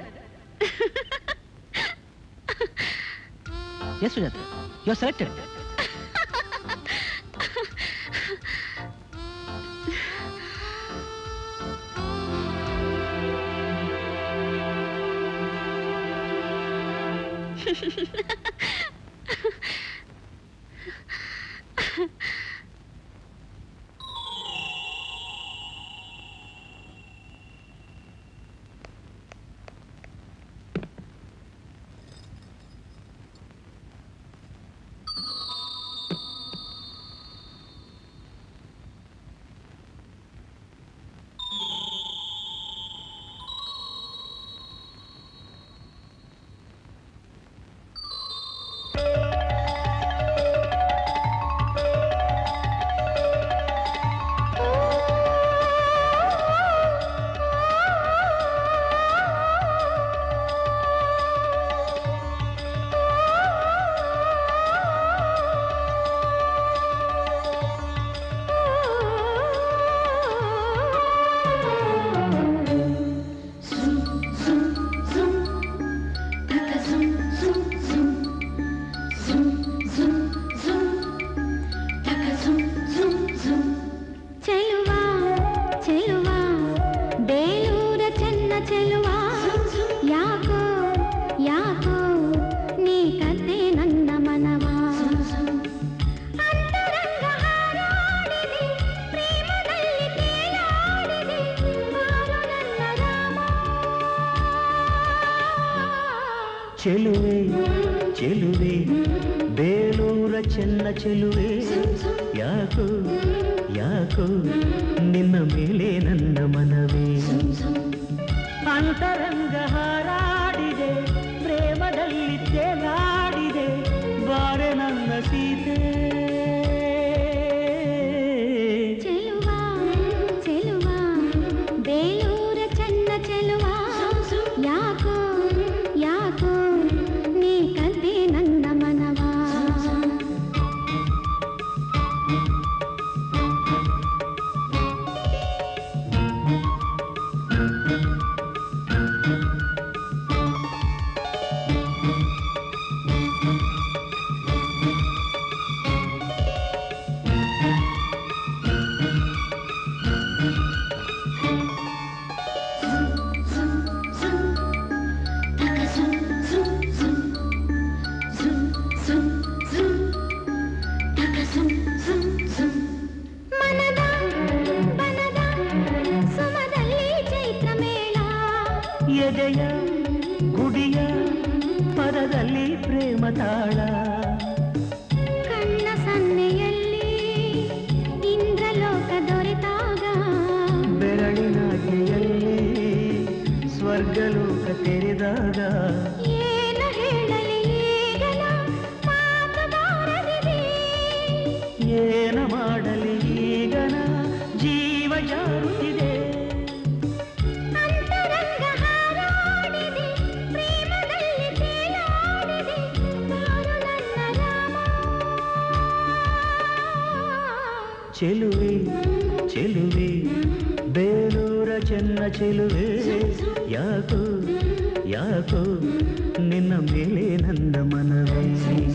ಎಸ್ ಸುಜಾತ ಯು ಸೆಲೆಕ್ಟೆಡ್ ಚೆಲುವ ಚೆಲುವ ಬೇಲೂರ ಚೆನ್ನ ಚೆಲುವ ಯಾಕೋ ಯಾಕೋ ನೀ ಕದ್ದೆ ನನ್ನ ಮನವ ಅಂತರಂಗ ಹಾರಾಡಿದೆ, ಪ್ರೇಮದಲ್ಲಿ ತೇಲಾಡಿದೆ, ಬಾರು ನನ್ನ ರಾಮ. ಚೆಲುವೆ ಚೆಲುವೆ ಬೇಲೂರ ಚೆನ್ನ ಚೆಲುವೆ ಯಾಕೋ ಯಾಕೋ ನಿನ್ನ ಮೇಲೆ ನನ್ನ ಮನವೇ ಅಂತರಂಗ ಹಾರಾಡಿದೆ ಪ್ರೇಮದಲ್ಲಿ ತೇಲಾಡಿದೆ ಬಾರೆ ನನ್ನ ಸೀತೆ ಚೆಲುವ ಚೆಲುವ ಬೇಲೂರ ಚೆನ್ನ ಚೆಲುವ ಯಾಕೋ ಯಾಕೋ ನೀ ಕದ್ದೆ ನನ್ನ ಮನವ ಆ ತೆರೆದಾಗ ಏನು ಹೇಳಲಿ ಈಗಲ ಮಾತು ಬಾರದಿದೆ ಏನ ಮಾಡಲಿ ಈಗನ ಜೀವ ಜಾರುತ್ತಿದೆ ಅಂತರಂಗ ಹಾರಾಡಿದೆ ಪ್ರೇಮದಲ್ಲಿ ತೇಲಾಡಿದೆ ಬಾರು ನನ್ನ ರಾಮ ಚೆಲುವೆ ಚೆಲುವೆ ಬೇಲೂರ ಚೆನ್ನ ಚೆಲುವೆ ಯಾಕೋ ಯಾಕೋ ನಿನ್ನ ಮೇಲೆ ನನ್ನ ಮನವೇ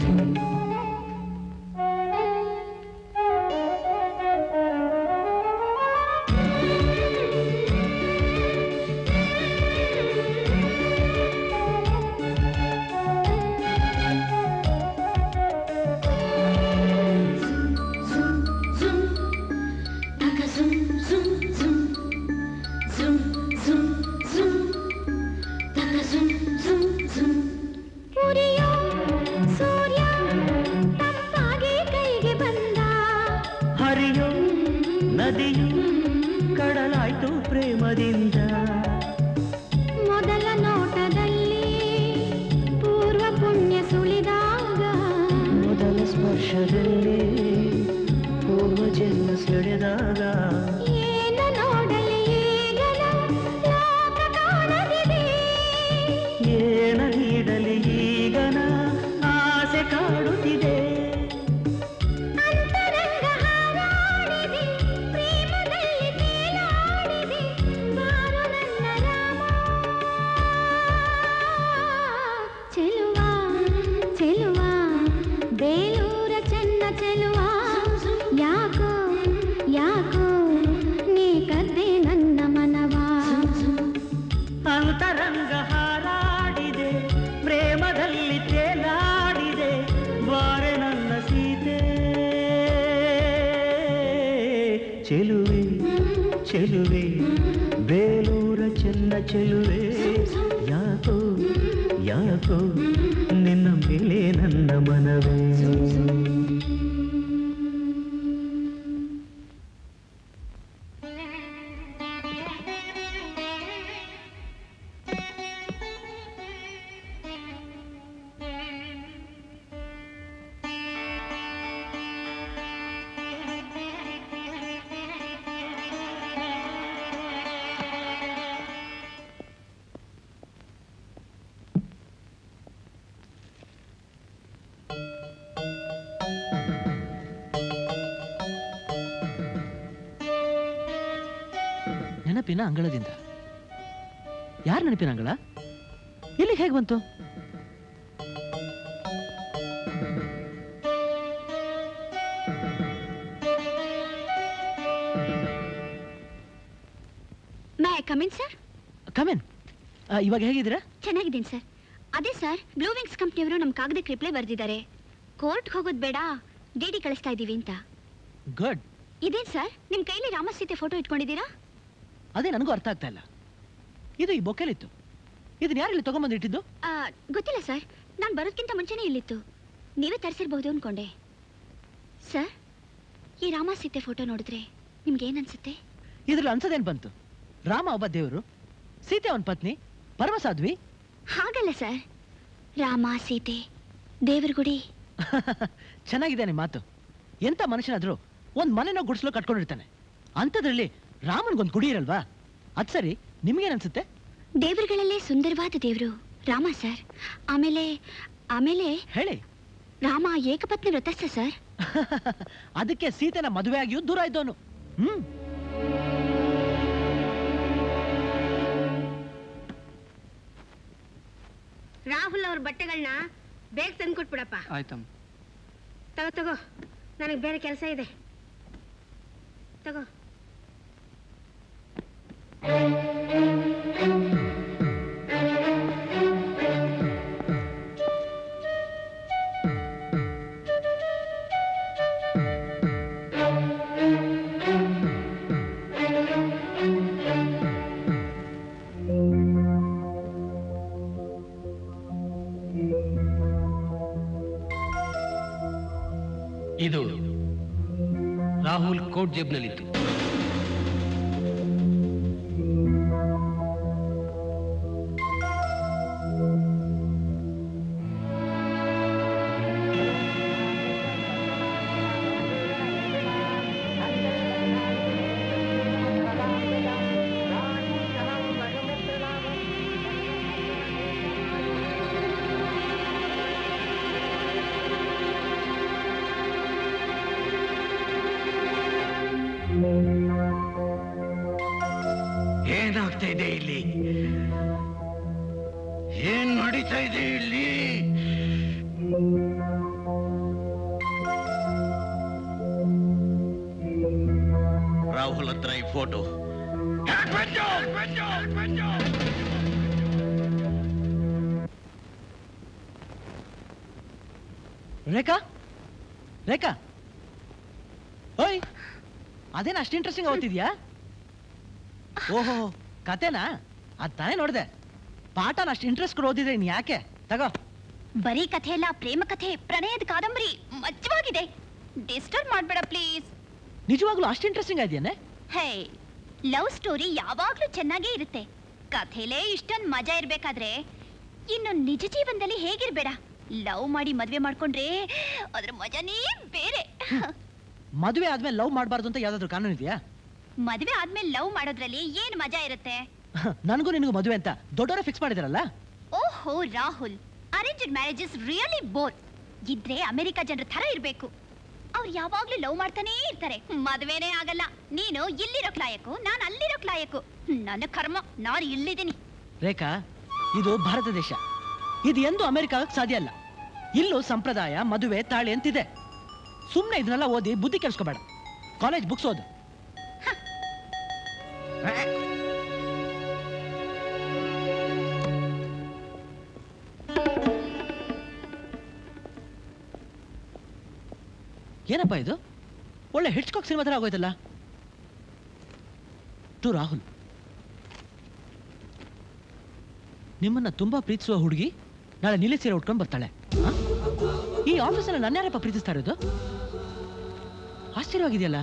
ಉರಿಯೋ ಸೂರ್ಯ ತಂಪಾಗಿ ಕೈಗೆ ಬಂದ ಹರಿಯೋ ನದಿಯು ಕಡಲಾಯ್ತು ಪ್ರೇಮದಿಂದ ಮೊದಲ ನೋಟದಲ್ಲಿ ಪೂರ್ವ ಪುಣ್ಯ ಸುಳಿದಾಗ ಮೊದಲ ಸ್ಪರ್ಶದಲ್ಲಿ ಪೂರ್ವ ಜನ್ಮ ಸೆಳೆದಾಗ ಏನು ನೋಡಲಿ ಈಗಲ ಲೋಕ ಕಾಣದಿದೆ ಏನ ನೀಡಲಿ ಈಗನ ಆಸೆ ಕಾಡುತ್ತಿದೆ ಅಂತರಂಗ ಹಾರಾಡಿದೆ ಪ್ರೇಮದಲ್ಲಿ ತೇಲಾಡಿದೆ ಬಾರು ನನ್ನ ರಾಮ ಚೆಲುವ ಚೆಲುವ ಬೇಲೂರ ಚೆನ್ನ ಚೆಲುವ ಯಾಕೋ ಯಾಕೋ ನೀ ಕದ್ದೆ ನನ್ನ ಮನವಾ ಅಂತರಂಗ ಹಾರಾಡಿದೆ ಪ್ರೇಮದಲ್ಲಿ ತೇಲಾಡಿದೆ ಬಾರೆ ನನ್ನ ಸೀತೆ ಚೆಲುವೆ ಚೆಲುವೆ ಬೇಲೂರ ಚೆನ್ನ ಚೆಲುವೆ ಯಾಕೋ ಯಾಕೋ ನಿನ್ನ ಮೇಲೆ ನನ್ನ ಮನವೇ ನೆನಪಿನ ಅಂಗಳದಿಂದ ಯಾರ ನೆನಪಿನ ಅಂಗಳ ಇಲ್ಲಿಗೆ ಹೇಗೆ ಬಂತು ಮೇ ಕಮಿನ್ ಸರ್ ಕಮೆನ್ ಇವಾಗ ಹೇಗಿದ್ದೀರಾ ಚೆನ್ನಾಗಿದ್ದೀನಿ ಸರ್ ಅದೇ ಸರ್ ಬ್ಲೂ ವಿಂಗ್ಸ್ ಕಂಪ್ನಿಯವರು ನಮ್ಮ ಕಾಗದಕ್ಕೆ ರಿಪ್ಲೈ ಬರೆದಿದ್ದಾರೆ ಕೋರ್ಟ್ಗೆ ಹೋಗೋದು ಬೇಡ ಡಿ ಡಿ ಕಳಿಸ್ತಾ ಇದ್ದೀವಿ ಅಂತ ಗುಡ್ ಇದೇನ್ ಸರ್ ನಿಮ್ಮ ಕೈಲಿ ರಾಮಸೀತೆ ಫೋಟೋ ಇಟ್ಕೊಂಡಿದ್ದೀರಾ ಅದೇ ನನಗೂ ಅರ್ಥ ಆಗ್ತಾ ಇಲ್ಲ ಇದು ಈ ಬೊಕ್ಕೆಲಿತ್ತು ಇದನ್ನ ಯಾರು ಇಲ್ಲಿ ತಗೊಂಬಂದು ಇಟ್ಟಿದ್ದು ಆ, ಗೊತ್ತಿಲ್ಲ ಸರ್ ನಾನು ಬರೋದಕ್ಕಿಂತ ಮುಂಚೆನೇ ಇಲ್ಲಿತ್ತು ನೀವೇ ತರಿಸಿರ್ಬಹುದು ಅನ್ಕೊಂಡೆ ಸರ್ ಈ ರಾಮ ಸೀತೆ ಫೋಟೋ ನೋಡಿದ್ರೆ ನಿಮ್ಗೆ ಏನ್ ಅನ್ಸುತ್ತೆ ಇದ್ರಲ್ಲಿ ಅನ್ಸದೇನ್ ಬಂತು ರಾಮ ಒಬ್ಬ ದೇವರು ಸೀತೆ ಅವನ ಪತ್ನಿ ಪರಮಸಾಧ್ವಿ ಹಾಗಲ್ಲ ಸರ್ ರಾಮ ಸೀತೆ ದೇವ್ರ ಗುಡಿ ಚೆನ್ನಾಗಿದೆ ನಿಮ್ಮ ಮಾತು ಎಂತ ಮನುಷ್ಯನಾದ್ರೂ ಒಂದ್ ಮನೆನೋ ಗುಡಿಸ್ಲೋ ಕಟ್ಕೊಂಡಿರ್ತಾನೆ ಅಂಥದ್ರಲ್ಲಿ ರಾಮನ್ಗೊಂದು ಗುಡಿ ಇರಲ್ವಾ ಅದ್ ಸರಿ ನಿಮ್ಗೇನ್ ಅನ್ಸುತ್ತೆ ದೇವರುಗಳಲ್ಲೇ ಸುಂದರವಾದ ದೇವರು ರಾಮ ಸರ್ ಆಮೇಲೆ ಆಮೇಲೆ ಹೇಳಿ ರಾಮ ಏಕಪತ್ನಿ ವ್ರತಸ್ಥ ಸರ್ ಅದಕ್ಕೆ ಸೀತೆನ ಮದುವೆ ಆಗಿಯೂ ದೂರ ಇದ್ದವನು ಹ್ಮ್ ರಾಹುಲ್ ಅವ್ರ ಬಟ್ಟೆಗಳನ್ನ ಬೇಗ ತಂದು ಕೊಟ್ಬಿಡಪ್ಪ ಆಯ್ತಮ್ಮ ತಗೋ ತಗೋ ನನಗೆ ಬೇರೆ ಕೆಲಸ ಇದೆ ತಗೋ ಇದು ರಾಹುಲ್ ಕೋಟ್ ಜೇಬ್ನಲ್ಲಿತ್ತು ಏನಾಗ್ತಾ ಇದೆ ಇಲ್ಲಿ ಏನ್ ನಡೀತಾ ಇದೆ ಇಲ್ಲಿ ರಾಹುಲ್ ಹತ್ರ ಈ ಫೋಟೋ ರೇಖಾ ರೇಖಾ ಓಯ್ ಅದೇನ ಅಷ್ಟು ಇಂಟ್ರೆಸ್ಟಿಂಗ್ ಓದ್ತಿದ್ಯಾ ಓಹೋ ಕತೆನಾ ಅದ್ ತಾನೇ ನೋಡ್ದೆ ಪಾಠನ ಅಷ್ಟು ಇಂಟ್ರೆಸ್ಟ್ ಕೊಡು ಓದಿದ್ರೆ ಇನ್ ಯಾಕೆ ತಗೋ ಬರೀ ಕಥೆ ಅಲ್ಲ ಪ್ರೇಮ ಕಥೆ ಪ್ರಣಯದ ಕಾದಂಬರಿ ಮಜ್ಜವಾಗಿದೆ ಡಿಸ್ಟರ್ಬ್ ಮಾಡ್ಬೇಡ ಪ್ಲೀಸ್ ನಿಜವಾಗ್ಲೂ ಅಷ್ಟು ಇಂಟ್ರೆಸ್ಟಿಂಗ್ ಇದೆಯೇನೆ ಹೇ ಲವ್ ಸ್ಟೋರಿ ಯಾವಾಗ್ಲೂ ಚೆನ್ನಾಗೇ ಇರುತ್ತೆ ಕಥೆಲೇ ಇಷ್ಟೊಂದು ಮಜಾ ಇರ್ಬೇಕಾದ್ರೆ ಇನ್ನು ನಿಜ ಜೀವನದಲ್ಲಿ ಹೇಗಿರ್ಬೇಡ ಲವ್ ಮಾಡಿ ಮದ್ವೆ ಮಾಡ್ಕೊಂಡ್ರೆ ಅದ್ರ ಮಜಾನೇ ಬೇರೆ ಮದುವೆ ಆದ್ಮೇಲೆ ಲವ್ ಮಾಡಬಾರ್ದು ಅಂತ ಯಾವ್ದಾದ್ರು ಕಾನೂನು ಇದೆಯಾ ಮದ್ವೆ ಆದ್ಮೇಲೆ ಲವ್ ಮಾಡೋದ್ರಲ್ಲಿ ಏನ್ ಮಜಾ ಇರುತ್ತೆ ನನಗೂ ನಿನಗೂ ಮದುವೆ ಅಂತ ದೊಡ್ಡವರ ಫಿಕ್ಸ್ ಮಾಡಿದಾರಲ್ಲ ಓಹೋ Rahul arranged marriage is really bore ಇದ್ರೆ ಅಮೆರಿಕ ಜನರ ತರ ಇರ್ಬೇಕು ಅವ್ರು ಯಾವಾಗ್ಲೂ ಲವ್ ಮಾಡ್ತಾನೇ ಇರ್ತಾರೆ ಮದ್ವೆನೇ ಆಗಲ್ಲ ನೀನು ಇಲ್ಲಿರೋಕ್ ಲಾಯಕು ನಾನು ಅಲ್ಲಿರೋಕ್ ಲಾಯಕು ನನ್ನ ಕರ್ಮ ನಾನು ಇಲ್ಲಿದ್ದೀನಿ ರೇಖಾ ಇದು ಭಾರತ ದೇಶ ಇದು ಎಂದು ಅಮೆರಿಕ ಆಗಕ್ ಸಾಧ್ಯ ಅಲ್ಲ ಇಲ್ಲೂ ಸಂಪ್ರದಾಯ ಮದುವೆ ತಾಳಿ ಅಂತಿದೆ ಸುಮ್ಮನೆ ಇದನ್ನೆಲ್ಲ ಓದಿ ಬುದ್ಧಿ ಕೆಲ್ಸ್ಕೋಬೇಡ ಕಾಲೇಜ್ ಬುಕ್ಸ್ ಓದು ಏನಪ್ಪ ಇದು ಒಳ್ಳೆ ಹಿಟ್ಸ್ಕಾಕ್ ಸಿನಿಮಾ ಥರ ಆಗೋಯ್ತಲ್ಲ ಟು ರಾಹುಲ್ ನಿಮ್ಮನ್ನ ತುಂಬಾ ಪ್ರೀತಿಸುವ ಹುಡುಗಿ ನಾಳೆ ನೀಲಿ ಸೀರೆ ಉಟ್ಕೊಂಡು ಬರ್ತಾಳೆ ಆ? ಈ ಆಫೀಸಲ್ಲಿ ನನ್ನ ಯಾರಪ್ಪ ಪ್ರೀತಿಸ್ತಾ ಇರೋದು ಆಶ್ಚರ್ಯವಾಗಿದೆಯಲ್ಲ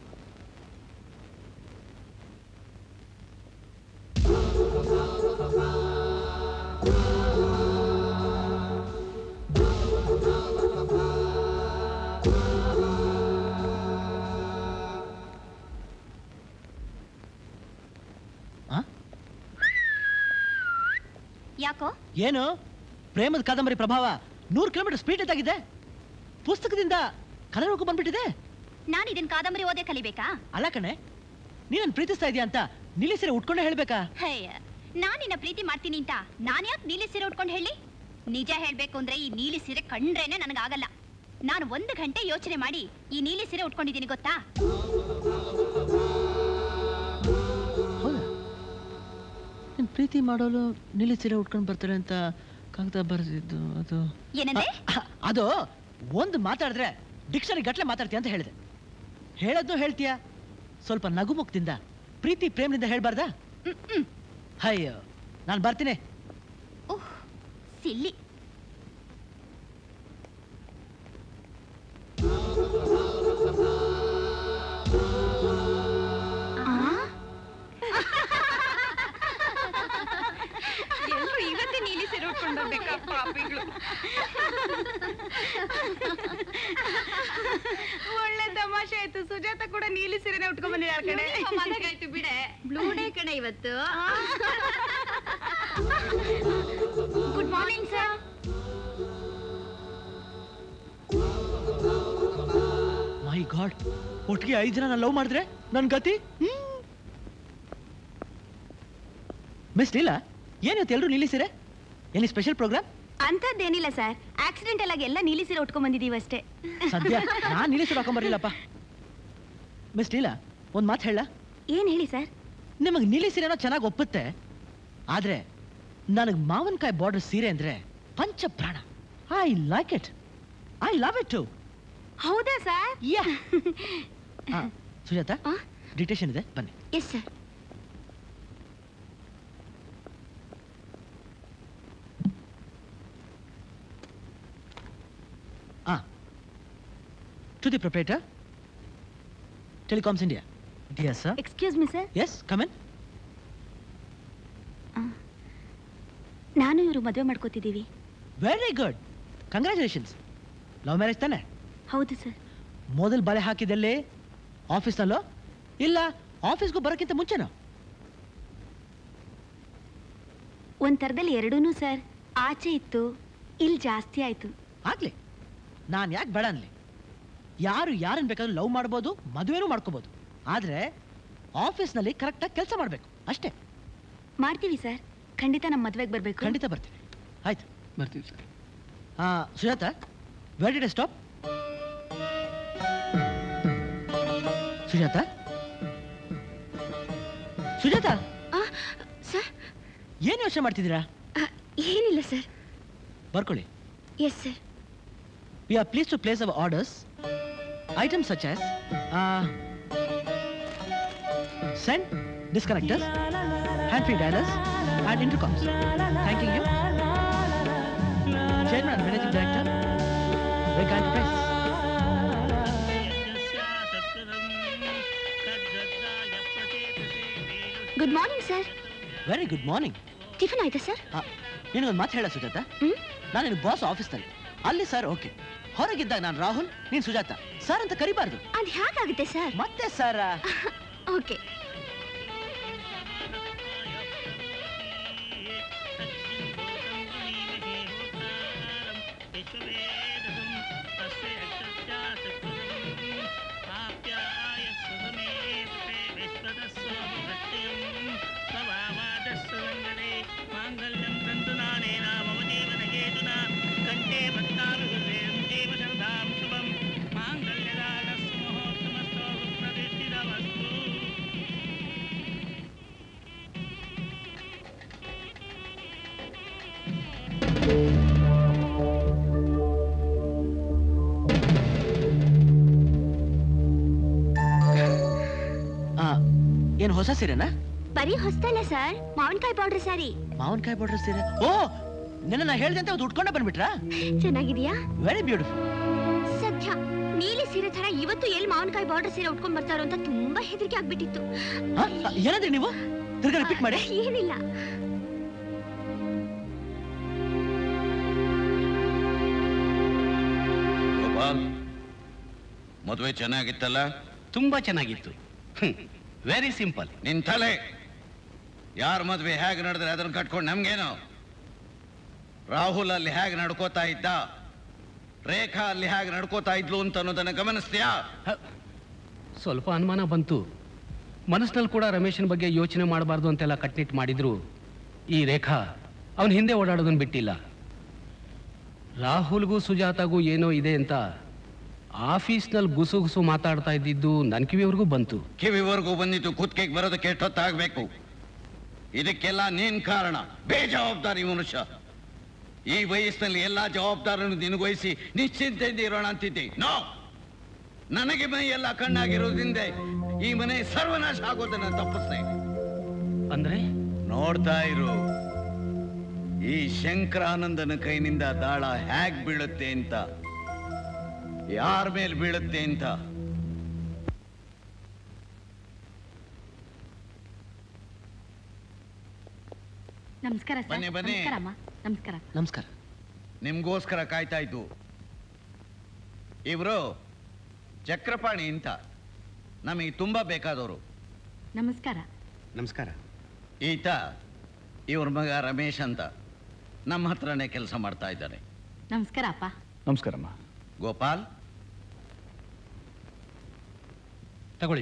ಯಾಕೋ ಏನು ಪ್ರೇಮದ ಕಾದಂಬರಿ ಪ್ರಭಾವ ನೂರು ಕಿಲೋಮೀಟರ್ ಸ್ಪೀಡ್ ಎತ್ತಾಗಿದೆ ಪುಸ್ತಕದಿಂದ ಕಲರೋಗು ಬಂದ್ಬಿಟ್ಟಿದೆ ನಾನು ಇದನ್ ಕಾದಂಬರಿ ಓದೇ ಕಲಿಬೇಕಾ ಅಲ್ಲ ಕಣೆ ನೀನನ್ನು ಪ್ರೀತಿಸ್ತಾ ಇದೀಯ ಅಂತ ನೀಲಿ ಸೀರೆ ಉಟ್ಕೊಂಡೇ ಹೇಳ್ಬೇಕಾ ಹೇ ನಾನ್ ನಿನ್ನ ಪ್ರೀತಿ ಮಾಡ್ತೀನಿ ಅಂತ ನಾನ್ ಯಾಕೆ ನೀಲಿ ಸೀರೆ ಉಟ್ಕೊಂಡು ಹೇಳಿ ನಿಜ ಹೇಳ್ಬೇಕು ಅಂದ್ರೆ ಈ ನೀಲಿ ಸೀರೆ ಕಂಡ್ರೇನೆ ನನಗಾಗಲ್ಲ ನಾನು ಒಂದು ಗಂಟೆ ಯೋಚನೆ ಮಾಡಿ ಈ ನೀಲಿ ಸೀರೆ ಉಟ್ಕೊಂಡಿದ್ದೀನಿ ಗೊತ್ತಾ ನಿನ್ ಪ್ರೀತಿ ಮಾಡೋಳು ನೀಲಿ ಸೀರೆ ಉಟ್ಕೊಂಡು ಬರ್ತಾರೆ ಅಂತ ಕಾಗದ ಬರೆದಿದ್ದು ಅದು ಏನಂದೆ ಅದು ಒಂದು ಮಾತಾಡಿದ್ರೆ ಡಿಕ್ಷನರಿ ಗಟ್ಲೆ ಮಾತಾಡ್ತೀಯ ಅಂತ ಹೇಳಿದೆ ಹೇಳದ್ದು ಹೇಳ್ತೀಯ ಸ್ವಲ್ಪ ನಗುಮುಖದಿಂದ ಪ್ರೀತಿ ಪ್ರೇಮದಿಂದ ಹೇಳ್ಬಾರ್ದಾ ಅಯ್ಯೋ ನಾನು ಬರ್ತೀನಿ ಸಿಲ್ಲಿ ಎಲ್ರು ಇವತ್ತೇ ನೀಲಿ ಸೀರೆ ಉಟ್ಕೊಂಡು ಬರ್ಬೇಕಾ ಪಾಪಿಗಳು ಒಳ್ಳೆ ತಮಾಷೆ ಆಯ್ತು ಸುಜಾತ ಕೂಡ ನೀಲಿ ಸೀರೆನೆ ಉಟ್ಕೊಂಡ್ ಬಂದಿದ್ದಾರೆ ಕಣೆ ಮನೆಗಾಯ್ತು ಬಿಡೆ ಬ್ಲೂ ಡೇ ಕಣೆ ಇವತ್ತು good morning sir my god ಒಟ್ಟಿಗೆ ಐದು ಜನ ನಾನು ಲವ್ ಮಾಡಿದ್ರೆ ನನ್ನ ಗತಿ ಮಿಸ್ ಲೀಲಾ ಏನಿವತ್ತು ಎಲ್ಲರೂ ನಿಲ್ಲಿಸಿರೆ ಎನಿ ಸ್ಪೆಷಲ್ ಪ್ರೋಗ್ರಾಮ್ ಅಂಥದ್ದೇನಿಲ್ಲ ಸರ್ ಆಕ್ಸಿಡೆಂಟಲ್ ಆಗಿ ಎಲ್ಲ ನೀಲಿ ಸೀರೆ ಉಟ್ಕೊಂಡ್ ಬಂದಿದೀವಿ ಅಷ್ಟೇ ಸದ್ಯ ನಾನು ನಿಲ್ಲಿಸಿ ಹಾಕೊಂಬರ್ಲಿಲ್ಲಪ್ಪ ಮಿಸ್ ಲೀಲಾ ಒಂದು ಮಾತು ಹೇಳ ಏನ್ ಹೇಳಿ ಸರ್ ನಿಮಗೆ ನೀಲಿ ಸೀರೆನೋ ಚೆನ್ನಾಗಿ ಒಪ್ಪುತ್ತೆ ಆದ್ರೆ ನನಗೆ ಮಾವಿನಕಾಯಿ ಬಾರ್ಡರ್ ಸೀರೆ ಅಂದ್ರೆ ಪಂಚ ಪ್ರಾಣ I like it I love it too ಹೌದಾ ಸರ್ ಯಾ ಸುಜಾತ ಡಿಟೇಷನ್ ಇದೆ ಬನ್ನಿ ಎಸ್ ಸರ್ ಆ to the proprietor telecoms India dear sir excuse me sir yes come in ನಾನು ಇವರು ಮದುವೆ ಮಾಡ್ಕೋತಿದ್ದೀವಿ very good congratulations love marriage ತಾನೆ ಹೌದು ಸರ್ ಮೊದಲು ಬಳೆ ಹಾಕಿದಲ್ಲಿ ಆಫೀಸ್ನಲ್ಲೋ ಇಲ್ಲ ಆಫೀಸ್ಗೂ ಬರೋಕ್ಕಿಂತ ಮುಂಚೆನೋ ಒಂದ್ ಥರದಲ್ಲಿ ಎರಡೂನು ಸರ್ ಆಚೆ ಇತ್ತು ಇಲ್ಲಿ ಜಾಸ್ತಿ ಆಯ್ತು ಆಗ್ಲಿ ನಾನು ಯಾಕೆ ಬೇಡ ಅನ್ಲಿ ಯಾರು ಯಾರನ್ನ ಬೇಕಾದ್ರೂ ಲವ್ ಮಾಡ್ಬೋದು ಮದುವೆನೂ ಮಾಡ್ಕೋಬೋದು ಆದರೆ ಆಫೀಸ್ನಲ್ಲಿ ಕರೆಕ್ಟಾಗಿ ಕೆಲಸ ಮಾಡಬೇಕು ಅಷ್ಟೇ ಮಾಡ್ತೀವಿ ಸರ್ ಖಂಡಿತ ನಮ್ಮ ಮದ್ವೆಗೆ ಬರ್ಬೇಕು ಖಂಡಿತ ಬರ್ತೀನಿ ಆಯ್ತು ಬರ್ತೀವಿ ಸರ್ ಆ, Sujatha where did stop Sujatha Sujatha sir ಏನು ಯೋಚನೆ ಮಾಡ್ತಿದ್ದೀರಾ ಏನಿಲ್ಲ ಸರ್ ಬರ್ಕೊಳ್ಳಿ yes sir We are pleased to place our orders. Items such as uh, send disconnectors, hand-free dialers, and intercoms. Thanking you. Chairman and Managing Director, Vega Enterprise. Good morning sir very good morning tiffin ಆಯ್ತಾ sir ನಿನಗೊಂದು ಮಾತು ಹೇಳ ಸುಜಾತ ನಾನು ನಿನ್ನ boss ಆಫೀಸ್ನಲ್ಲಿ ಅಲ್ಲಿ sir okay ಹೊರಗಿದ್ದಾಗ ನಾನು ರಾಹುಲ್ ನೀನು ಸುಜಾತ ಸರ್ ಅಂತ ಕರಿಬಾರ್ದು ಅದು ಹೇಗಾಗುತ್ತೆ ಸರ್ ಮತ್ತೆ ಸರ್ ಓಕೆ ಏನು ಹೊಸ ಸೀರೆನಾ ಬರೀ ಹೊಸ್ತಲ್ಲ ಸರ್ ಮಾವಿನಕಾಯಿ ಪೌಡರ್ ಸಾರಿ ಮಾವಿನಕಾಯಿ ಬಾರ್ಡರ್ ಸೀರೆ ಓ ನಿನ್ನ ನಾ ಹೇಳ್ದೆ ಅಂತ ಅದು ಉಟ್ಕೊಂಡೆ ಬಂದ್ಬಿಟ್ರಾ ಚೆನ್ನಾಗಿದ್ಯಾ ವೆರಿ ಬ್ಯೂಟಿಫುಲ್ ಸತ್ಯ ನೀಲಿ ಸೀರೆ ತರ ಇವತ್ತು ಎಲ್ಲಿ ಮಾವಿನಕಾಯಿ ಬಾರ್ಡರ್ ಸೀರೆ ಉಟ್ಕೊಂಡ್ ಬರ್ತಾರೋ ಅಂತ ತುಂಬಾ ಹೆದರಿಕೆ ಆಗ್ಬಿಟ್ಟಿತ್ತು ಏನಂದ್ರಿ ನೀವು ತಿರ್ಗಾ ರಿಪೀಟ್ ಮಾಡಿ ಏನಿಲ್ಲ ಗೋಪಾಲ್ ಮದುವೆ ಚೆನ್ನಾಗಿತ್ತಲ್ಲ ತುಂಬಾ ಚೆನ್ನಾಗಿತ್ತು ವೆರಿ ಸಿಂಪಲ್ ನಿನ್ ತಲೆ ಯಾರ ಮದ್ವೆ ಹೇಗೆ ನಡೆದ್ರೆ ಅದನ್ನ ಕಟ್ಕೊಂಡು ನಮ್ಗೇನು ರಾಹುಲ್ ಅಲ್ಲಿ ಹೇಗೆ ನಡ್ಕೋತಾ ಇದ್ದ ರೇಖಾ ಅಲ್ಲಿ ಹೇಗೆ ನಡ್ಕೋತಾ ಇದ್ಲು ಅಂತ ಅನ್ನೋದನ್ನ ಗಮನಿಸ್ತೀಯಾ ಸ್ವಲ್ಪ ಅನುಮಾನ ಬಂತು ಮನಸ್ಸಿನಲ್ಲಿ ಕೂಡ ರಮೇಶನ್ ಬಗ್ಗೆ ಯೋಚನೆ ಮಾಡಬಾರ್ದು ಅಂತೆಲ್ಲ ಕಟ್ನಿಟ್ ಮಾಡಿದ್ರು ಈ ರೇಖಾ ಅವನ ಹಿಂದೆ ಓಡಾಡೋದನ್ನ ಬಿಟ್ಟಿಲ್ಲ ರಾಹುಲ್ಗೂ ಸುಜಾತಾಗೂ ಏನೋ ಇದೆ ಅಂತ ಆಫೀಸ್ನಲ್ಲಿ ಗುಸುಗುಸು ಮಾತಾಡ್ತಾ ಇದ್ದಿದ್ದು ನನ್ನ ಕಿವಿಯವ್ರಿಗೂ ಬಂತು ಕಿವಿವರೆಗೂ ಬಂದಿದ್ದು ಕುತ್ತಿಗೆಗೆ ಬರೋದಕ್ಕೆ ಎಷ್ಟೊತ್ತಾಗಬೇಕು ಇದಕ್ಕೆಲ್ಲ ನೀನ್ ಕಾರಣ ಬೇಜವಾಬ್ದಾರಿ ಮನುಷ್ಯ ಈ ವಯಸ್ಸಿನಲ್ಲಿ ಎಲ್ಲಾ ಜವಾಬ್ದಾರನ್ನು ನಿನಗೊಯಿಸಿ ನಿಶ್ಚಿಂತೆಯಿಂದ ಇರೋಣ ಅಂತಿದ್ದೆ ನೋ ನನಗೆ ಮೈ ಎಲ್ಲ ಕಣ್ಣಾಗಿರೋದ್ರಿಂದ ಈ ಮನೆ ಸರ್ವನಾಶ ಆಗೋದನ್ನ ತಪ್ಪಿಸ್ದೆ ಅಂದ್ರೆ ನೋಡ್ತಾ ಇರು ಈ ಶಂಕರಾನಂದನ ಕೈನಿಂದ ದಾಳ ಹ್ಯಾಗ್ ಬೀಳುತ್ತೆ ಅಂತ ಯಾರ ಮೇಲೆ ಬೀಳುತ್ತೆ ಅಂತ ನಮಸ್ಕಾರ ಸರ್ ಬನ್ನಿ, ಬನ್ನಿ. ನಮಸ್ಕಾರ ಅಮ್ಮ ನಮಸ್ಕಾರ ನಮಸ್ಕಾರ ನಿಮ್ಗೋಸ್ಕರ ಕಾಯ್ತಾ ಇದ್ದು ಇವರು ಚಕ್ರಪಾಣಿ ಅಂತ ನಮಗೆ ತುಂಬಾ ಬೇಕಾದವರು ನಮಸ್ಕಾರ ನಮಸ್ಕಾರ ಈತ ಇವ್ರ ಮಗ ರಮೇಶ್ ಅಂತ ನಮ್ಮ ಹತ್ರನೇ ಕೆಲಸ ಮಾಡ್ತಾ ಇದ್ದಾನೆ ನಮಸ್ಕಾರ ಅಪ್ಪ ನಮಸ್ಕಾರಮ್ಮ ಗೋಪಾಲ್ ತಗೊಳ್ಳಿ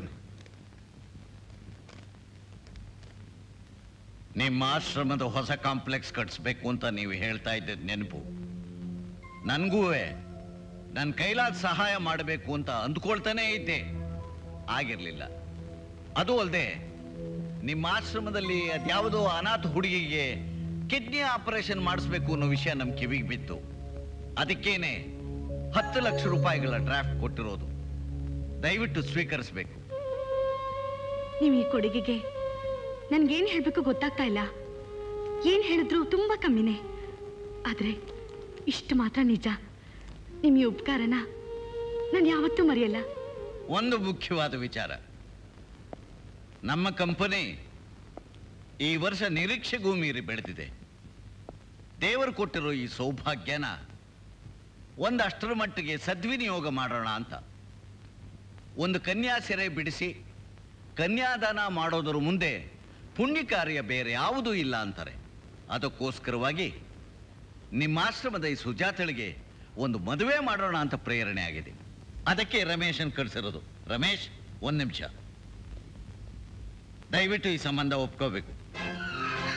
ನಿಮ್ಮ ಆಶ್ರಮದ ಹೊಸ ಕಾಂಪ್ಲೆಕ್ಸ್ ಕಟ್ಸ್ಬೇಕು ಅಂತ ನೀವು ಹೇಳ್ತಾ ಇದ್ದದ್ ನೆನಪು ನನಗೂ ನನ್ನ ಕೈಲಾದ ಸಹಾಯ ಮಾಡಬೇಕು ಅಂತ ಅಂದ್ಕೊಳ್ತಾನೇ ಇದ್ದೆ ಆಗಿರ್ಲಿಲ್ಲ ಅದು ಅಲ್ಲದೆ ನಿಮ್ಮ ಆಶ್ರಮದಲ್ಲಿ ಅದ್ಯಾವುದೋ ಅನಾಥ ಹುಡುಗಿಗೆ ಕಿಡ್ನಿ ಆಪರೇಷನ್ ಮಾಡಿಸ್ಬೇಕು ಅನ್ನೋ ವಿಷಯ ನಮ್ಮ ಕಿವಿಗೆ ಬಿತ್ತು ಅದಕ್ಕೇನೆ ಹತ್ತು ಲಕ್ಷ ರೂಪಾಯಿಗಳ ಡ್ರಾಫ್ಟ್ ಕೊಟ್ಟಿರೋದು ದಯವಿಟ್ಟು ಸ್ವೀಕರಿಸಬೇಕು ನೀವು ಈ ಕೊಡುಗೆಗೆ ನನ್ಗೇನ್ ಹೇಳ್ಬೇಕು ಗೊತ್ತಾಗ್ತಾ ಇಲ್ಲ ಏನ್ ಹೇಳಿದ್ರು ತುಂಬಾ ಕಮ್ಮಿನೇ ಆದ್ರೆ ಇಷ್ಟು ಮಾತ್ರ ನಿಜ ನಿಮ್ ಈ ಉಪಕಾರನ ನಾನು ಯಾವತ್ತೂ ಮರೆಯಲ್ಲ ಒಂದು ಮುಖ್ಯವಾದ ವಿಚಾರ ನಮ್ಮ ಕಂಪನಿ ಈ ವರ್ಷ ನಿರೀಕ್ಷೆಗೂ ಮೀರಿ ಬೆಳೆದಿದೆ ದೇವರು ಕೊಟ್ಟಿರೋ ಈ ಸೌಭಾಗ್ಯನ ಒಂದಷ್ಟರ ಮಟ್ಟಿಗೆ ಸದ್ವಿನಿಯೋಗ ಮಾಡೋಣ ಅಂತ ಒಂದು ಕನ್ಯಾ ಸೆರೆ ಬಿಡಿಸಿ ಕನ್ಯಾದಾನ ಮಾಡೋದ್ರ ಮುಂದೆ ಪುಣ್ಯ ಕಾರ್ಯ ಬೇರೆ ಯಾವುದೂ ಇಲ್ಲ ಅಂತಾರೆ ಅದಕ್ಕೋಸ್ಕರವಾಗಿ ನಿಮ್ಮ ಆಶ್ರಮದ ಈ ಸುಜಾತಳಿಗೆ ಒಂದು ಮದುವೆ ಮಾಡೋಣ ಅಂತ ಪ್ರೇರಣೆ ಆಗಿದೆ ಅದಕ್ಕೆ ರಮೇಶನ್ ಕಳಿಸಿರೋದು ರಮೇಶ್ ಒಂದ್ ನಿಮಿಷ ದಯವಿಟ್ಟು ಈ ಸಂಬಂಧ ಒಪ್ಕೋಬೇಕು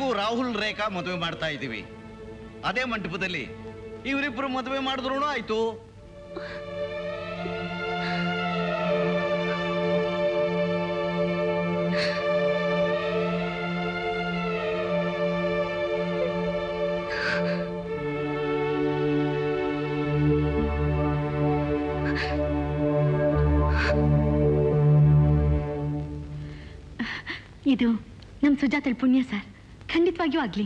ಹೇಗೂ ರಾಹುಲ್ ರೇಖಾ ಮದುವೆ ಮಾಡ್ತಾ ಇದ್ದೀವಿ ಅದೇ ಮಂಟಪದಲ್ಲಿ ಇವರಿಬ್ರು ಮದುವೆ ಮಾಡಿದ್ರು ಆಯ್ತು ಇದು ನಮ್ಮ ಸುಜಾತಲ್ ಪುಣ್ಯ ಸರ್ ಖಂಡಿತವಾಗಿಯೂ ಆಗ್ಲಿ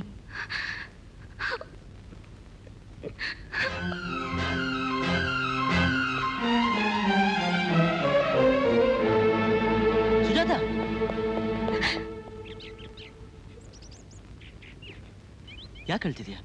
ಸುಜಾತ ಯಾಕೆ ಹೇಳ್ತಿದ್ಯಾ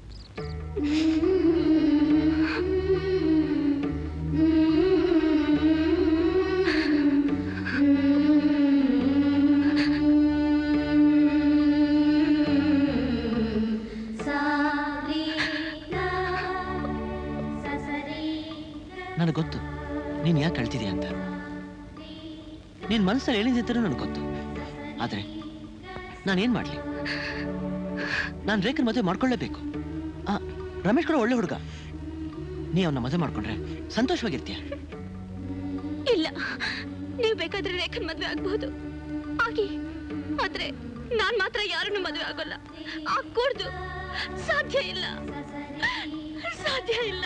ನನಗೆ ಗೊತ್ತು ನೀನು ಯಾಕೆ ಅಳ್ತಿದ್ಯಾ ಅಂತ ನಿನ್ ಮನಸ್ಸಲ್ಲಿ ಏನಿದೆ ನನಗೆ ಗೊತ್ತು ಆದ್ರೆ ನಾನೇನ್ ಮಾಡ್ಲಿ ನಾನು ರೇಖನ್ ಮದುವೆ ಮಾಡ್ಕೊಳ್ಳೇಬೇಕು ಆ ರಮೇಶ್ ಕೂಡ ಒಳ್ಳೆ ಹುಡುಗ ನೀ ಅವನ್ನ ಮದುವೆ ಮಾಡ್ಕೊಂಡ್ರೆ ಸಂತೋಷವಾಗಿರ್ತೀಯ ಇಲ್ಲ ನೀವು ಬೇಕಾದ್ರೆ ರೇಖನ್ ಮದ್ವೆ ಆಗ್ಬಹುದು ಆಗಿ ಆದ್ರೆ ನಾನ್ ಮಾತ್ರ ಯಾರನ್ನು ಮದುವೆ ಆಗೋಲ್ಲ ಆಗ್ಕೂಡ್ದು ಸಾಧ್ಯ ಇಲ್ಲ ಸಾಧ್ಯ ಇಲ್ಲ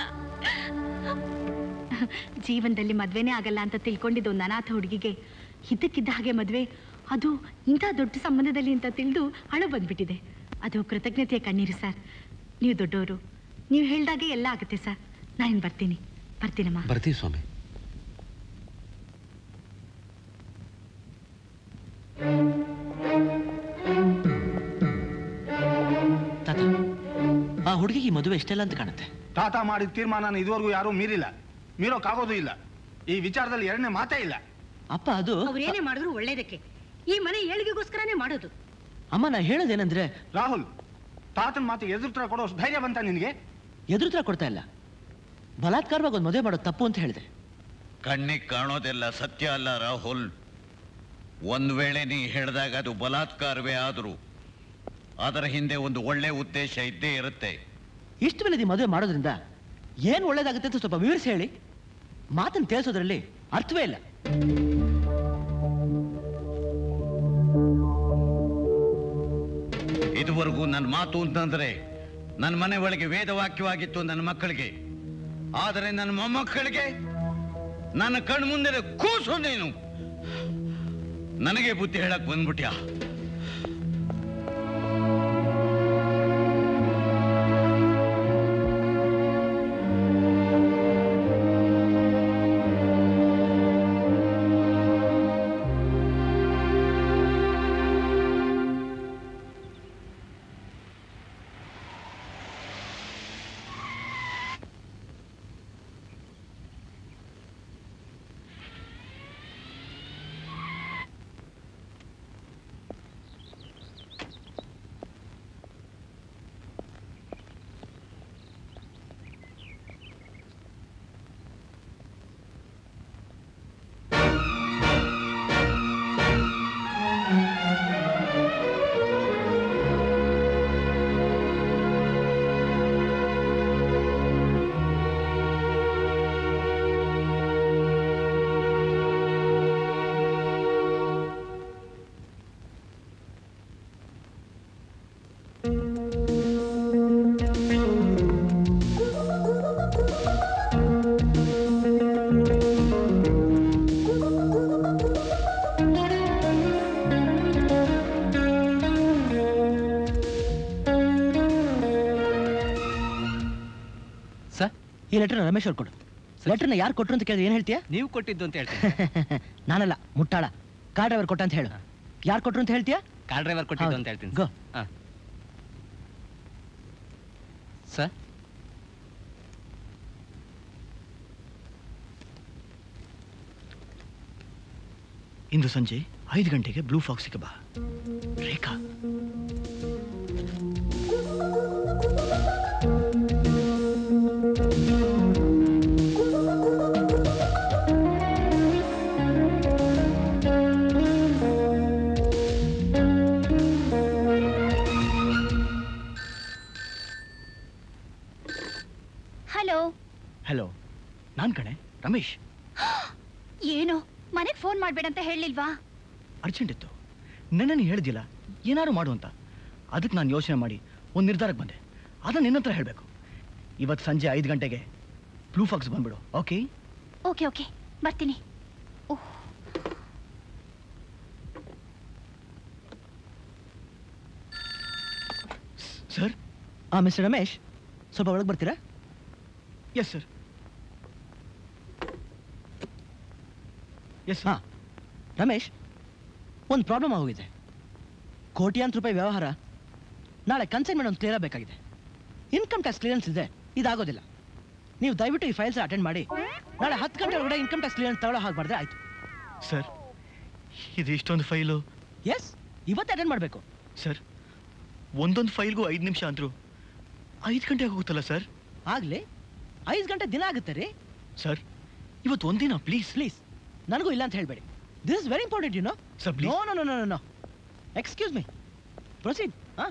ಜೀವನದಲ್ಲಿ ಮದ್ವೆನೇ ಆಗಲ್ಲ ಅಂತ ತಿಳ್ಕೊಂಡಿದ್ದು ಒಂದು ಅನಾಥ ಹುಡುಗಿಗೆ ಇದ್ದಕ್ಕಿದ್ದ ಹಾಗೆ ಮದ್ವೆ ಅದು ಇಂಥ ದೊಡ್ಡ ಸಂಬಂಧದಲ್ಲಿ ಅಂತ ತಿಳಿದು ಅಳು ಬಂದ್ಬಿಟ್ಟಿದೆ ಅದು ಕೃತಜ್ಞತೆಯ ಕಣ್ಣೀರು ಸರ್ ನೀವು ದೊಡ್ಡವರು ನೀವು ಹೇಳ್ದಾಗೆ ಎಲ್ಲ ಆಗುತ್ತೆ ಸರ್ ನಾನು ಬರ್ತೀನಿ ಬರ್ತೀನಮ್ಮ ಬರ್ತೀವಿ ಸ್ವಾಮಿ ತಾತ ಆ ಹುಡುಗಿಗೆ ಈ ಮದುವೆ ಎಷ್ಟೆಲ್ಲ ಅಂತ ಕಾಣುತ್ತೆ ತಾತ ಮಾಡಿದ ತೀರ್ಮಾನ ಇದುವರೆಗೂ ಯಾರೂ ಮೀರಿಲ್ಲ ಮೀರೋಕ್ಕಾಗೋದು ಇಲ್ಲ ಈ ವಿಚಾರದಲ್ಲಿ ಎರಡನೇ ಮಾತೇ ಇಲ್ಲ ಅಪ್ಪ ಅದು ಅವ್ರೇನೇ ಮಾಡಿದ್ರು ಒಳ್ಳೇದಕ್ಕೆ ಈ ಮನೆ ಏಳಿಗೆಗೋಸ್ಕರನೇ ಮಾಡೋದು ಅಮ್ಮ ನಾ ಹೇಳೋದೇನಂದ್ರೆ ರಾಹುಲ್ ತಾತನ ಮಾತು ಎದುರುತ್ತರ ಕೊಡೋ ಧೈರ್ಯ ಬಂತ ನಿನಗೆ ಎದುರುತ್ರ ಕೊಡ್ತಾ ಇಲ್ಲ ಬಲಾತ್ಕಾರವಾಗಿ ಒಂದು ಮದುವೆ ಮಾಡೋದು ತಪ್ಪು ಅಂತ ಹೇಳಿದೆ ಕಣ್ಣಿಗೆ ಕಾಣೋದೆಲ್ಲ ಸತ್ಯ ಅಲ್ಲ ರಾಹುಲ್ ಒಂದ್ ವೇಳೆ ನೀ ಹೇಳಿದಾಗ ಅದು ಬಲಾತ್ಕಾರವೇ ಆದರೂ ಅದರ ಹಿಂದೆ ಒಂದು ಒಳ್ಳೆ ಉದ್ದೇಶ ಇದ್ದೇ ಇರುತ್ತೆ ಇಷ್ಟು ಬೆಲೆ ಈ ಮದುವೆ ಮಾಡೋದ್ರಿಂದ ಏನ್ ಒಳ್ಳೇದಾಗುತ್ತೆ ಅಂತ ಸ್ವಲ್ಪ ವಿವರಿಸಿ ಹೇಳಿ ಮಾತನ್ನು ತಿಳಿಸೋದ್ರಲ್ಲಿ ಅರ್ಥವೇ ಇಲ್ಲ ಇದುವರೆಗೂ ನನ್ನ ಮಾತು ಅಂತಂದ್ರೆ ನನ್ನ ಮನೆ ಒಳಗೆ ವೇದವಾಕ್ಯವಾಗಿತ್ತು ನನ್ನ ಮಕ್ಕಳಿಗೆ ಆದರೆ ನನ್ನ ಮೊಮ್ಮಕ್ಕಳಿಗೆ ನನ್ನ ಕಣ್ಣು ಮುಂದೆ ಕೂಸು ನೀನು ನನಗೆ ಬುದ್ಧಿ ಹೇಳಕ್ ಬಂದ್ಬಿಟ್ಯಾ ಸರ್ ಈ ಲೆಟರ್ನ ರಮೇಶ್ ಅವ್ರು ಕೊಡು ಲೆಟರ್ನ ಯಾರು ಕೊಟ್ರು ಅಂತ ಕೇಳಿದ್ರೆ ಏನ್ ಹೇಳ್ತೀಯಾ ನೀವು ಕೊಟ್ಟಿದ್ದು ಅಂತ ಹೇಳ್ತೀನಿ ನಾನಲ್ಲ ಮುಟ್ಟಾಳ ಕಾರ್ ಡ್ರೈವರ್ ಕೊಟ್ಟ ಅಂತ ಹೇಳು ಯಾರು ಕೊಟ್ರು ಅಂತ ಹೇಳ್ತೀಯಾ ಕಾರ್ ಡ್ರೈವರ್ ಕೊಟ್ಟಿದ್ದು ಹೌದು. ಅಂತ ಹೇಳ್ತೀನಿ ಗೋ. ಹಾ. ಸರ್ ಇಂದು ಸಂಜೆ ಐದು ಗಂಟೆಗೆ ಬ್ಲೂ ಫಾಕ್ಸಿಗೆ ಬಾ ರೇಖಾ ಹಲೋ ನಾನ್ ಕಣೆ ರಮೇಶ್ ಏನು ಮನೆಗ್ ಫೋನ್ ಮಾಡ್ಬೇಡ ಅಂತ ಹೇಳಿಲ್ವಾ ಅರ್ಜೆಂಟ್ ಇತ್ತು ನೆನ್ನೆ ನೀ ಹೇಳ್ದಿಲ್ಲ ಏನಾದ್ರು ಮಾಡು ಅಂತ ಅದಕ್ಕೆ ನಾನು ಯೋಚನೆ ಮಾಡಿ ಒಂದು ನಿರ್ಧಾರಕ್ಕೆ ಬಂದೆ ಅದನ್ನ ನಿನ್ನ ಹತ್ರ ಹೇಳಬೇಕು ಇವತ್ತು ಸಂಜೆ ಐದು ಗಂಟೆಗೆ ಬ್ಲೂ ಫಾಕ್ಸ್ ಬಂದ್ಬಿಡು ಓಕೆ ಓಕೆ ಓಕೆ ಬರ್ತೀನಿ ಓಹ್ ಸರ್ ಆ ಮಿಸ್ಟರ್ ರಮೇಶ್ ಸ್ವಲ್ಪ ಒಳಗೆ ಬರ್ತೀರಾ ಎಸ್ ಸರ್ ಎಸ್ ಹಾಂ ರಮೇಶ್ ಒಂದು ಪ್ರಾಬ್ಲಮ್ ಆಗೋಗಿದೆ ಕೋಟ್ಯಾಂತರ ರೂಪಾಯಿ ವ್ಯವಹಾರ ನಾಳೆ ಕನ್ಸೈನ್ಮೆಂಟ್ ಒಂದು ಕ್ಲಿಯರ್ ಆಗಬೇಕಾಗಿದೆ ಇನ್ಕಮ್ ಟ್ಯಾಕ್ಸ್ ಕ್ಲಿಯರೆನ್ಸ್ ಇದೆ ಇದಾಗೋದಿಲ್ಲ ನೀವು ದಯವಿಟ್ಟು ಈ ಫೈಲ್ಸ್ ಅಟೆಂಡ್ ಮಾಡಿ ನಾಳೆ ಹತ್ತು ಗಂಟೆ ಒಳಗಡೆ ಇನ್ಕಮ್ ಟ್ಯಾಕ್ಸ್ ಕ್ಲಿಯರೆನ್ಸ್ ತಗೊಳ್ಳೋ ಹಾಗೆ ಮಾಡಿದ್ರೆ ಆಯ್ತು ಸರ್ ಇದು ಇಷ್ಟೊಂದು ಫೈಲು ಎಸ್ ಇವತ್ತು ಅಟೆಂಡ್ ಮಾಡಬೇಕು ಸರ್ ಒಂದೊಂದು ಫೈಲ್ಗೂ ಐದು ನಿಮಿಷ ಅಂದ್ರು ಐದು ಗಂಟೆ ಹೋಗುತ್ತಲ್ಲ ಸರ್ ಆಗಲಿ ಐದು ಗಂಟೆ ದಿನ ಆಗುತ್ತೆ ರೀ ಸರ್ ಇವತ್ತು ಒಂದಿನ ಪ್ಲೀಸ್ ಪ್ಲೀಸ್ ನನಗೂ ಇಲ್ಲ ಅಂತ ಹೇಳಬೇಡಿ this is very important you know Sir, please. No no no no no excuse me proceed ಹಾಂ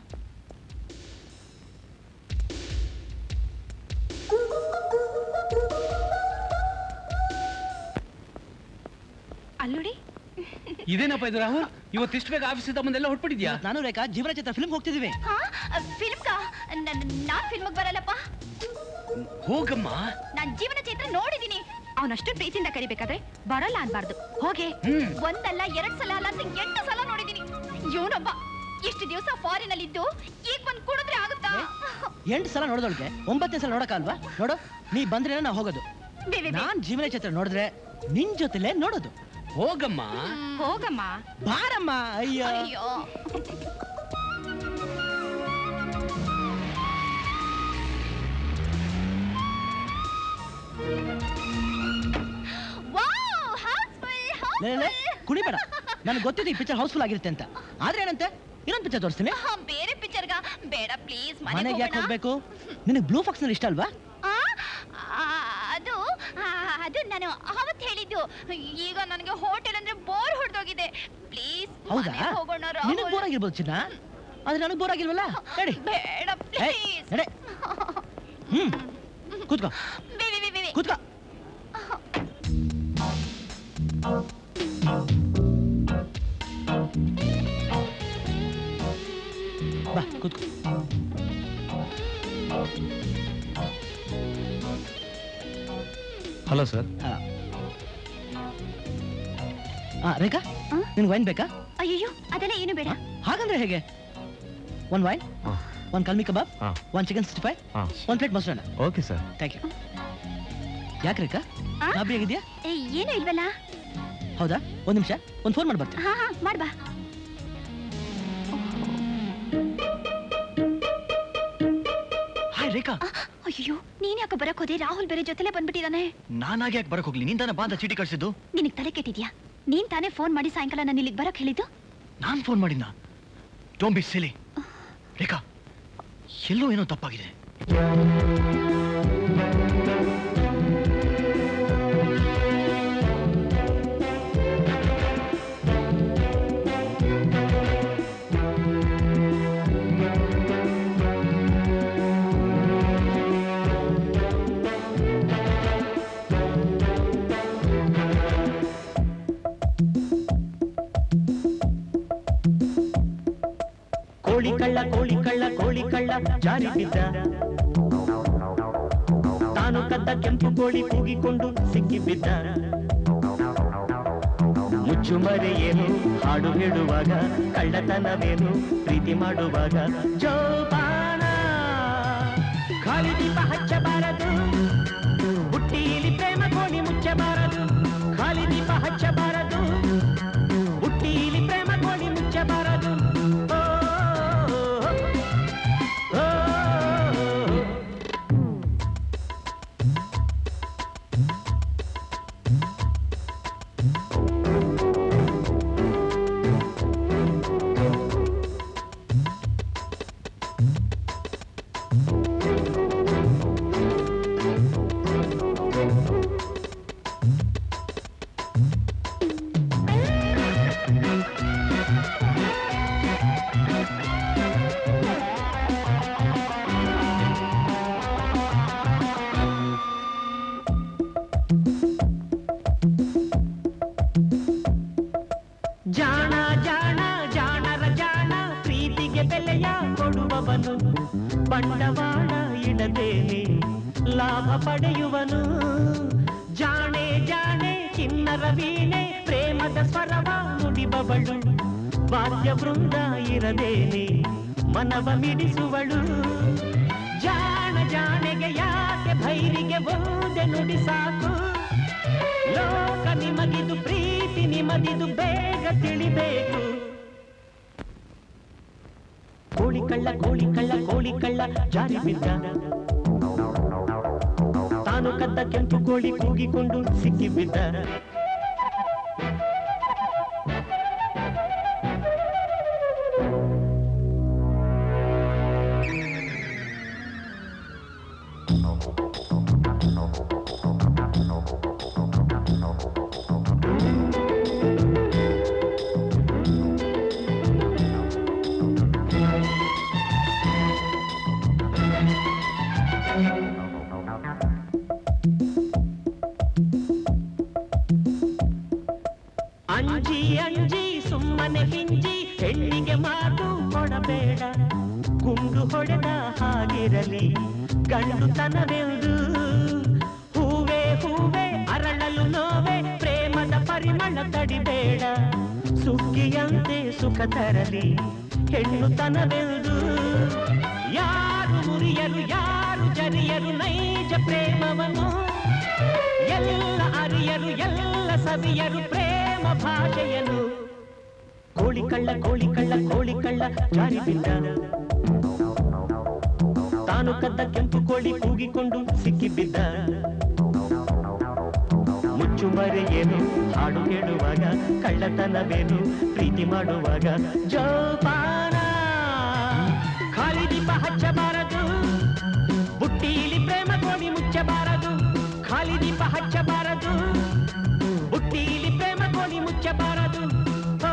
ಅಲ್ಲೋಡಿ ಇದೇನಪ್ಪ ಇದು ರಾಹುಲ್ ಇವತ್ತು ಇಷ್ಟು ಬೇಗ ಆಫೀಸಿಂದ ಬಂದೆಲ್ಲ ಹೊಟ್ಬಿಟ್ಟಿದ್ಯಾ ನಾನು ರೇಖಾ ಜೀವನ ಚಿತ್ರ ಫಿಲ್ಮ್ ಹೋಗ್ತಿದ್ದೀವಿ ಹಾ ಫಿಲ್ಮ್ಗ ನಾನ್ ಫಿಲ್ಮ್ಗೆ ಬರಲ್ಲಪ್ಪ ಹೋಗಮ್ಮ ನಾನ್ ಜೀವನ ಚೈತ್ರ ನೋಡಿದೀನಿ ಅವನಷ್ಟು ಪ್ರೀತಿಯಿಂದ ಕರಿಬೇಕಾದ್ರೆ ಬರಲ್ಲ ಅನ್ಬಾರ್ದು ಹೋಗೆ ಹ್ಮ್. ಒಂದಲ್ಲ ಎರಡ್ ಸಲ ಅಲ್ಲ ಅಂತ ಎಂಟು ಸಲ ನೋಡಿದೀನಿ ಇವನೊಬ್ಬ ಇಷ್ಟು ದಿವಸ ಫಾರಿನ್ ಅಲ್ಲಿ ಇದ್ದು ಈಗ ಬಂದ್ ಕುಡಿದ್ರೆ ಆಗುತ್ತಾ ಎಂಟು ಸಲ ನೋಡೋದೊಳಗೆ ಒಂಬತ್ತನೇ ಸಲ ನೋಡೋಕ್ಕಲ್ವಾ ನೋಡು ನೀ ಬಂದ್ರೆ ನಾವು ಹೋಗೋದು ಬೇ, ಬೇ, ಬೇ. ನಾನ್ ಜೀವನ ಚಿತ್ರ ನೋಡಿದ್ರೆ ನಿನ್ ಜೊತೆಲೇ ನೋಡೋದು ಹೋಗಮ್ಮ ಹೋಗಮ್ಮ ಬಾರಮ್ಮ ಅಯ್ಯೋ ಅಯ್ಯೋ ವಾವ್ ಹೌಸ್ಫುಲ್ ಲೇ, ಲೇ, ಲೇ, ಕುಣಿಬೇಡ ನನಗೆ ಗೊತ್ತಿದೆ ಈ ಪಿಕ್ಚರ್ ಹೌಸ್ಫುಲ್ ಆಗಿರುತ್ತೆ ಅಂತ ಆದ್ರೆ ಏನಂತೆ ಇನ್ನೊಂದು ಪಿಕ್ಚರ್ ತೋರಿಸ್ತೀನಿ ಬೇರೆ ಪಿಕ್ಚರ್ಗ ಬೇಡ ಪ್ಲೀಸ್ ಮನೆಗೆ ಯಾಕೆ ಹೋಗ್ಬೇಕು ನಿನಗೆ ಬ್ಲೂ ಫಾಕ್ಸ್ ನಲ್ಲಿ ಇಷ್ಟ ಅಲ್ವಾ ಅದು ಆ, ಅದು ನಾನು ಅವತ್ತು ಹೇಳಿದ್ದು ಈಗ ನನಗೆ ಹೋಟೆಲ್ ಅಂದ್ರೆ ಬೋರ್ ಹೊಡೆದೋಗಿದೆ ಪ್ಲೀಸ್ ಹೌದಾ ಹೋಗೋಣ ನಿನಗೆ ರಾಹುಲ್. ಬೋರ್ ಆಗಿರ್ಬೋದು ಚಿನ್ನ ಆದ್ರೆ ನನಗೆ ಬೋರ್ ಆಗಿಲ್ವಲ್ಲ ನಡಿ ಬೇಡ ಏಯ್, ಪ್ಲೀಸ್ ನಡೆ ಹ್ಮ್ ಕೂತ್ಕೋ ಬೇ ಬೇ, ಬೇ, ಬೇ, ಬೇ. ಕೂತ್ಕೋ ಬಾ ಕೂತ್ಕೋ ಹಲೋ ಸರ್ ಆ ರೇಖಾ ನಿನ್ಗೆ ವೈನ್ ಬೇಕಾ ಅಯ್ಯೋ ಅದೆಲ್ಲ ಏನು ಬೇಡ ಹಾಗಂದ್ರೆ ಹೇಗೆ one wine one kalmi kebab ಹಾ. ಒನ್ ಚಿಕನ್ ಸಿಕ್ಸ್ಟಿ ಫೈವ್ ಹಾಂ ಒನ್ ಪ್ಲೇಟ್ ಮೊಸರನ್ನ ಓಕೆ ಸರ್ ಥ್ಯಾಂಕ್ ಯು ಯಾಕೆ ರೇಖಾ ಆ? ಗಾಬರಿ ಆಗಿದ್ಯಾ ಏ, ಏನು ಇಲ್ವಲ್ಲ ಹೌದಾ ಒಂದ್ ನಿಮಿಷ ಒಂದ್ ಫೋನ್ ಮಾಡಿ ಬರ್ತೀನಿ ಹಾ ಹಾ ಮಾಡ್ಬಾ ಹಾಯ್ ರೇಖಾ ಅಯ್ಯೋ ನೀನ್ ಯಾಕೆ ಬರಕ್ ಹೋದೆ ರಾಹುಲ್ ಬೇರೆ ಜೊತೆಲೆ ಬಂದ್ಬಿಟ್ಟಿದಾನೆ ನಾನಾಗೆ ಯಾಕೆ ಬರಕ್ ಹೋಗ್ಲಿ ನಿನ್ ತಾನೇ ಬಾ ಅಂತ ಚೀಟಿ ಕಳ್ಸಿದ್ದು ನಿನಗ್ ತಲೆ ಕೆಟ್ಟಿದ್ಯಾ ನೀನ್ ತಾನೇ ಫೋನ್ ಮಾಡಿ ಸಾಯಂಕಾಲ ನಾನು ಇಲ್ಲಿಗೆ ಬರಕ್ ಹೇಳಿದ್ದು ನಾನ್ ಫೋನ್ ಮಾಡಿದ್ನ ಡೋಂಟ್ ಬಿ ಸಿಲಿ ರೇಖಾ ಎಲ್ಲೋ ಏನೋ ತಪ್ಪಾಗಿದೆ ಕೋಳಿ ಕಳ್ಳ ಕೋಳಿ ಕಳ್ಳ ಕೋಳಿ ಕಳ್ಳ ಜಾರಿ ಬಿದ್ದ ತಾನು ಕದ್ದ ಕೆಂಪು ಕೋಳಿ ಕೂಗಿಕೊಂಡು ಸಿಕ್ಕಿ ಬಿದ್ದ ಮುಚ್ಚುಮರೆಯೇನು ಹಾಡು ಹೇಳುವಾಗ ಕಳ್ಳತನವೇನು ಪ್ರೀತಿ ಮಾಡುವಾಗ ಜೋಪಾನ ಖಾಲಿ ದೀಪ ಹಚ್ಚಬಾರದು ಬುಟ್ಟಿಯಲ್ಲಿ ಪ್ರೇಮ ಕೋಣಿ ಮುಚ್ಚಬಾರದು ಖಾಲಿ ದೀಪ ಹಚ್ಚಬಾರದು ಬುಟ್ಟಿಯಲ್ಲಿ ಪ್ರೇಮ ಕೋಣಿ ಮುಚ್ಚಬಾರದು ಓ, ಓ, ಓ, ಓ. ಬಂಡವಾಳ ಇಡದೇನೆ ಲಾಭ ಪಡೆಯುವನು ಜಾಣೆ ಜಾಣೆ ಚಿನ್ನರ ವೀಣೆ ಪ್ರೇಮದ ಸ್ವರವ ನುಡಿಬವಳು ವಾದ್ಯ ವೃಂದ ಇರದೇನೆ ಮನವ ಮಿಡಿಸುವಳು ಜಾಣ ಜಾಣೆಗೆ ಯಾಕೆ ಭೈರಿಗೆ ಒಂದೇ ನುಡಿ ಸಾಕು ಲೋಕ ನಿಮಗಿದು ಪ್ರೀತಿ ನಿಮಗಿದು ಬೇಗ ತಿಳಿಬೇಕು ಕೋಳಿ ಕಳ್ಳ ಕೋಳಿ ಕಳ್ಳ ಕೋಳಿ ಕಳ್ಳ ಜಾರಿ ಬಿದ್ದ ತಾನು ಕದ್ದ ಕೆಂಪು ಕೋಳಿ ಕೂಗಿಕೊಂಡು ಸಿಕ್ಕಿ ಬಿದ್ದ ಅಂಜಿ ಅಂಜಿ ಸುಮ್ಮನೆ ಹಿಂಜಿ ಹೆಣ್ಣಿಗೆ ಮಾತು ಕೊಡಬೇಡ ಗುಂಡು ಹೊಡೆದ ಹಾಗಿರಲಿ ಗಂಡುತನವೆಂದು ಹೂವೇ ಹೂವೇ ಅರಳಲು ನೋವೆ ಪ್ರೇಮದ ಪರಿಮಳ ತಡಿಬೇಡ ಸುಗ್ಗಿಯಂತೆ ಸುಖ ತರಲಿ ಹೆಣ್ಣುತನವೆಂದು ಯಾರು ಮುರಿಯರು ಯಾರು ಜರಿಯರು ನೈಜ ಪ್ರೇಮವನ್ನು ಎಲ್ಲ ಅರಿಯರು ಎಲ್ಲ ಸವಿಯರು ಪ್ರೇಮ ಭಾಷೆಯನ್ನು ಕೋಳಿ ಕಳ್ಳ ಕೋಳಿ ಕಳ್ಳ ಕೋಳಿ ಕಳ್ಳ ಜಾರಿ ಬಿದ್ದ ತಾನು ಕದ್ದ ಕೆಂಪು ಕೋಳಿ ಕೂಗಿಕೊಂಡು ಸಿಕ್ಕಿ ಬಿದ್ದ ಮುಚ್ಚುಮರೆಯೇನು ಹಾಡು ಕೇಳುವಾಗ ಕಳ್ಳತನವೇನು ಪ್ರೀತಿ ಮಾಡುವಾಗ ಜೋಪಾನ ಖಾಲಿ ದೀಪ ಹಚ್ಚಬಾರದು ಬುಟ್ಟಿಲಿ ಪ್ರೇಮ ಗೋಣಿ ಮುಚ್ಚಬಾರದು ಖಾಲಿ ದೀಪ ಹಚ್ಚಬಾರದು ಬುಟ್ಟಿಲಿ ಪ್ರೇಮ ಗೋಣಿ ಮುಚ್ಚಬಾರದು ಓ,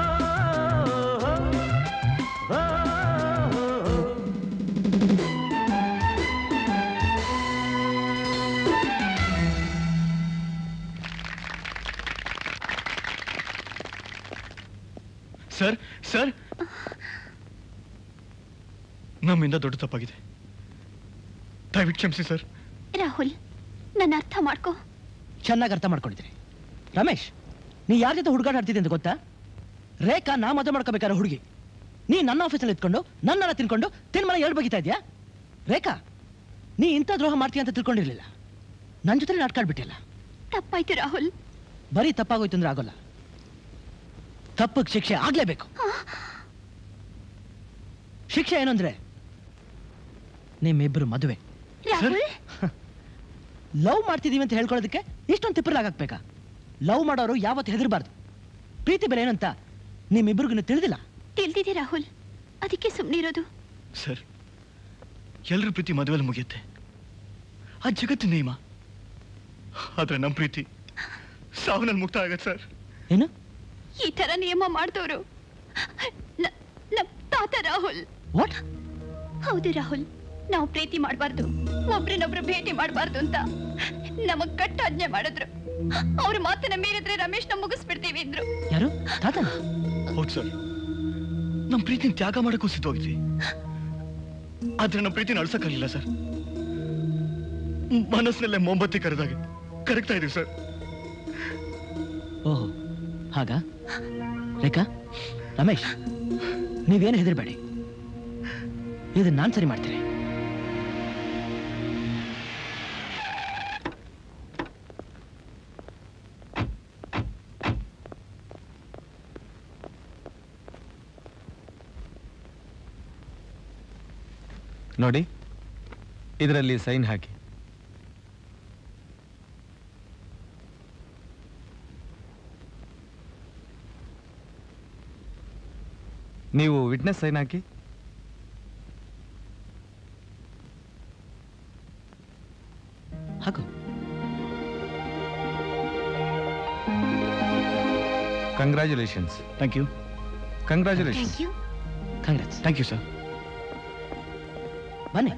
ಓ, ಓ, ಓ. ಸರ್ ಸರ್ ನಮ್ಮಿಂದ ದೊಡ್ಡ ತಪ್ಪಾಗಿದೆ ದಯವಿಟ್ಟು ಕ್ಷಮಿಸಿ ಸರ್ ರಾಹುಲ್ ನನ್ನ ಅರ್ಥ ಮಾಡ್ಕೋ ಚೆನ್ನಾಗಿ ಅರ್ಥ ಮಾಡ್ಕೊಂಡಿದ್ದೀನಿ ರಮೇಶ್ ನೀ ಯಾರ ಜೊತೆ ಹುಡುಗಾಟ ಆಡ್ತಿದ್ದೆ ಅಂತ ಗೊತ್ತಾ ರೇಖಾ ನಾ ಮದುವೆ ಮಾಡ್ಕೋಬೇಕಾದ್ರೆ ಹುಡುಗಿ ನೀ ನನ್ನ ಆಫೀಸಲ್ಲಿ ಇದ್ಕೊಂಡು ನನ್ನನ್ನ ತಿನ್ಕೊಂಡು ತಿನ್ಮನ ಎರಡು ಬಗಿತಾ ಇದೆಯಾ ರೇಖಾ ನೀ ಇಂಥ ದ್ರೋಹ ಮಾಡ್ತೀಯ ಅಂತ ತಿಳ್ಕೊಂಡಿರ್ಲಿಲ್ಲ ನನ್ನ ಜೊತೆ ನಾಟಕ ಆಡ್ಬಿಟ್ಟಿಲ್ಲ ತಪ್ಪಾಯ್ತು ರಾಹುಲ್ ಬರೀ ತಪ್ಪಾಗೋಯ್ತು ಅಂದ್ರೆ ಆಗೋಲ್ಲ ತಪ್ಪಿಗೆ ಶಿಕ್ಷೆ ಆಗ್ಲೇಬೇಕು ಶಿಕ್ಷೆ ಏನು ಅಂದ್ರೆ ನಿಮ್ಮಿಬ್ಬರು ಮದುವೆ ರಾಹುಲ್ ಲವ್ ಮಾಡ್ತಿದೀವಿ ಅಂತ ಹೇಳ್ಕೊಳ್ಳೋದಕ್ಕೆ ಇಷ್ಟೊಂದು ತಿಪ್ಪಲಾಗಬೇಕಾ ಲವ್ ಮಾಡೋರು ಯಾವತ್ತು ಹೆದರ್ಬಾರ್ದು ಪ್ರೀತಿ ಬೆಲೆ ಏನಂತ ನಿಮ್ಮಿಬ್ಬರಿಗೂ ತಿಳಿದಿಲ್ಲ ತಿಳಿದಿದೆ ರಾಹುಲ್ ಅದಕ್ಕೆ ಸುಮ್ಮನಿರೋದು ಸರ್ ಎಲ್ಲರ ಪ್ರೀತಿ ಮದುವೆಯಲ್ಲಿ ಮುಗಿಯುತ್ತೆ ಆ ಜಗತ್ತಿನ ನಿಯಮ ಆದ್ರೆ ನಮ್ಮ ಪ್ರೀತಿ ಸಾವನಲ್ಲಿ ಮುಕ್ತ ಆಗತ್ತೆ ಸರ್ ಏನು ಈ ತರ ನಿಯಮ ಮಾಡ್ದವ್ರು ನ- ನಮ್ ತಾತ ರಾಹುಲ್ ವಾಟ್ ಹೌದು ರಾಹುಲ್ ನಾವು ಪ್ರೀತಿ ಮಾಡಬಾರ್ದು ಒಬ್ರನ್ನೊಬ್ರು ಭೇಟಿ ಮಾಡಬಾರ್ದು ಅಂತ ನಮಗ್ ಕಟ್ಟ ಆಜ್ಞೆ ಮಾಡಿದ್ರು ಅವ್ರ ಮಾತನ್ನ ಮೀರಿದ್ರೆ ರಮೇಶ್ನ ಮುಗಿಸ್ಬಿಡ್ತೀವಿ ಅಂದ್ರು ಯಾರು ತಾತನ ಹೌದು ಸರ್ ನಮ್ಮ ಪ್ರೀತಿನ ತ್ಯಾಗ ಮಾಡಕ್ಕೂ ಸಿದ್ಧೋಗಿದ್ವಿ ಆದ್ರೆ ನಮ್ಮ ಪ್ರೀತಿನ ಅಳ್ಸಕ್ಕಾಗಲಿಲ್ಲ ಸರ್ ಮನಸ್ಸಿನಲ್ಲೇ ಮೊಂಬತ್ತಿ ಕರೆದಾಗೆ ಕರಗ್ತಾ ಇದೀವಿ ಸರ್ ಓಹೋ ಹಾಗಾ ರೇಖಾ ರಮೇಶ್ ನೀವೇನು ಹೆದರ್ಬೇಡಿ ಇದನ್ನ ನಾನು ಸರಿ ಮಾಡ್ತೀನಿ ನೋಡಿ ಇದರಲ್ಲಿ ಸೈನ್ ಹಾಕಿ ನೀವು ವಿಟ್ನೆಸ್ ಸೈನ್ ಹಾಕಿ ಹಾಕು congratulations thank you congratulations congrats thank you sir ಬನ್ನಿ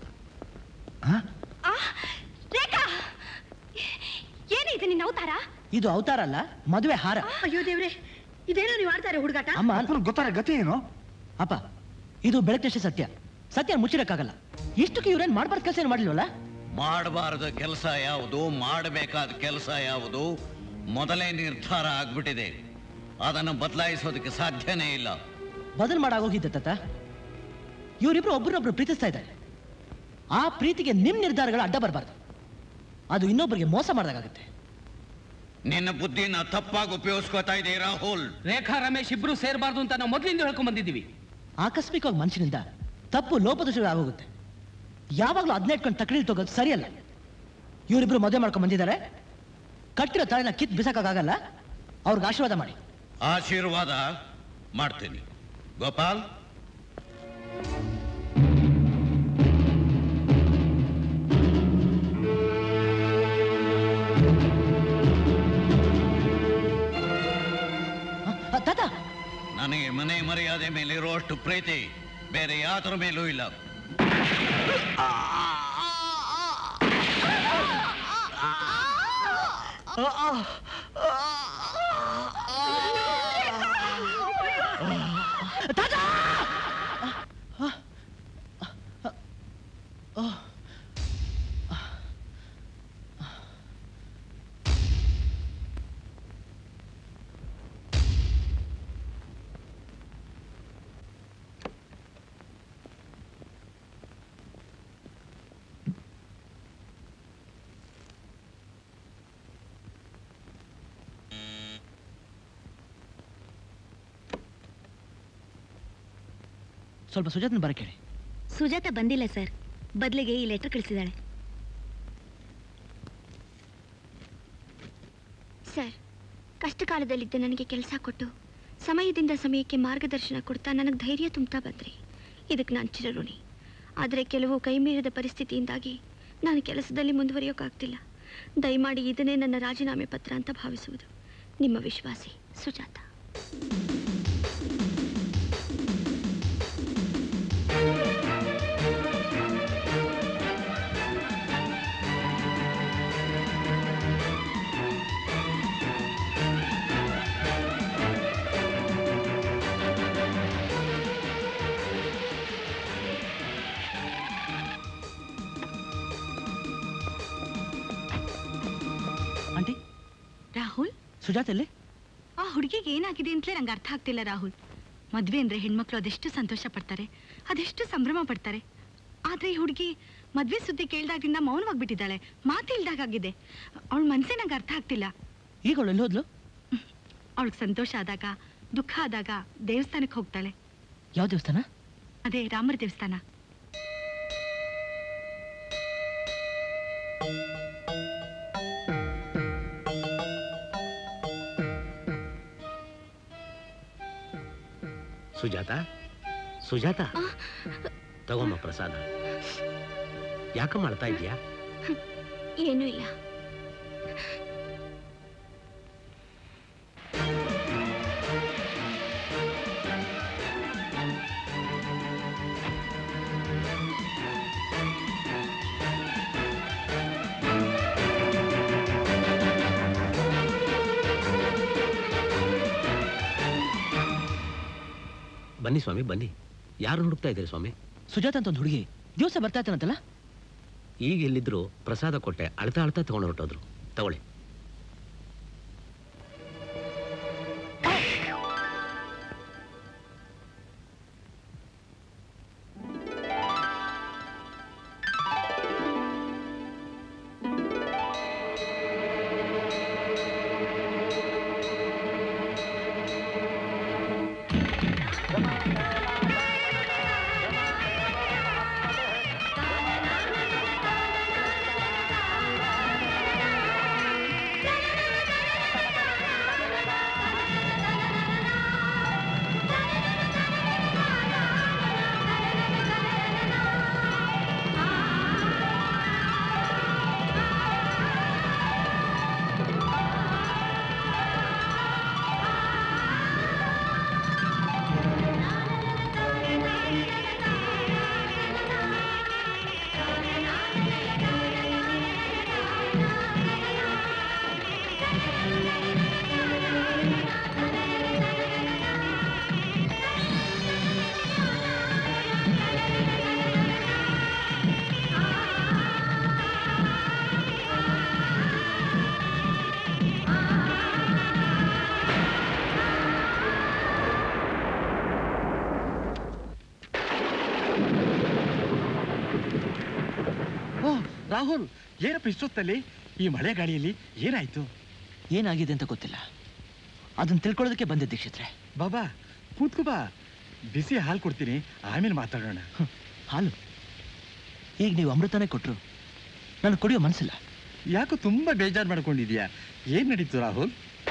ರೇಖಾ ಏನಿದೆ ನಿನ್ನ ಅವತಾರ ಇದು ಅವತಾರ ಅಲ್ಲ ಮದುವೆ ಹಾರ ಅಯ್ಯೋ ದೇವ್ರೆ ಇದೇನೋ ನೀವು ಆಡ್ತಾರೆ ಹುಡುಗಾಟ ಅಮ್ಮ ಗೊತ್ತಾರೆ ಗತಿ ಏನು ಅಪ್ಪ ಇದು ಬೆಳಕಿನಷ್ಟೇ ಸತ್ಯ ಸತ್ಯ ಮುಚ್ಚಿಡಕ್ಕಾಗಲ್ಲ ಇಷ್ಟಕ್ಕೆ ಇವ್ರೇನ್ ಮಾಡ್ಬಾರ್ದು ಕೆಲಸ ಏನು ಮಾಡಲಿಲ್ವಲ್ಲ ಮಾಡಬಾರದ ಕೆಲಸ ಯಾವುದು ಮಾಡಬೇಕಾದ ಕೆಲಸ ಯಾವುದು ಮೊದಲೇ ನಿರ್ಧಾರ ಆಗ್ಬಿಟ್ಟಿದೆ ಅದನ್ನು ಬದಲಾಯಿಸೋದಕ್ಕೆ ಸಾಧ್ಯನೇ ಇಲ್ಲ ಬದಲು ಮಾಡಾಗೋಗಿದ್ದೆ ತಾತ ಇವರಿಬ್ರು ಒಬ್ರನ್ನೊಬ್ರು ಪ್ರೀತಿಸ್ತಾ ಇದ್ದಾರೆ ಆ ಪ್ರೀತಿಗೆ ನಿಮ್ ನಿರ್ಧಾರಗಳು ಅಡ್ಡ ಬರಬಾರ್ದು ಅದು ಇನ್ನೊಬ್ಬರಿಗೆ ಮೋಸ ಮಾಡಿದಾಗುತ್ತೆ ನಿನ್ನ ಬುದ್ಧಿನ ತಪ್ಪಾಗಿ ಉಪಯೋಗಿಸ್ಕೋತಾ ಇದೆ ರಾಹುಲ್ ರೇಖಾ ರಮೇಶ್ ಇಬ್ರು ಸೇರಬಾರ್ದು ಅಂತ ನಾವು ಮೊದಲಿಂದ ಹೇಳ್ಕೊಂಡ್ ಬಂದಿದ್ದೀವಿ ಆಕಸ್ಮಿಕವಾಗಿ ಮನುಷ್ಯನಿಂದ ತಪ್ಪು ಲೋಪದೋಷಗಳು ಆಗೋಗುತ್ತೆ ಯಾವಾಗಲೂ ಅದನ್ನ ಇಟ್ಕೊಂಡು ತಕಡೀಲ್ ತಗೋದು ಸರಿಯಲ್ಲ ಇವರಿಬ್ರು ಮದುವೆ ಮಾಡ್ಕೊಂಡು ಬಂದಿದ್ದಾರೆ ಕಟ್ಟಿರೋ ತಾಳಿನ ಕಿತ್ ಬಿಸಾಕಾಗಲ್ಲ ಅವ್ರಿಗೆ ಆಶೀರ್ವಾದ ಮಾಡಿ ಆಶೀರ್ವಾದ ಮಾಡ್ತೀನಿ ಗೋಪಾಲ್ ತಾತ ನನಗೆ ಮನೆ ಮರ್ಯಾದೆ ಮೇಲೆ ಇರುವಷ್ಟು ಪ್ರೀತಿ ಬೇರೆ ಯಾತರ ಮೇಲೂ ಇಲ್ಲ ಸ್ವಲ್ಪ ಸುಜಾತನ ಬರ ಕೇಳಿ ಸುಜಾತ ಬಂದಿಲ್ಲ ಸರ್ ಬದಲಿಗೆ ಈ ಲೆಟರ್ ಕಳಿಸಿದಾಳೆ ಸರ್ ಕಷ್ಟ ಕಾಲದಲ್ಲಿದ್ದ ನನಗೆ ಕೆಲಸ ಕೊಟ್ಟು ಸಮಯದಿಂದ ಸಮಯಕ್ಕೆ ಮಾರ್ಗದರ್ಶನ ಕೊಡ್ತಾ ನನಗೆ ಧೈರ್ಯ ತುಂಬ್ತಾ ಬಂದ್ರಿ ಇದಕ್ಕೆ ನಾನು ಚಿರಋಣಿ ಆದರೆ ಕೆಲವು ಕೈಮೀರಿದ ಪರಿಸ್ಥಿತಿಯಿಂದಾಗಿ ನಾನು ಕೆಲಸದಲ್ಲಿ ಮುಂದುವರಿಯೋಕ್ಕಾಗ್ತಿಲ್ಲ ದಯಮಾಡಿ ಇದನ್ನೇ ನನ್ನ ರಾಜೀನಾಮೆ ಪತ್ರ ಅಂತ ಭಾವಿಸುವುದು ನಿಮ್ಮ ವಿಶ್ವಾಸಿ ಸುಜಾತ ಆಂಟಿ ರಾಹುಲ್ ಸುಜಾತ ಎಲ್ಲಿ ಆ ಹುಡುಗಿಗೆ ಏನಾಗಿದೆ ಅಂತಲೇ ನಂಗೆ ಅರ್ಥ ಆಗ್ತಿಲ್ಲ ರಾಹುಲ್ ಮದ್ವೆ ಅಂದ್ರೆ ಹೆಣ್ಮಕ್ಳು ಅದೆಷ್ಟು ಸಂತೋಷ ಪಡ್ತಾರೆ ಅದೆಷ್ಟು ಸಂಭ್ರಮ ಪಡ್ತಾರೆ ಆದ್ರೆ ಈ ಹುಡುಗಿ ಮದ್ವೆ ಸುದ್ದಿ ಕೇಳ್ದಾಗಿಂದ ಮೌನವಾಗ್ಬಿಟ್ಟಿದ್ದಾಳೆ ಮಾತಿಲ್ದಾಗಿದೆ ಅವಳ ಮನ್ಸೇ ನಂಗೆ ಅರ್ಥ ಆಗ್ತಿಲ್ಲ ಈಗ ಅವಳು ಎಲ್ಲಿ ಹೋದ್ಲು ಅವಳಿಗೆ ಸಂತೋಷ ಆದಾಗ ದುಃಖ ಆದಾಗ ದೇವಸ್ಥಾನಕ್ಕೆ ಹೋಗ್ತಾಳೆ ಯಾವ ದೇವಸ್ಥಾನ ಅದೇ ರಾಮರ ದೇವಸ್ಥಾನ ಸುಜಾತ ಸುಜಾತ ತಗೊಮ್ಮ ಪ್ರಸಾದ ಯಾಕ ಮಾಡ್ತಾ ಇದೀಯಾ ಏನೂ ಇಲ್ಲ ಬನ್ನಿ ಸ್ವಾಮಿ ಬನ್ನಿ ಯಾರು ಹುಡುಕ್ತಾ ಇದ್ದೀರಿ ಸ್ವಾಮಿ ಸುಜಾತ ಅಂತ ಒಂದು ಹುಡುಗಿ ದಿವಸ ಬರ್ತಾ ಇದ್ದಾನಂತಲ್ಲ ಈಗ ಎಲ್ಲಿದ್ರು ಪ್ರಸಾದ ಕೊಟ್ಟೆ ಅಳ್ತಾ ಅಳ್ತಾ ತಗೊಂಡು ಹೊರಟೋದ್ರು ತಗೊಳ್ಳಿ ಆ ರಾಹುಲ್ ಏನಪ್ಪ ಇಷ್ಟೊತ್ತಲ್ಲಿ ಈ ಮಳೆ ಗಾಳಿಯಲ್ಲಿ ಏನಾಯ್ತು ಏನಾಗಿದೆ ಅಂತ ಗೊತ್ತಿಲ್ಲ ಅದನ್ನ ತಿಳ್ಕೊಳ್ಳೋದಕ್ಕೆ ಬಂದೆ ದೀಕ್ಷಿತ್ರೆ ಬಾಬಾ ಕೂತ್ಕೋ ಬಾ ಬಿಸಿ ಹಾಲು ಕೊಡ್ತೀನಿ ಆಮೇಲೆ ಮಾತಾಡೋಣ ಹಾಲು ಈಗ ನೀವು ಅಮೃತನೇ ಕೊಟ್ರು ನಾನು ಕುಡಿಯೋ ಮನಸ್ಸಿಲ್ಲ ಯಾಕೋ ತುಂಬಾ ಬೇಜಾರು ಮಾಡ್ಕೊಂಡಿದ್ಯಾ ಏನ್ ನಡೀತು ರಾಹುಲ್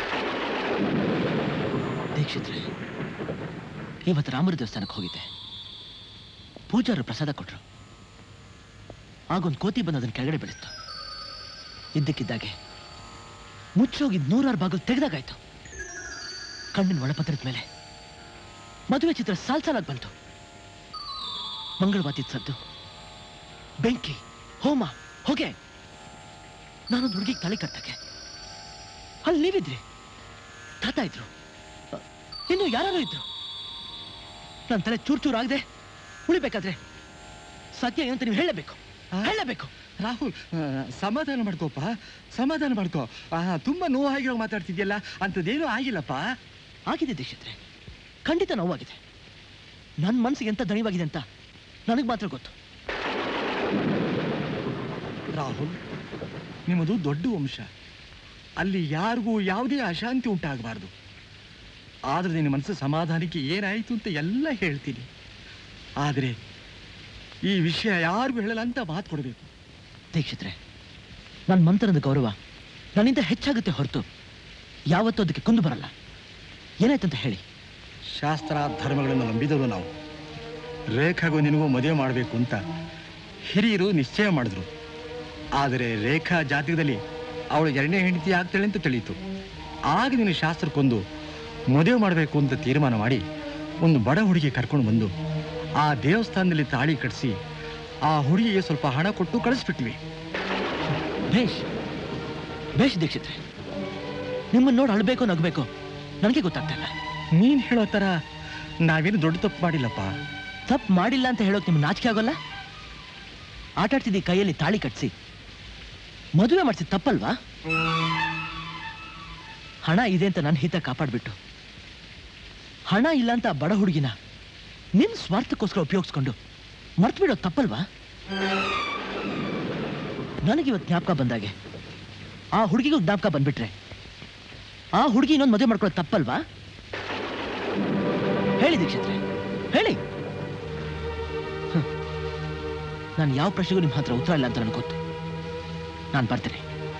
ದೀಕ್ಷಿತ್ರೆ ಇವತ್ತು ರಾಮರ ದೇವಸ್ಥಾನಕ್ಕೆ ಹೋಗಿದ್ದೆ ಪೂಜಾರು ಪ್ರಸಾದ ಕೊಟ್ರು ಆಗೊಂದು ಕೋತಿ ಬಂದು ಅದನ್ನ ಕೆಳಗಡೆ ಬೆಳೆಸ್ತು ಇದ್ದಕ್ಕಿದ್ದಾಗೆ ಮುಚ್ಚೋಗಿದ್ ನೂರಾರು ಬಾಗಿಲು ತೆಗೆದಾಗಾಯ್ತು ಕಣ್ಣಿನ ಒಳಪತ್ರದ ಮೇಲೆ ಮದುವೆ ಚಿತ್ರ ಸಾಲ್ ಸಾಲಾಗಿ ಬಂತು ಮಂಗಳವಾತಿದ್ ಸದ್ದು ಬೆಂಕಿ ಹೋಮ ಹೊಗೆ ನಾನೊಂದು ಹುಡುಗಿಗೆ ತಲೆ ಕಟ್ಟಕ್ಕೆ ಅಲ್ಲಿ ನೀವಿದ್ರಿ ತಾತ ಇದ್ರು ಅ, ಇನ್ನು ಯಾರು ಇದ್ರು ನನ್ನ ತಲೆ ಚೂರ್ ಚೂರ್ ಆಗದೆ ಉಳಿಬೇಕಾದ್ರೆ ಸತ್ಯ ಏನಂತ ನೀವು ಹೇಳಬೇಕು ಹೇಳಬೇಕು ರಾಹುಲ್ ಆ, ಸಮಾಧಾನ ಮಾಡ್ಕೋಪ್ಪ ಸಮಾಧಾನ ಮಾಡ್ಕೋ ಆ, ತುಂಬಾ ನೋವಾಗಿರೋ ಮಾತಾಡ್ತಿದ್ಯಲ್ಲ ಅಂಥದ್ದೇನೂ ಆಗಿಲ್ಲಪ್ಪ ಆಗಿದೆ ದೀಕ್ಷಿತ್ರೆ ಖಂಡಿತ ನೋವಾಗಿದೆ ನನ್ನ ಮನಸ್ಸಿಗೆ ಎಂತ ದಣಿವಾಗಿದೆ ಅಂತ ನನಗೆ ಮಾತ್ರ ಗೊತ್ತು ರಾಹುಲ್ ನಿಮ್ಮದು ದೊಡ್ಡ ವಂಶ ಅಲ್ಲಿ ಯಾರಿಗೂ ಯಾವುದೇ ಅಶಾಂತಿ ಉಂಟಾಗಬಾರ್ದು ಆದ್ರೆ ನಿನ್ನ ಮನಸ್ಸು ಸಮಾಧಾನಕ್ಕೆ ಏನಾಯಿತು ಅಂತ ಎಲ್ಲ ಹೇಳ್ತೀನಿ ಆದರೆ ಈ ವಿಷಯ ಯಾರಿಗೂ ಹೇಳಲ್ಲ ಅಂತ ಮಾತು ಕೊಡಬೇಕು ದೀಕ್ಷಿತ್ರೆ ನನ್ನ ಮಂತ್ರನದ ಗೌರವ ನನ್ನಿಂದ ಹೆಚ್ಚಾಗುತ್ತೆ ಹೊರತು ಯಾವತ್ತೂ ಅದಕ್ಕೆ ಕುಂದು ಬರಲ್ಲ ಏನಾಯ್ತಂತ ಹೇಳಿ ಶಾಸ್ತ್ರ ಧರ್ಮಗಳನ್ನು ನಂಬಿದವರು ನಾವು ರೇಖಾಗೂ ನಿನಗೂ ಮದುವೆ ಮಾಡಬೇಕು ಅಂತ ಹಿರಿಯರು ನಿಶ್ಚಯ ಮಾಡಿದ್ರು ಆದರೆ ರೇಖಾ ಜಾತಕದಲ್ಲಿ ಅವಳು ಎರಡನೇ ಹೆಂಡತಿ ಆಗ್ತಾಳೆ ಅಂತ ತಿಳಿಯಿತು ಆಗ ನೀನು ಶಾಸ್ತ್ರಕ್ಕೊಂದು ಮದುವೆ ಮಾಡಬೇಕು ಅಂತ ತೀರ್ಮಾನ ಮಾಡಿ ಒಂದು ಬಡ ಹುಡುಗಿ ಕರ್ಕೊಂಡು ಬಂದು ಆ ದೇವಸ್ಥಾನದಲ್ಲಿ ತಾಳಿ ಕಟ್ಟಿಸಿ ಆ ಹುಡುಗಿಗೆ ಸ್ವಲ್ಪ ಹಣ ಕೊಟ್ಟು ಕಳಿಸ್ಬಿಟ್ವಿ ಭೇಷ್ ಭೇಷ್ ದೀಕ್ಷಿತ್ರೆ ನಿಮ್ಮನ್ನ ನೋಡಿ ಅಳ್ಬೇಕೋ ನಗಬೇಕೋ ನನಗೆ ಗೊತ್ತಾಗ್ತಾ ಇಲ್ಲ ನೀನ್ ಹೇಳೋ ಥರ ನಾವೇನು ದೊಡ್ಡ ತಪ್ಪು ಮಾಡಿಲ್ಲಪ್ಪ ತಪ್ಪು ಮಾಡಿಲ್ಲ ಅಂತ ಹೇಳೋಕೆ ನಿಮ್ಗೆ ನಾಚಿಕೆ ಆಗೋಲ್ಲ ಆಟಾಡ್ತಿದ್ದಿ ಕೈಯಲ್ಲಿ ತಾಳಿ ಕಟ್ಸಿ ಮದುವೆ ಮಾಡಿಸಿದ ತಪ್ಪಲ್ವಾ ಹಣ ಇದೆ ಅಂತ ನನ್ನ ಹಿತ ಕಾಪಾಡ್ಬಿಟ್ಟು ಹಣ ಇಲ್ಲ ಅಂತ ಆ ಬಡ ಹುಡುಗಿನ ನಿಮ್ ಸ್ವಾರ್ಥಕ್ಕೋಸ್ಕರ ಉಪಯೋಗಿಸ್ಕೊಂಡು ಮರ್ತು ಬಿಡೋದು ತಪ್ಪಲ್ವಾ ನನಗಿವತ್ತು ಜ್ಞಾಪಕ ಬಂದಾಗೆ ಆ ಹುಡುಗಿಗೂ ಜ್ಞಾಪಕ ಬಂದ್ಬಿಟ್ರೆ ಆ ಹುಡುಗಿ ಇನ್ನೊಂದು ಮದುವೆ ಮಾಡ್ಕೊಳ್ಳೋದು ತಪ್ಪಲ್ವಾ ಹೇಳಿ ದೀಕ್ಷಿತ್ರೆ ಹೇಳಿ ನಾನು ಯಾವ ಪ್ರಶ್ನೆಗೂ ನಿಮ್ಮ ಹತ್ರ ಉತ್ತರ ಇಲ್ಲ ಅಂತ ನನಗೆ ಗೊತ್ತು ನಾನು ಬರ್ತೇನೆ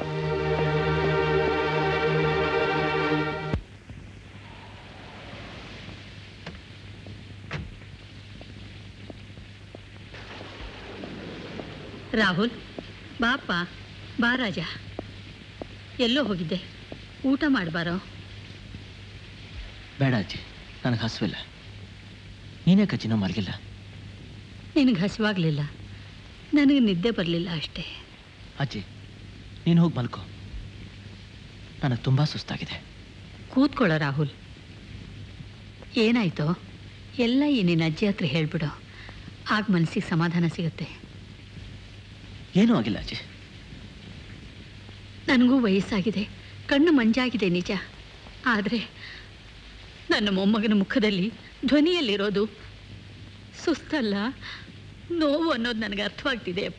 ರಾಹುಲ್ ಬಾಪ ಬಾ ರಾಜ ಎಲ್ಲೋ ಹೋಗಿದ್ದೆ ಊಟ ಮಾಡಬಾರೋ ಬೇಡ ಅಜ್ಜಿ ನನಗೆ ಹಸುವಿಲ್ಲ ನೀನೇ ಕಚ್ಚಿನೋ ಮಲಗಿಲ್ಲ ನಿನಗೆ ಹಸಿವಾಗಲಿಲ್ಲ ನನಗೆ ನಿದ್ದೆ ಬರಲಿಲ್ಲ ಅಷ್ಟೇ ಅಜ್ಜಿ ನೀನು ಹೋಗಿ ಮಲ್ಕೋ ನನಗೆ ತುಂಬ ಸುಸ್ತಾಗಿದೆ ಕೂತ್ಕೊಳ್ಳೋ ರಾಹುಲ್ ಏನಾಯ್ತೋ ಎಲ್ಲ ಈ ನಿನ್ನ ಅಜ್ಜಿ ಹತ್ರ ಹೇಳ್ಬಿಡು ಆಗ ಮನಸ್ಸಿಗೆ ಸಮಾಧಾನ ಸಿಗುತ್ತೆ ಏನೂ ಆಗಿಲ್ಲ ಅಜ್ಜಿ ನನಗೂ ವಯಸ್ಸಾಗಿದೆ ಕಣ್ಣು ಮಂಜಾಗಿದೆ ನಿಜ ಆದರೆ ನನ್ನ ಮೊಮ್ಮಗನ ಮುಖದಲ್ಲಿ ಧ್ವನಿಯಲ್ಲಿರೋದು ಸುಸ್ತಲ್ಲ ನೋವು ಅನ್ನೋದು ನನಗೆ ಅರ್ಥವಾಗ್ತಿದೆ ಅಪ್ಪ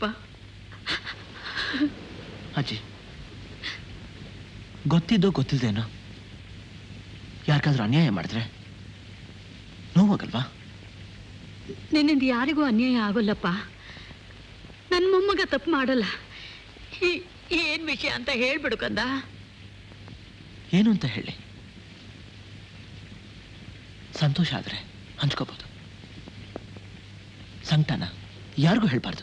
ಅಜ್ಜಿ ಗೊತ್ತಿದ್ದೋ ಗೊತ್ತಿಲ್ದೇನೋ ಯಾರಿಗಾದ್ರೂ ಅನ್ಯಾಯ ಮಾಡಿದ್ರೆ ನೋವಾಗಲ್ವಾ ನಿನ್ನಿಂದ ಯಾರಿಗೂ ಅನ್ಯಾಯ ಆಗೋಲ್ಲಪ್ಪ ನನ್ನ ಮೊಮ್ಮಗ ತಪ್ಪು ಮಾಡಲ್ಲ ಈ- ಏನ್ ವಿಷಯ ಅಂತ ಹೇಳ್ಬಿಡು ಕಂದ ಏನು ಅಂತ ಹೇಳಿ ಸಂತೋಷ ಆದರೆ ಹಂಚ್ಕೋಬೋದು ಸಂಕಟನ ಯಾರಿಗೂ ಹೇಳ್ಬಾರ್ದು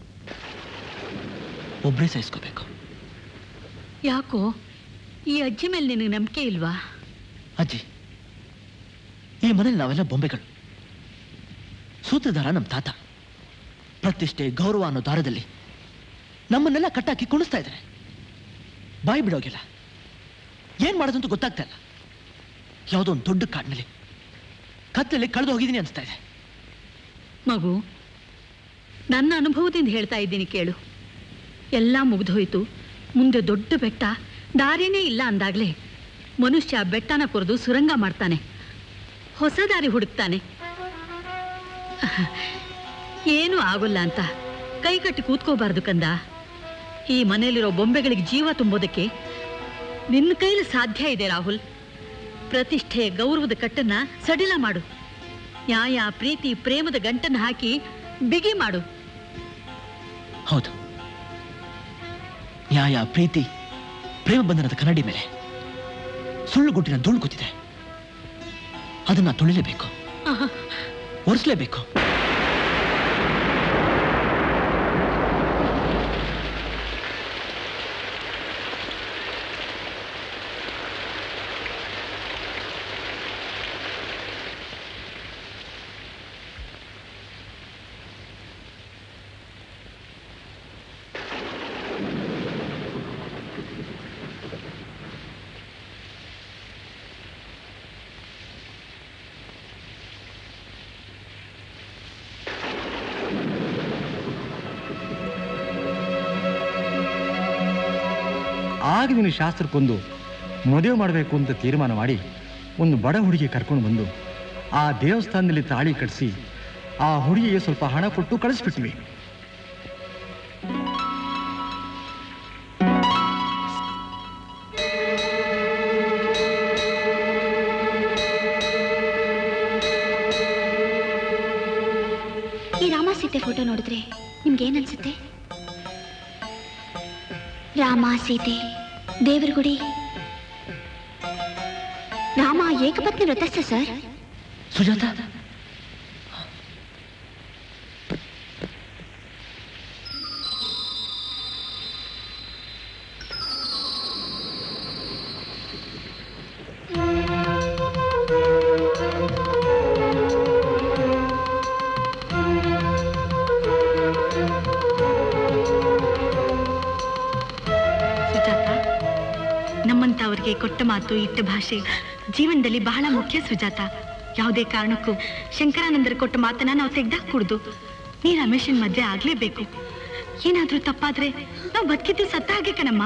ಒಬ್ಬರೇ ಸಹಿಸ್ಕೋಬೇಕು ಯಾಕೋ ಈ ಅಜ್ಜಿ ಮೇಲೆ ನಿನಗೆ ನಂಬಿಕೆ ಇಲ್ವಾ ಅಜ್ಜಿ ಈ ಮನೇಲಿ ನಾವೆಲ್ಲ ಬೊಂಬೆಗಳು ಸೂತ್ರಧಾರ ನಮ್ಮ ತಾತ ಪ್ರತಿಷ್ಠೆ ಗೌರವ ಅನ್ನೋ ದಾರದಲ್ಲಿ ನಮ್ಮನ್ನೆಲ್ಲ ಕಟ್ಟಾಕಿ ಕುಣಿಸ್ತಾ ಇದ್ದಾರೆ ಬಾಯಿ ಬಿಡೋಗಿಲ್ಲ ಏನ್ ಮಾಡೋದು ಅಂತ ಗೊತ್ತಾಗ್ತಾ ಇಲ್ಲ ಯಾವುದೋ ಒಂದು ದೊಡ್ಡ ಕಾಡಿನಲ್ಲಿ ಕತ್ತಲಲ್ಲಿ ಕಳೆದು ಹೋಗಿದ್ದೀನಿ ಅನಿಸ್ತಾ ಇದೆ ಮಗು ನನ್ನ ಅನುಭವದಿಂದ ಹೇಳ್ತಾ ಇದ್ದೀನಿ ಕೇಳು ಎಲ್ಲ ಮುಗಿದೋಯ್ತು ಮುಂದೆ ದೊಡ್ಡ ಬೆಟ್ಟ ದಾರಿನೇ ಇಲ್ಲ ಅಂದಾಗಲೇ ಮನುಷ್ಯ ಬೆಟ್ಟನ ಕೊರೆದು ಸುರಂಗ ಮಾಡ್ತಾನೆ ಹೊಸ ದಾರಿ ಹುಡುಕ್ತಾನೆ ಏನೂ ಆಗೋಲ್ಲ ಅಂತ ಕೈ ಕಟ್ಟಿ ಕೂತ್ಕೋಬಾರ್ದು ಕಂದ ಈ ಮನೆಯಲ್ಲಿರೋ ಬೊಂಬೆಗಳಿಗೆ ಜೀವ ತುಂಬೋದಕ್ಕೆ ನಿನ್ನ ಕೈಲಿ ಸಾಧ್ಯ ಇದೆ ರಾಹುಲ್ ಪ್ರತಿಷ್ಠೆ ಗೌರವದ ಕಟ್ಟನ್ನ ಸಡಿಲ ಮಾಡು ನ್ಯಾಯ ಪ್ರೀತಿ ಪ್ರೇಮದ ಗಂಟನ್ನು ಹಾಕಿ ಬಿಗಿ ಮಾಡು ಹೌದು ನ್ಯಾಯ ಪ್ರೀತಿ ಪ್ರೇಮ ಬಂಧನದ ಕನ್ನಡಿ ಮೇಲೆ ಸುಳ್ಳು ಗುಟ್ಟಿನ ಧೂಳು ಕೂತಿದೆ ಅದನ್ನ ತೊಳಿಲೇಬೇಕು ಆಹಾ. ಒರೆಸ್ಲೇಬೇಕು ಆಗ ನೀನು ಶಾಸ್ತ್ರಕ್ಕೊಂದು ಮದುವೆ ಮಾಡಬೇಕು ಅಂತ ತೀರ್ಮಾನ ಮಾಡಿ ಒಂದು ಬಡ ಹುಡುಗಿ ಕರ್ಕೊಂಡು ಬಂದು ಆ ದೇವಸ್ಥಾನದಲ್ಲಿ ತಾಳಿ ಕಟ್ಟಿಸಿ ಆ ಹುಡುಗಿಗೆ ಸ್ವಲ್ಪ ಹಣ ಕೊಟ್ಟು ಕಳಿಸ್ಬಿಟ್ವಿ ಈ ರಾಮ ಸೀತೆ ಫೋಟೋ ನೋಡಿದ್ರೆ ನಿಮ್ಗೆ ಏನನ್ಸುತ್ತೆ ರಾಮ ಸೀತೆ ದೇವರ ಗುಡಿ ರಾಮ ಏಕಪತ್ನಿ ವ್ರತಸ್ಥ ಸರ್ ಸುಜಾತ ಸುಜಾತ ನಮ್ಮಂತವ್ರಿಗೆ ಕೊಟ್ಟ ಮಾತು ಇಟ್ಟ ಭಾಷೆ ಜೀವನದಲ್ಲಿ ಬಹಳ ಮುಖ್ಯ ಸುಜಾತ ಯಾವುದೇ ಕಾರಣಕ್ಕೂ ಶಂಕರಾನಂದರ ಕೊಟ್ಟ ಮಾತನ್ನ ನಾವು ತೆಗ್ದಾಕೂಡ್ದು ನೀ ರಮೇಶನ್ ಮದ್ವೆ ಆಗ್ಲೇಬೇಕು ಏನಾದ್ರೂ ತಪ್ಪಾದ್ರೆ ನಾವು ಬದುಕಿದ್ದು ಸತ್ತ ಹಾಗೆ ಕಣಮ್ಮ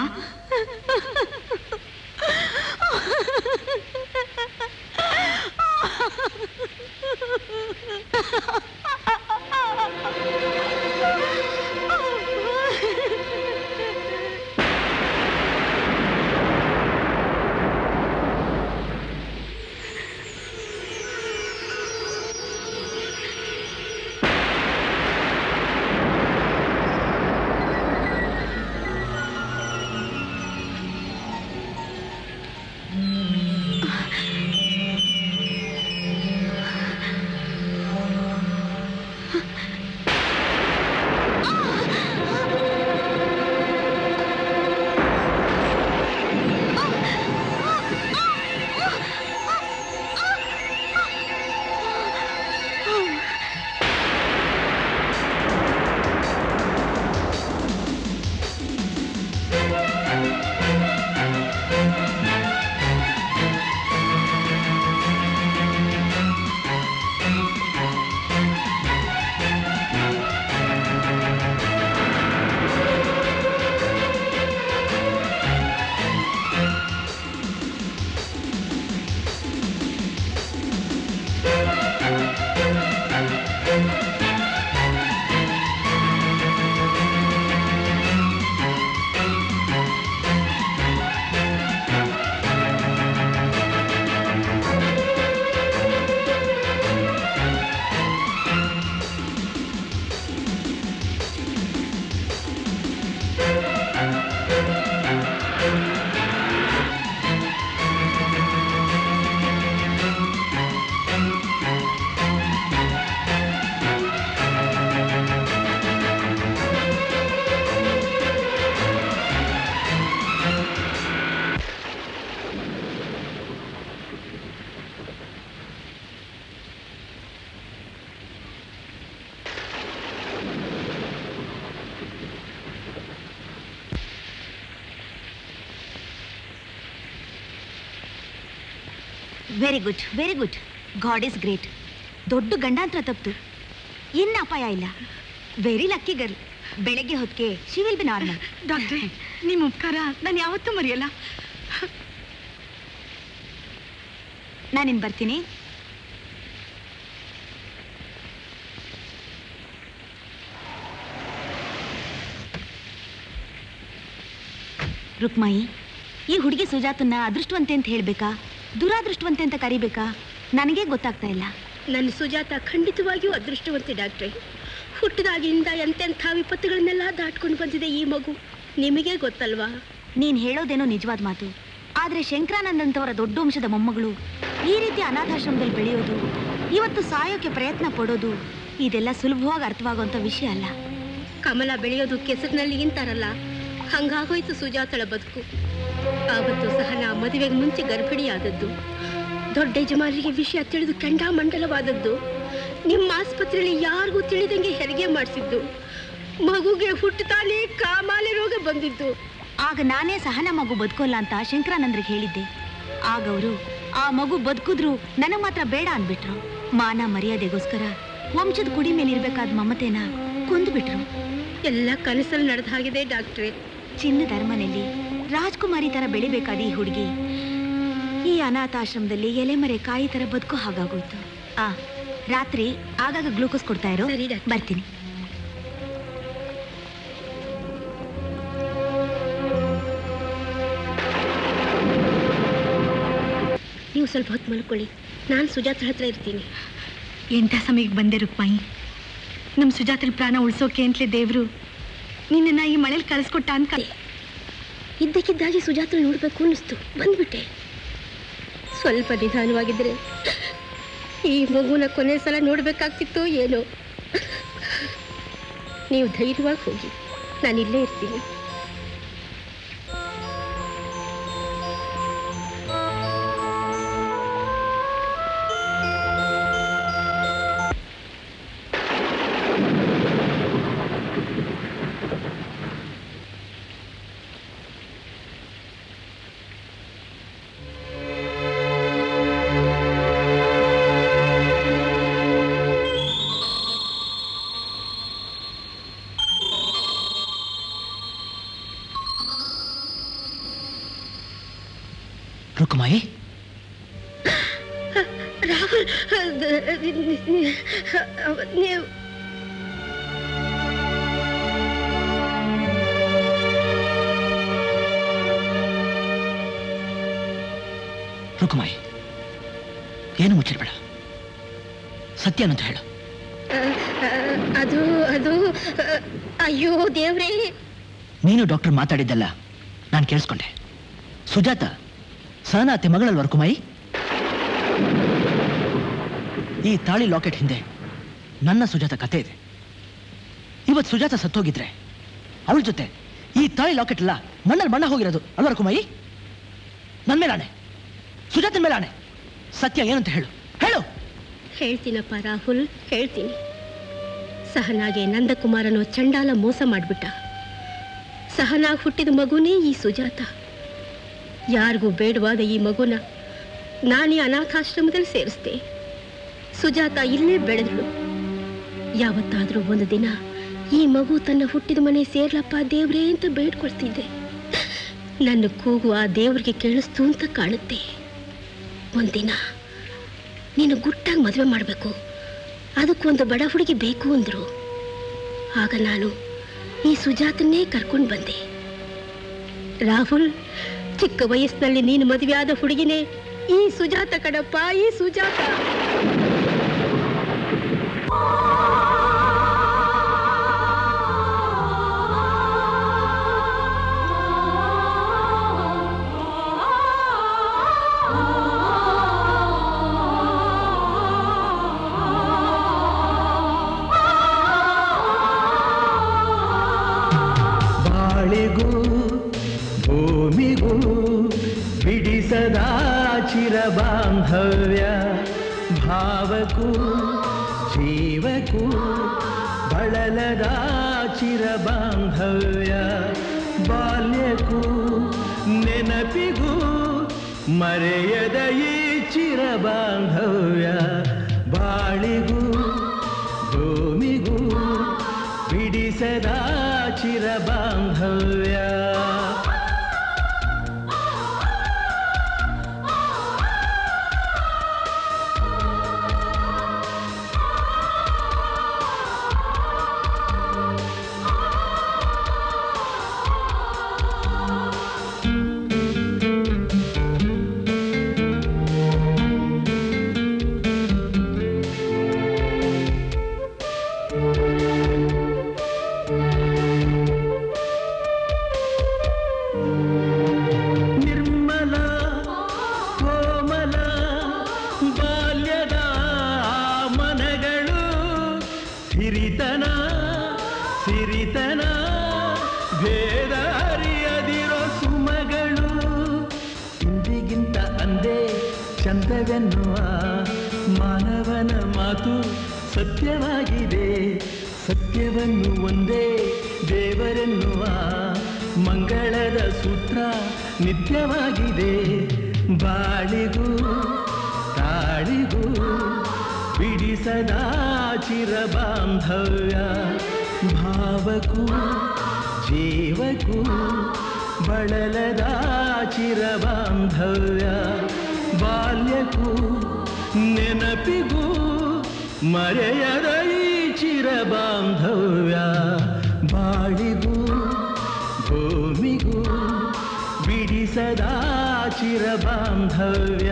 very good very good God is great ದೊಡ್ಡ ಗಂಡಾಂತರ ತಪ್ತು ಇನ್ನು ಅಪಾಯ ಇಲ್ಲ ವೆರಿ ಲಕ್ಕಿ ಗರ್ಲ್ ಬೆಳಗ್ಗೆ ಹೊತ್ತಿಗೆ ಶಿ ವಿಲ್ ಬಿ ನಾರ್ಮಲ್ ಡಾಕ್ಟ್ರೆ ನಿಮ್ಮ ಉಪಕಾರ ನಾನು ಯಾವತ್ತೂ ಮರೆಯಲ್ಲ ನಾನಿನ್ ಬರ್ತೀನಿ ರುಕ್ಮಾಯಿ ಈ ಹುಡುಗಿ ಸುಜಾತನ್ನ ಅದೃಷ್ಟವಂತೆ ಅಂತ ಹೇಳ್ಬೇಕಾ ದುರಾದೃಷ್ಟವಂತೆ ಅಂತ ಕರಿಬೇಕಾ ನನಗೆ ಗೊತ್ತಾಗ್ತಾ ಇಲ್ಲ ನನ್ನ ಸುಜಾತ ಖಂಡಿತವಾಗಿಯೂ ಅದೃಷ್ಟವಂತೆ ಡಾಕ್ಟ್ರೆ ಹುಟ್ಟಿದಾಗಿಂದ ಎಂತೆಂಥ ವಿಪತ್ತುಗಳನ್ನೆಲ್ಲ ದಾಟ್ಕೊಂಡು ಬಂದಿದೆ ಈ ಮಗು ನಿಮಗೆ ಗೊತ್ತಲ್ವಾ ನೀನ್ ಹೇಳೋದೇನೋ ನಿಜವಾದ ಮಾತು ಆದ್ರೆ ಶಂಕರಾನಂದಂತವರ ದೊಡ್ಡ ವಂಶದ ಮೊಮ್ಮಗಳು ಈ ರೀತಿ ಅನಾಥಾಶ್ರಮದಲ್ಲಿ ಬೆಳೆಯೋದು ಇವತ್ತು ಸಾಯೋಕೆ ಪ್ರಯತ್ನ ಪಡೋದು ಇದೆಲ್ಲ ಸುಲಭವಾಗಿ ಅರ್ಥವಾಗುವಂತ ವಿಷಯ ಅಲ್ಲ ಕಮಲ ಬೆಳೆಯೋದು ಕೆಸರಿನಲ್ಲಿ ಇಂತಾರಲ್ಲ ಹಂಗಾಗೋಯ್ತು ಸುಜಾತಳ ಬದುಕು ಆವತ್ತು ಸಹ ನಾ ಮದುವೆಗೆ ಮುಂಚೆ ಗರ್ಭಿಣಿಯಾದದ್ದು ದೊಡ್ಡ ಯಜಮಾನರಿಗೆ ವಿಷಯ ತಿಳಿದು ಕೆಂಡಾಮಂಡಲವಾದದ್ದು ನಿಮ್ಮ ಆಸ್ಪತ್ರೆಯಲ್ಲಿ ಯಾರಿಗೂ ತಿಳಿದಂಗೆ ಹೆರಿಗೆ ಮಾಡಿಸಿದ್ದು ಮಗುಗೆ ಹುಟ್ಟುತ್ತಾನೆ ಕಾಮಾಲೆ ರೋಗ ಬಂದಿದ್ದು ಆಗ ನಾನೇ ಸಹನ ಮಗು ಬದುಕೋಲ್ಲ ಅಂತ ಶಂಕರಾನಂದ್ರಿಗೆ ಹೇಳಿದ್ದೆ ಆಗ ಅವರು ಆ ಮಗು ಬದುಕಿದ್ರು ನನಗೆ ಮಾತ್ರ ಬೇಡ ಅಂದ್ಬಿಟ್ರು ಮಾನ ಮರ್ಯಾದೆಗೋಸ್ಕರ ವಂಶದ ಕುಡಿ ಮೇಲೆ ಇರ್ಬೇಕಾದ ಮಮತೆನ ಕೊಂದು ಬಿಟ್ರು ಎಲ್ಲ ಕನಸಲ್ಲಿ ನಡೆದ ಹಾಗಿದೆ ಡಾಕ್ಟ್ರೆ ಚಿನ್ನದ ಅರಮನೆಯಲ್ಲಿ ರಾಜ್ಕುಮಾರಿ ತರ ಬೆಳಿಬೇಕಾದ ಈ ಹುಡುಗಿ ಈ ಅನಾಥಾಶ್ರಮದಲ್ಲಿ ಎಲೆಮರೆ ಕಾಯಿ ತರ ಬದುಕೋ ಹಾಗಾಗೋಯ್ತು ಆ ರಾತ್ರಿ ಆಗಾಗ ಗ್ಲೂಕೋಸ್ ಕೊಡ್ತಾ ಇರೋ ಬರ್ತೀನಿ ನೀವು ಸ್ವಲ್ಪ ಹೊತ್ತು ಮಲ್ಕೊಳ್ಳಿ ನಾನು ಸುಜಾತ ಹತ್ರ ಇರ್ತೀನಿ ಎಂಥ ಸಮಯಕ್ಕೆ ಬಂದೆ ರುಕ್ಮಾಯಿ ನಮ್ಮ ಸುಜಾತನ ಪ್ರಾಣ ಉಳಿಸೋಕೆ ಅಂತಲೇ ದೇವರು ನಿನ್ನನ್ನು ಈ ಮಳೇಲಿ ಕಳಿಸ್ಕೊಟ್ಟ ಅಂತ ಇದ್ದಕ್ಕಿದ್ದಾಗೆ ಸುಜಾತ ನೋಡಬೇಕು ಅನ್ನಿಸ್ತು ಬಂದ್ಬಿಟ್ಟೆ ಸ್ವಲ್ಪ ನಿಧಾನವಾಗಿದ್ರೆ ಈ ಮಗುನ ಕೊನೆ ಸಲ ನೋಡ್ಬೇಕಾಗ್ತಿತ್ತೋ ಏನೋ ನೀವು ಧೈರ್ಯವಾಗಿ ಹೋಗಿ ನಾನು ಇಲ್ಲೇ ಇರ್ತೀನಿ ರುಕ್ಮಾಯಿ ರಾಹುಲ್ ನೀವು ರುಕ್ಮಾಯಿ ಏನು ಮುಚ್ಚಿರ್ಬೇಡ ಸತ್ಯ ಅನ್ನೋದು ಹೇಳು ಅದು ಅದು ಅಯ್ಯೋ ದೇವ್ರೇ ನೀನು ಡಾಕ್ಟರ್ ಮಾತಾಡಿದ್ದಲ್ಲ ನಾನು ಕೇಳಿಸ್ಕೊಂಡೆ ಸುಜಾತ ಸಹನಾತೆ ಮಗಳಲ್ವ ರುಕುಮಾಯಿ ಈ ತಾಳಿ ಲಾಕೆಟ್ ಹಿಂದೆ ನನ್ನ ಸುಜಾತ ಕತೆ ಇದೆ ಇವತ್ತು ಸುಜಾತ ಸತ್ತೋಗಿದ್ರೆ ಅವಳ ಜೊತೆ ಈ ತಾಳಿ ಲಾಕೆಟ್ ಎಲ್ಲ ಮಣ್ಣಲ್ಲಿ ಮಣ್ಣ ಹೋಗಿರೋದು ಅಲ್ವ ರುಕುಮಾಯಿ ನನ್ನ ಮೇಲೆ ಆಣೆ ಸುಜಾತನ ಮೇಲೆ ಆಣೆ ಸತ್ಯ ಏನಂತ ಹೇಳು ಹೇಳು ಹೇಳ್ತೀನಪ್ಪ ರಾಹುಲ್ ಹೇಳ್ತೀನಿ ಸಹನಾಗೆ ನಂದಕುಮಾರನು ಚಂಡಾಲ ಮೋಸ ಮಾಡಿಬಿಟ್ಟ ಸಹನಾಗ್ ಹುಟ್ಟಿದ ಮಗುನೇ ಈ ಸುಜಾತ ಯಾರಿಗೂ ಬೇಡವಾದ ಈ ಮಗುನ ನಾನೇ ಅನಾಥಾಶ್ರಮದಲ್ಲಿ ಸೇರಿಸ್ದೆ ಸುಜಾತ ಇಲ್ಲೇ ಬೆಳೆದಳು ಯಾವತ್ತಾದರೂ ಒಂದು ದಿನ ಈ ಮಗು ತನ್ನ ಹುಟ್ಟಿದ ಮನೆ ಸೇರ್ಲಪ್ಪ ದೇವ್ರೇ ಅಂತ ಬೇಡ್ಕೊಳ್ತಿದ್ದೆ ನನ್ನ ಕೂಗು ಆ ದೇವ್ರಿಗೆ ಕೇಳಿಸ್ತು ಅಂತ ಕಾಣುತ್ತೆ ಒಂದಿನ ನೀನು ಗುಟ್ಟಾಗಿ ಮದುವೆ ಮಾಡಬೇಕು ಅದಕ್ಕೊಂದು ಬಡ ಹುಡುಗಿ ಬೇಕು ಅಂದರು ಆಗ ನಾನು ಈ ಸುಜಾತನ್ನೇ ಕರ್ಕೊಂಡು ಬಂದೆ ರಾಹುಲ್ ಚಿಕ್ಕ ವಯಸ್ಸಿನಲ್ಲಿ ನೀನು ಮದುವೆ ಆದ ಹುಡುಗಿನೇ ಈ ಸುಜಾತ ಕಣಪ್ಪ ಈ ಸುಜಾತ ಬಾಳಿಗೂ ಭೂಮಿಗೂ ಬಿಡಿಸದ ಚಿರ ಬಾಂಧವ್ಯ ಭಾವಕ್ಕೂ ಜೀವಕ್ಕೂ ಬಳಲದ ಚಿರ ಬಾಂಧವ್ಯ ಬಾಲ್ಯಕ್ಕೂ ನೆನಪಿಗೂ ಮರೆಯದ ಈ ಚಿರ ಬಾಂಧವ್ಯ ಬಾಳಿಗೂ ಭೂಮಿಗೂ ಬಿಡಿಸದ ಚಿರ ಬಾಂಧವ್ಯ ಚಂದವೆನ್ನುವ ಮಾನವನ ಮಾತು ಸತ್ಯವಾಗಿದೆ ಸತ್ಯವನ್ನು ಒಂದೇ ದೇವರೆನ್ನುವ ಮಂಗಳದ ಸೂತ್ರ ನಿತ್ಯವಾಗಿದೆ ಬಾಳಿಗೂ ತಾಳಿಗೂ ಬಿಡಿಸದ ಚಿರ ಬಾಂಧವ್ಯ ಭಾವಕ್ಕೂ ಜೀವಕ್ಕೂ ಬಳಲದ ಚಿರ ಬಾಂಧವ್ಯ ಬಾಲ್ಯಕ್ಕೂ ನೆನಪಿಗೂ ಮರೆಯದ ಈ ಚಿರ ಬಾಂಧವ್ಯ ಬಾಳಿಗೂ ಭೂಮಿಗೂ ಬಿಡಿಸದ ಚಿರ ಬಾಂಧವ್ಯ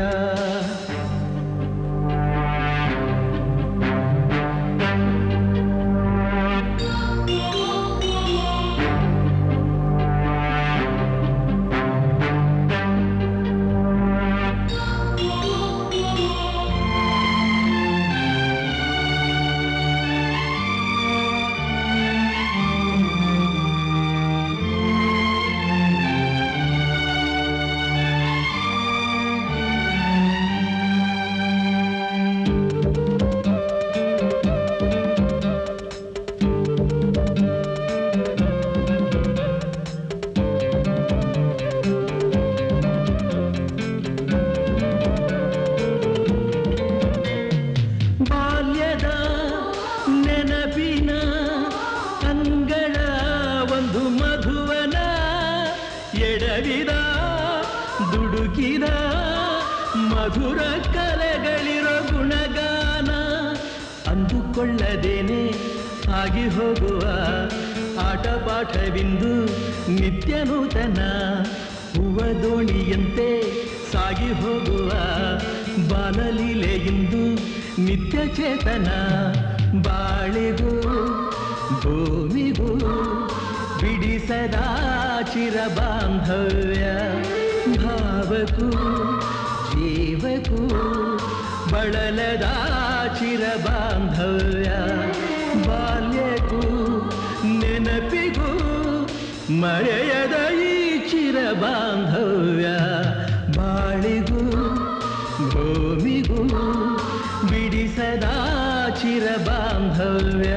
ಬಾಲ್ಯದ ನೆನಪಿನ ಅಂಗಳ ಒಂದು ಮಧುವನ ಎಡವಿದ ದುಡುಕಿದ ಮಧುರ ಕಲೆಗಳಿರೋ ಗುಣಗಾನ ಅಂದುಕೊಳ್ಳದೇನೆ ಆಗಿ ಹೋಗುವ ಆಟ ಪಾಠವಿಂದು ನಿತ್ಯ ನೂತನ ಹೂವ ದೋಣಿಯಂತೆ ಸಾಗಿ ಹೋಗುವ ಬಾಲಲೀಲೆಯಿಂದು ನಿತ್ಯ ಚೇತನ ಬಾಳಿಗೂ ಭೂಮಿಗೂ ಬಿಡಿಸದ ಚಿರ ಬಾಂಧವ್ಯ ಭಾವಕ್ಕೂ ಜೀವಕ್ಕೂ ಬಳಲದ ಚಿರ ಬಾಂಧವ್ಯ ಬಾಲ್ಯಕ್ಕೂ ನೆನಪಿಗೂ ಮರೆಯದ ಈ ಚಿರ ಬಾಂಧವ್ಯ ಬಾಳಿಗೂ ಭೂಮಿಗೂ ಬಿಡಿಸದ ಚಿರ ಬಾಂಧವ್ಯ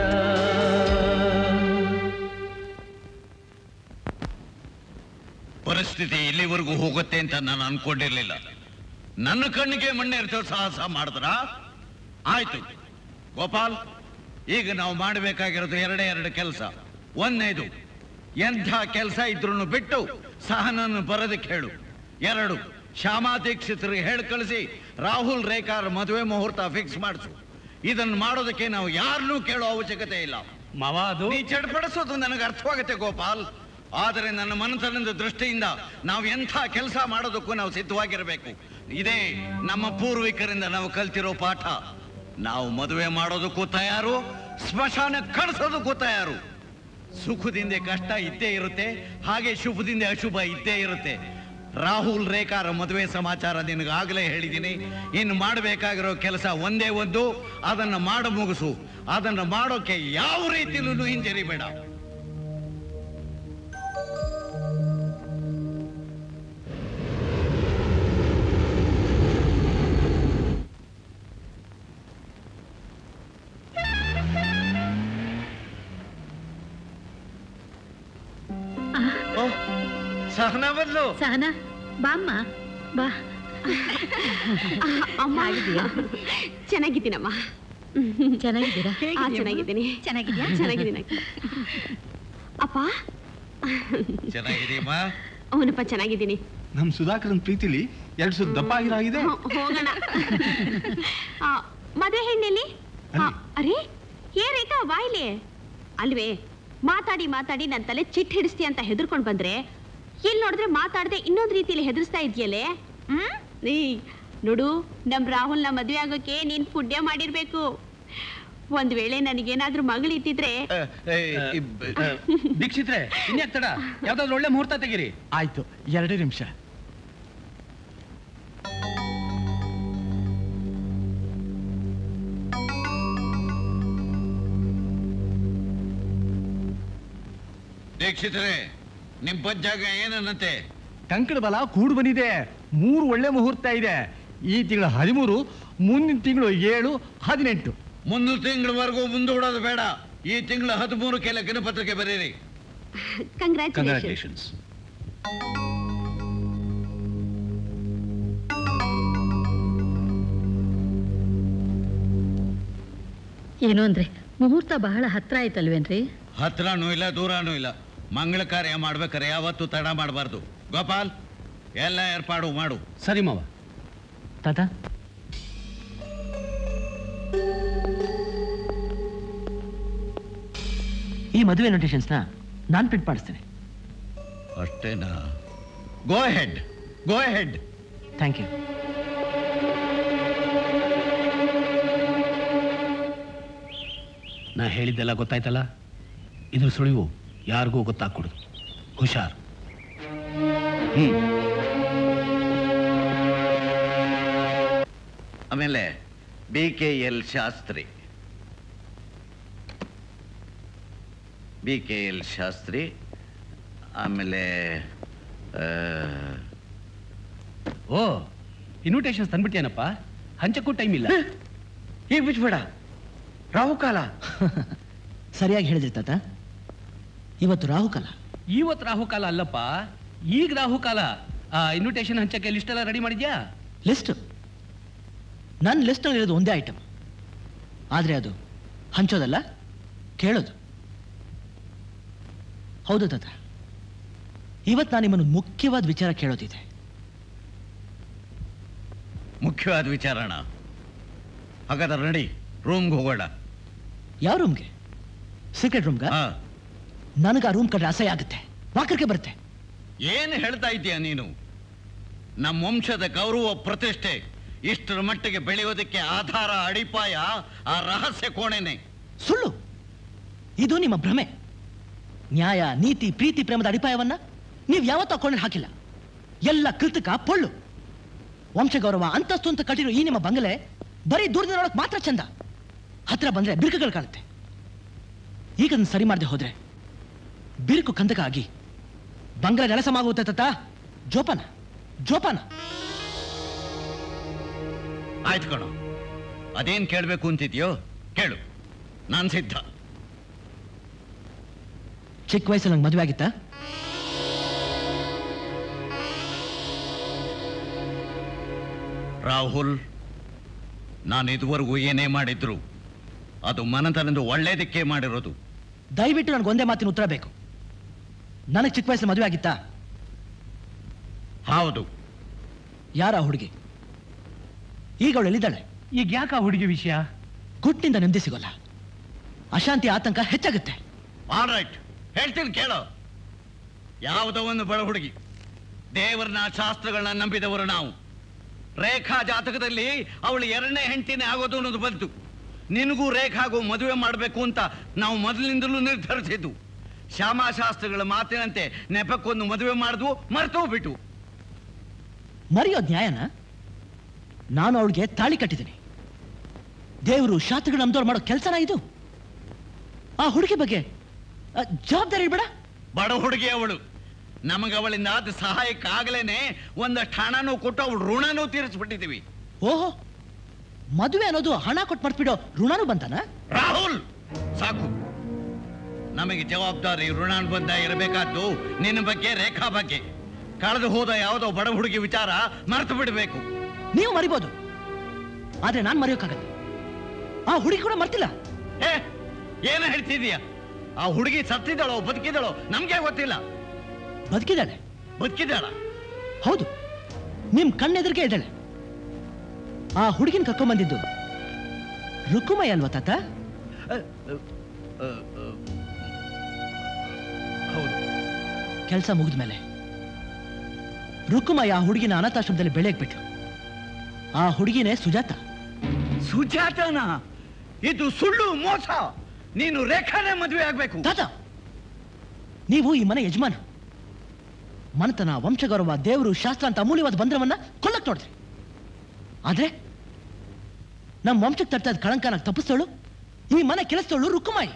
ಪರಿಸ್ಥಿತಿ ಇಲ್ಲಿವರೆಗೂ ಹೋಗುತ್ತೆ ಅಂತ ನಾನು ಅನ್ಕೊಂಡಿರ್ಲಿಲ್ಲ ನನ್ನ ಕಣ್ಣಿಗೆ ಮಣ್ಣೆರ್ಚೋ ಸಾಹಸ ಮಾಡಿದ್ರ ಆಯ್ತು ಗೋಪಾಲ್ ಈಗ ನಾವು ಮಾಡಬೇಕಾಗಿರೋದು ಎರಡೇ ಎರಡು ಕೆಲಸ ಒಂದನೇದು ಎಂಥ ಕೆಲಸ ಇದ್ರೂ ಬಿಟ್ಟು ಸಹನನ್ನು ಬರೋದಕ್ಕೆ ಹೇಳು ಎರಡು ಶ್ಯಾಮಾ ದೀಕ್ಷಿತರಿಗೆ ಹೇಳಿ ಕಳಿಸಿ ರಾಹುಲ್ ರೇಖಾರ್ ಮದುವೆ ಮುಹೂರ್ತ ಫಿಕ್ಸ್ ಮಾಡಿಸು ಇದನ್ನು ಮಾಡೋದಕ್ಕೆ ನಾವು ಯಾರನ್ನೂ ಕೇಳೋ ಅವಶ್ಯಕತೆ ಇಲ್ಲ ಮಾವ ಅದು ನೀ ಚಡ್ಪಡಿಸೋದು ನನಗೆ ಅರ್ಥವಾಗುತ್ತೆ ಗೋಪಾಲ್ ಆದರೆ ನನ್ನ ಮನಸ್ಸನ್ನದ ದೃಷ್ಟಿಯಿಂದ ನಾವು ಎಂಥ ಕೆಲಸ ಮಾಡೋದಕ್ಕೂ ನಾವು ಸಿದ್ಧವಾಗಿರಬೇಕು ಇದೇ ನಮ್ಮ ಪೂರ್ವಿಕರಿಂದ ನಾವು ಕಲ್ತಿರೋ ಪಾಠ ನಾವು ಮದುವೆ ಮಾಡೋದಕ್ಕೂ ತಯಾರು ಸ್ಮಶಾನ ಕಳಿಸೋದಕ್ಕೂ ತಯಾರು ಸುಖದಿಂದ ಕಷ್ಟ ಇದ್ದೇ ಇರುತ್ತೆ ಹಾಗೆ ಶುಭದಿಂದ ಅಶುಭ ಇದ್ದೇ ಇರುತ್ತೆ ರಾಹುಲ್ ರೇಖಾರ ಮದುವೆ ಸಮಾಚಾರ ನಿನಗಾಗಲೇ ಹೇಳಿದ್ದೀನಿ ಇನ್ನು ಮಾಡಬೇಕಾಗಿರೋ ಕೆಲಸ ಒಂದೇ ಒಂದು ಅದನ್ನ ಮಾಡ ಮುಗಿಸು ಅದನ್ನ ಮಾಡೋಕೆ ಯಾವ ರೀತಿಲೂ ಹಿಂಜರಿಬೇಡ ಸಹನ ಬಂದ್ಲು ಸಹನ ಬಾಮ್ಮ ಬಾ ಅಮ್ಮ ಚೆನ್ನಾಗಿದ್ದೀನಮ್ಮ ಚೆನ್ನಾಗಿದ್ದೀರಾ ಆ, ಚೆನ್ನಾಗಿದ್ದೀನಿ ಚೆನ್ನಾಗಿದ್ಯಾ? ಚೆನ್ನಾಗಿದ್ದೀನಿ ಅಪ್ಪ ಚೆನ್ನಾಗಿದೀಮಾ ಅವನಪ್ಪ ಚೆನ್ನಾಗಿದ್ದೀನಿ ನಮ್ ಸುಧಾಕರನ್ ಪ್ರೀತಿಲಿ ಎರಡು ಸುತ್ತ ದಪ್ಪ ಆಗಿರಾಗಿದೆ ಹೋ- ಹೋಗೋಣ ಆ, ಮದುವೆ ಹೆಣ್ಣೆಲ್ಲಿ ಆ, ಅರೆ ಏ ರೇಖಾ ಬಾಯ್ಲಿ ಅಲ್ವೇ ಮಾತಾಡಿ ಮಾತಾಡಿ ನನ್ನ ತಲೆ ಚಿಟ್ ಹಿಡಿಸ್ತಿ ಅಂತ ಹೆದರ್ಕೊಂಡ್ ಬಂದ್ರೆ ಇಲ್ಲಿ ನೋಡಿದ್ರೆ ಮಾತಾಡದೆ ಇನ್ನೊಂದ್ ರೀತಿಯಲ್ಲಿ ಹೆದರ್ಸ್ತಾ ಇದೆಯಲ್ಲೇ ಹ್ಮ್ ನೀ ನೋಡು ನಮ್ ರಾಹುಲ್ನ ಮದುವೆ ಆಗೋಕೆ ನೀನ್ ಪುಣ್ಯ ಮಾಡಿರ್ಬೇಕು ಒಂದ್ ವೇಳೆ ನನಗೇನಾದ್ರೂ ಮಗಳಿದ್ದಿದ್ರೆ ದೀಕ್ಷಿತ್ರೆ ಇನ್ಯಾಕ್ ತಡ ಯಾವ್ದಾದ್ರು ಒಳ್ಳೆ ಮುಹೂರ್ತ ತೆಗೀರಿ ಆಯ್ತು ಎರಡೇ ನಿಮಿಷ ದೀಕ್ಷಿತರೆ ನಿಮ್ ಪಂಚಾಂಗ ಏನನ್ನಂತೆ ಕಂಕಣ ಬಲ ಕೂಡು ಬಂದಿದೆ ಮೂರು ಒಳ್ಳೆ ಮುಹೂರ್ತ ಇದೆ ಈ ತಿಂಗಳ ಹದಿಮೂರು ಮುಂದಿನ ತಿಂಗಳು ಏಳು ಹದಿನೆಂಟು ಮುಂದಿನ ತಿಂಗಳವರೆಗೂ ಮುಂದೂಡೋದು ಬೇಡ ಈ ತಿಂಗಳ ಹದಿಮೂರಕ್ಕೆ ಲಗ್ನ ಪತ್ರಿಕೆ ಬರೀರಿ ಕಂಗ್ರ್ಯಾಚುಲೇಷನ್ಸ್ ಏನು ಅಂದ್ರೆ ಮುಹೂರ್ತ ಬಹಳ ಹತ್ರ ಆಯ್ತಲ್ವೇನ್ರಿ ಹತ್ರನೂ ಇಲ್ಲ ದೂರನೂ ಇಲ್ಲ ಮಂಗಳ ಕಾರ್ಯ ಮಾಡ್ಬೇಕಾರೆ ಯಾವತ್ತೂ ತಡ ಮಾಡಬಾರ್ದು ಗೋಪಾಲ್ ಎಲ್ಲ ಏರ್ಪಾಡು ಮಾಡು ಸರಿ ಮಾವ ತಾತ ಈ ಮದುವೆ ನೋಟಿಷನ್ಸ್ನ ನಾನು ಪ್ರಿಂಟ್ ಮಾಡಿಸ್ತೇನೆ ಅಷ್ಟೇನಾ go head go head thank you ನಾ ಹೇಳಿದ್ದೆಲ್ಲ ಗೊತ್ತಾಯ್ತಲ್ಲ ಇದ್ರ ಸುಳಿವು ಯಾರಿಗೂ ಗೊತ್ತಾಗ್ಕೊಡುದು ಹುಷಾರ್ ಹ್ಮ್ ಆಮೇಲೆ B K L Shastri B K L Shastri ಆಮೇಲೆ ಆ, ಓ ಇನ್ವಿಟೇಷನ್ಸ್ ತಂದ್ಬಿಟ್ಟೇನಪ್ಪ ಹಂಚಕ್ಕೂ ಟೈಮ್ ಇಲ್ಲ ಈಗ ಬಿಟ್ಬೇಡ ರಾಹುಕಾಲ ಸರಿಯಾಗಿ ಹೇಳಿದ್ರಿ ತಾತ ಇವತ್ತು ರಾಹುಕಾಲ ಇವತ್ತು ರಾಹುಕಾಲ ಅಲ್ಲಪ್ಪ ಈಗ ರಾಹುಕಾಲ ಆ ಇನ್ವಿಟೇಷನ್ ಹಂಚಕ್ಕೆ ಲಿಸ್ಟ್ ಎಲ್ಲ ರೆಡಿ ಮಾಡಿದ್ಯಾ ಲಿಸ್ಟ್ ನನ್ನ ಲಿಸ್ಟಲ್ಲಿ ಇರೋದು ಒಂದೇ ಐಟಮ್ ಆದರೆ ಅದು ಹಂಚೋದಲ್ಲ ಕೇಳೋದು ಹೌದು ತಾತ ಇವತ್ತು ನಾನು ನಿಮ್ಮನ್ನು ಮುಖ್ಯವಾದ ವಿಚಾರ ಕೇಳೋದಿದೆ ಮುಖ್ಯವಾದ ವಿಚಾರಣ ಹಾಗಾದ್ರೆ ನಡಿ ರೂಮ್ಗೆ ಹೋಗೋಣ ಯಾವ ರೂಮ್ಗೆ ಸೀಕ್ರೆಟ್ ರೂಮ್ಗ ನನಗೆ ಆ ರೂಮ್ ಕಂಡ್ರೆ ಅಸಹ್ಯ ಆಗುತ್ತೆ ವಾಕರ್ಗೆ ಬರುತ್ತೆ ಏನು ಹೇಳ್ತಾ ಇದ್ದೀಯ ನೀನು ನಮ್ಮ ವಂಶದ ಗೌರವ ಪ್ರತಿಷ್ಠೆ ಇಷ್ಟರ ಮಟ್ಟಿಗೆ ಬೆಳೆಯೋದಕ್ಕೆ ಆಧಾರ ಅಡಿಪಾಯ ಆ ರಹಸ್ಯ ಕೋಣೆನೆ ಸುಳ್ಳು ಇದು ನಿಮ್ಮ ಭ್ರಮೆ ನ್ಯಾಯ ನೀತಿ ಪ್ರೀತಿ ಪ್ರೇಮದ ಅಡಿಪಾಯವನ್ನ ನೀವು ಯಾವತ್ತೂ ಅಕೌಂಟ್ ಹಾಕಿಲ್ಲ ಎಲ್ಲ ಕೃತಕ ಪೊಳ್ಳು ವಂಶಗೌರವ ಅಂತಸ್ತು ಅಂತ ಕಟ್ಟಿರೋ ಈ ನಿಮ್ಮ ಬಂಗಲೆ ಬರೀ ದೂರದಿಂದ ನೋಡಕ್ ಮಾತ್ರ ಚಂದ ಹತ್ರ ಬಂದ್ರೆ ಬಿರುಕುಗಳು ಕಾಣುತ್ತೆ ಈಗ ಅದನ್ನ ಸರಿ ಮಾಡದೆ ಹೋದ್ರೆ ಬಿರುಕು ಕಂದಕ ಆಗಿ ಬಂಗಲೆ ನೆಲಸಮಾಗುತ್ತೆ ತತ್ತ ಜೋಪಾನ ಜೋಪಾನ ಆಯ್ತು ಕಣೋ ಅದೇನ್ ಕೇಳಬೇಕು ಅಂತಿದ್ಯೋ ಕೇಳು ನಾನ್ ಸಿದ್ಧ ಚಿಕ್ಕ ವಯಸ್ಸಲ್ಲಿ ನಂಗೆ ಮದುವೆ ಆಗಿತ್ತಾ ರಾಹುಲ್ ನಾನು ಇದುವರೆಗೂ ಏನೇ ಮಾಡಿದ್ರು ಅದು ಮನತನದ ಒಳ್ಳೇದಕ್ಕೆ ಮಾಡಿರೋದು ದಯವಿಟ್ಟು ನನಗೆ ಒಂದೇ ಮಾತಿನ ಉತ್ತರ ಬೇಕು ನನಗೆ ಚಿಕ್ಕ ವಯಸ್ಸಲ್ಲಿ ಮದುವೆ ಆಗಿತ್ತಾ ಹೌದು ಯಾರ ಆ ಹುಡುಗಿ ಈಗ ಅವಳು ಎಲ್ಲಿದ್ದಾಳೆ ಈಗ ಯಾಕೆ ಆ ಹುಡುಗಿ ವಿಷಯ ಗುಟ್ಟಿನಿಂದ ನೆಮ್ಮದಿ ಸಿಗೋಲ್ಲ ಅಶಾಂತಿ ಆತಂಕ ಹೆಚ್ಚಾಗುತ್ತೆ ಆಲ್ ರೈಟ್ ಹೇಳ್ತೀನಿ ಕೇಳೋ ಯಾವುದೋ ಒಂದು ಬಡ ಹುಡುಗಿ ದೇವರನ್ನ ಶಾಸ್ತ್ರಗಳನ್ನ ನಂಬಿದವರು ನಾವು ರೇಖಾ ಜಾತಕದಲ್ಲಿ ಅವಳು ಎರಡನೇ ಹೆಂಡತಿನೇ ಆಗೋದು ಅನ್ನೋದು ಬಂತು ನಿನಗೂ ರೇಖಾಗೂ ಮದುವೆ ಮಾಡಬೇಕು ಅಂತ ನಾವು ಮೊದಲಿನಿಂದಲೂ ನಿರ್ಧರಿಸಿದ್ದು ಶ್ಯಾಮಾಶಾಸ್ತ್ರಗಳ ಮಾತಿನಂತೆ ನೆಪಕ್ಕೊಂದು ಮದುವೆ ಮಾಡಿದ್ವು ಮರ್ತೂ ಬಿಟ್ಟು ಮರೆಯೋದ್ ನ್ಯಾಯನ ನಾನು ಅವಳಿಗೆ ತಾಳಿ ಕಟ್ಟಿದ್ದೀನಿ ದೇವರು ಶಾಸ್ತ್ರಗಳು ನಮ್ದವ್ರು ಮಾಡೋ ಕೆಲಸನ ಇದು ಆ ಹುಡುಗಿ ಬಗ್ಗೆ ಆ, ಜವಾಬ್ದಾರಿ ಇರ್ಬೇಡ ಬಡ ಹುಡುಗಿ ಅವಳು ನಮಗೆ ಅವಳಿಂದ ಆದ ಸಹಾಯಕ್ಕಾಗಲೇನೆ ಒಂದಷ್ಟು ಹಣನೂ ಕೊಟ್ಟು ಅವಳು ಋಣನೂ ತೀರಿಸ್ಬಿಟ್ಟಿದ್ದೀವಿ ಓಹೋ ಮದುವೆ ಅನ್ನೋದು ಹಣ ಕೊಟ್ಟು ಮರ್ತ್ಬಿಡೋ ಋಣನೂ ಬಂತಾನ ರಾಹುಲ್ ಸಾಕು ನಮಗೆ ಜವಾಬ್ದಾರಿ ಋಣಾನುಬಂಧ ಇರಬೇಕಾದ್ದು ನಿನ್ನ ಬಗ್ಗೆ ರೇಖಾ ಬಗ್ಗೆ ಕಳೆದು ಹೋದ ಯಾವುದೋ ಬಡ ಹುಡುಗಿ ವಿಚಾರ ಮರೆತು ಬಿಡಬೇಕು ನೀವು ಮರಿಬೋದು ಆದ್ರೆ ನಾನು ಮರೆಯೋಕ್ಕಾಗಲ್ಲ ಆ ಹುಡುಗಿ ಕೂಡ ಮರ್ತಿಲ್ಲ ಏ ಏನು ಹೇಳ್ತಿದೀಯ ಆ ಹುಡುಗಿ ಸತ್ತಿದ್ದಾಳೋ ಬದುಕಿದ್ದಾಳೋ ನಮ್ಗೆ ಗೊತ್ತಿಲ್ಲ ಬದುಕಿದ್ದಾಳೆ ಬದುಕಿದ್ದಾಳ ಹೌದು ನಿಮ್ ಕಣ್ಣೆದುರಿಗೆ ಇದ್ದಾಳೆ ಆ ಹುಡುಗಿನ ಕರ್ಕೊಂಬಂದಿದ್ದು ರುಕುಮೈ ಅಲ್ವಾ ತಾತ ಹೌದು ಕೆಲಸ ಮುಗಿದ್ಮೇಲೆ ರುಕುಮೈ ಆ ಹುಡುಗಿನ ಅನಾಥಾಶ್ರಮದಲ್ಲಿ ಬೆಳೆಯಕ್ ಬಿಟ್ಲು ಆ ಹುಡುಗಿನೇ ಸುಜಾತ ಸುಜಾತನ ಇದು ಸುಳ್ಳು ಮೋಸ ನೀನು ರೇಖಾನೇ ಮದುವೆ ಆಗ್ಬೇಕು ತಾತ ನೀವು ಈ ಮನೆ ಯಜಮಾನ ಮನತನ ವಂಶಗೌರವ ದೇವರು ಶಾಸ್ತ್ರ ಅಂತ ಅಮೂಲ್ಯವಾದ ಬಂದ್ರವನ್ನ ಕೊಲ್ಲಕ್ ನೋಡಿದ್ರಿ ಆದ್ರೆ ನಮ್ಮ ವಂಶಕ್ಕೆ ತರ್ತಾ ಇದ್ದ ಕಳಂಕನ ತಪ್ಪಿಸ್ತೋಳು ಈ ಮನೆ ಕೆಲಸದವಳು ರುಕ್ಕುಮಾಯಿ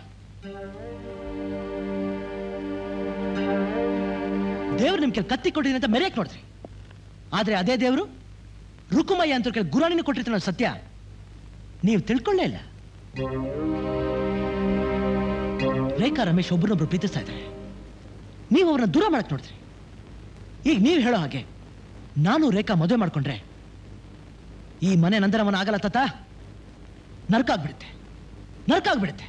ದೇವ್ರು ನಿಮ್ಗೆ ಕತ್ತಿ ಕೊಟ್ಟಿದ್ದೀನಿ ಅಂತ ಮೆರೆಯಕ್ ನೋಡಿದ್ರಿ ಆದ್ರೆ ಅದೇ ದೇವರು ರುಕುಮಯ್ಯ ಅಂತ ಕೇಳಿ ಗುರಾಣಿನ ಕೊಟ್ಟಿರ್ತಾನೆ ಅನ್ನೋ ಸತ್ಯ ನೀವು ತಿಳ್ಕೊಳ್ಳೇ ಇಲ್ಲ ರೇಖಾ ರಮೇಶ್ ಒಬ್ರನ್ನೊಬ್ರು ಪ್ರೀತಿಸ್ತಾ ಇದ್ದಾರೆ ನೀವು ಅವ್ರನ್ನ ದೂರ ಮಾಡಕ್ ನೋಡಿದ್ರಿ ಈಗ ನೀವು ಹೇಳೋ ಹಾಗೆ ನಾನು ರೇಖಾ ಮದುವೆ ಮಾಡ್ಕೊಂಡ್ರೆ ಈ ಮನೆ ನಂದರವನ ಆಗಲ್ಲ ತಾತ ನರಕ ಆಗ್ಬಿಡುತ್ತೆ ನರಕ ಆಗ್ಬಿಡುತ್ತೆ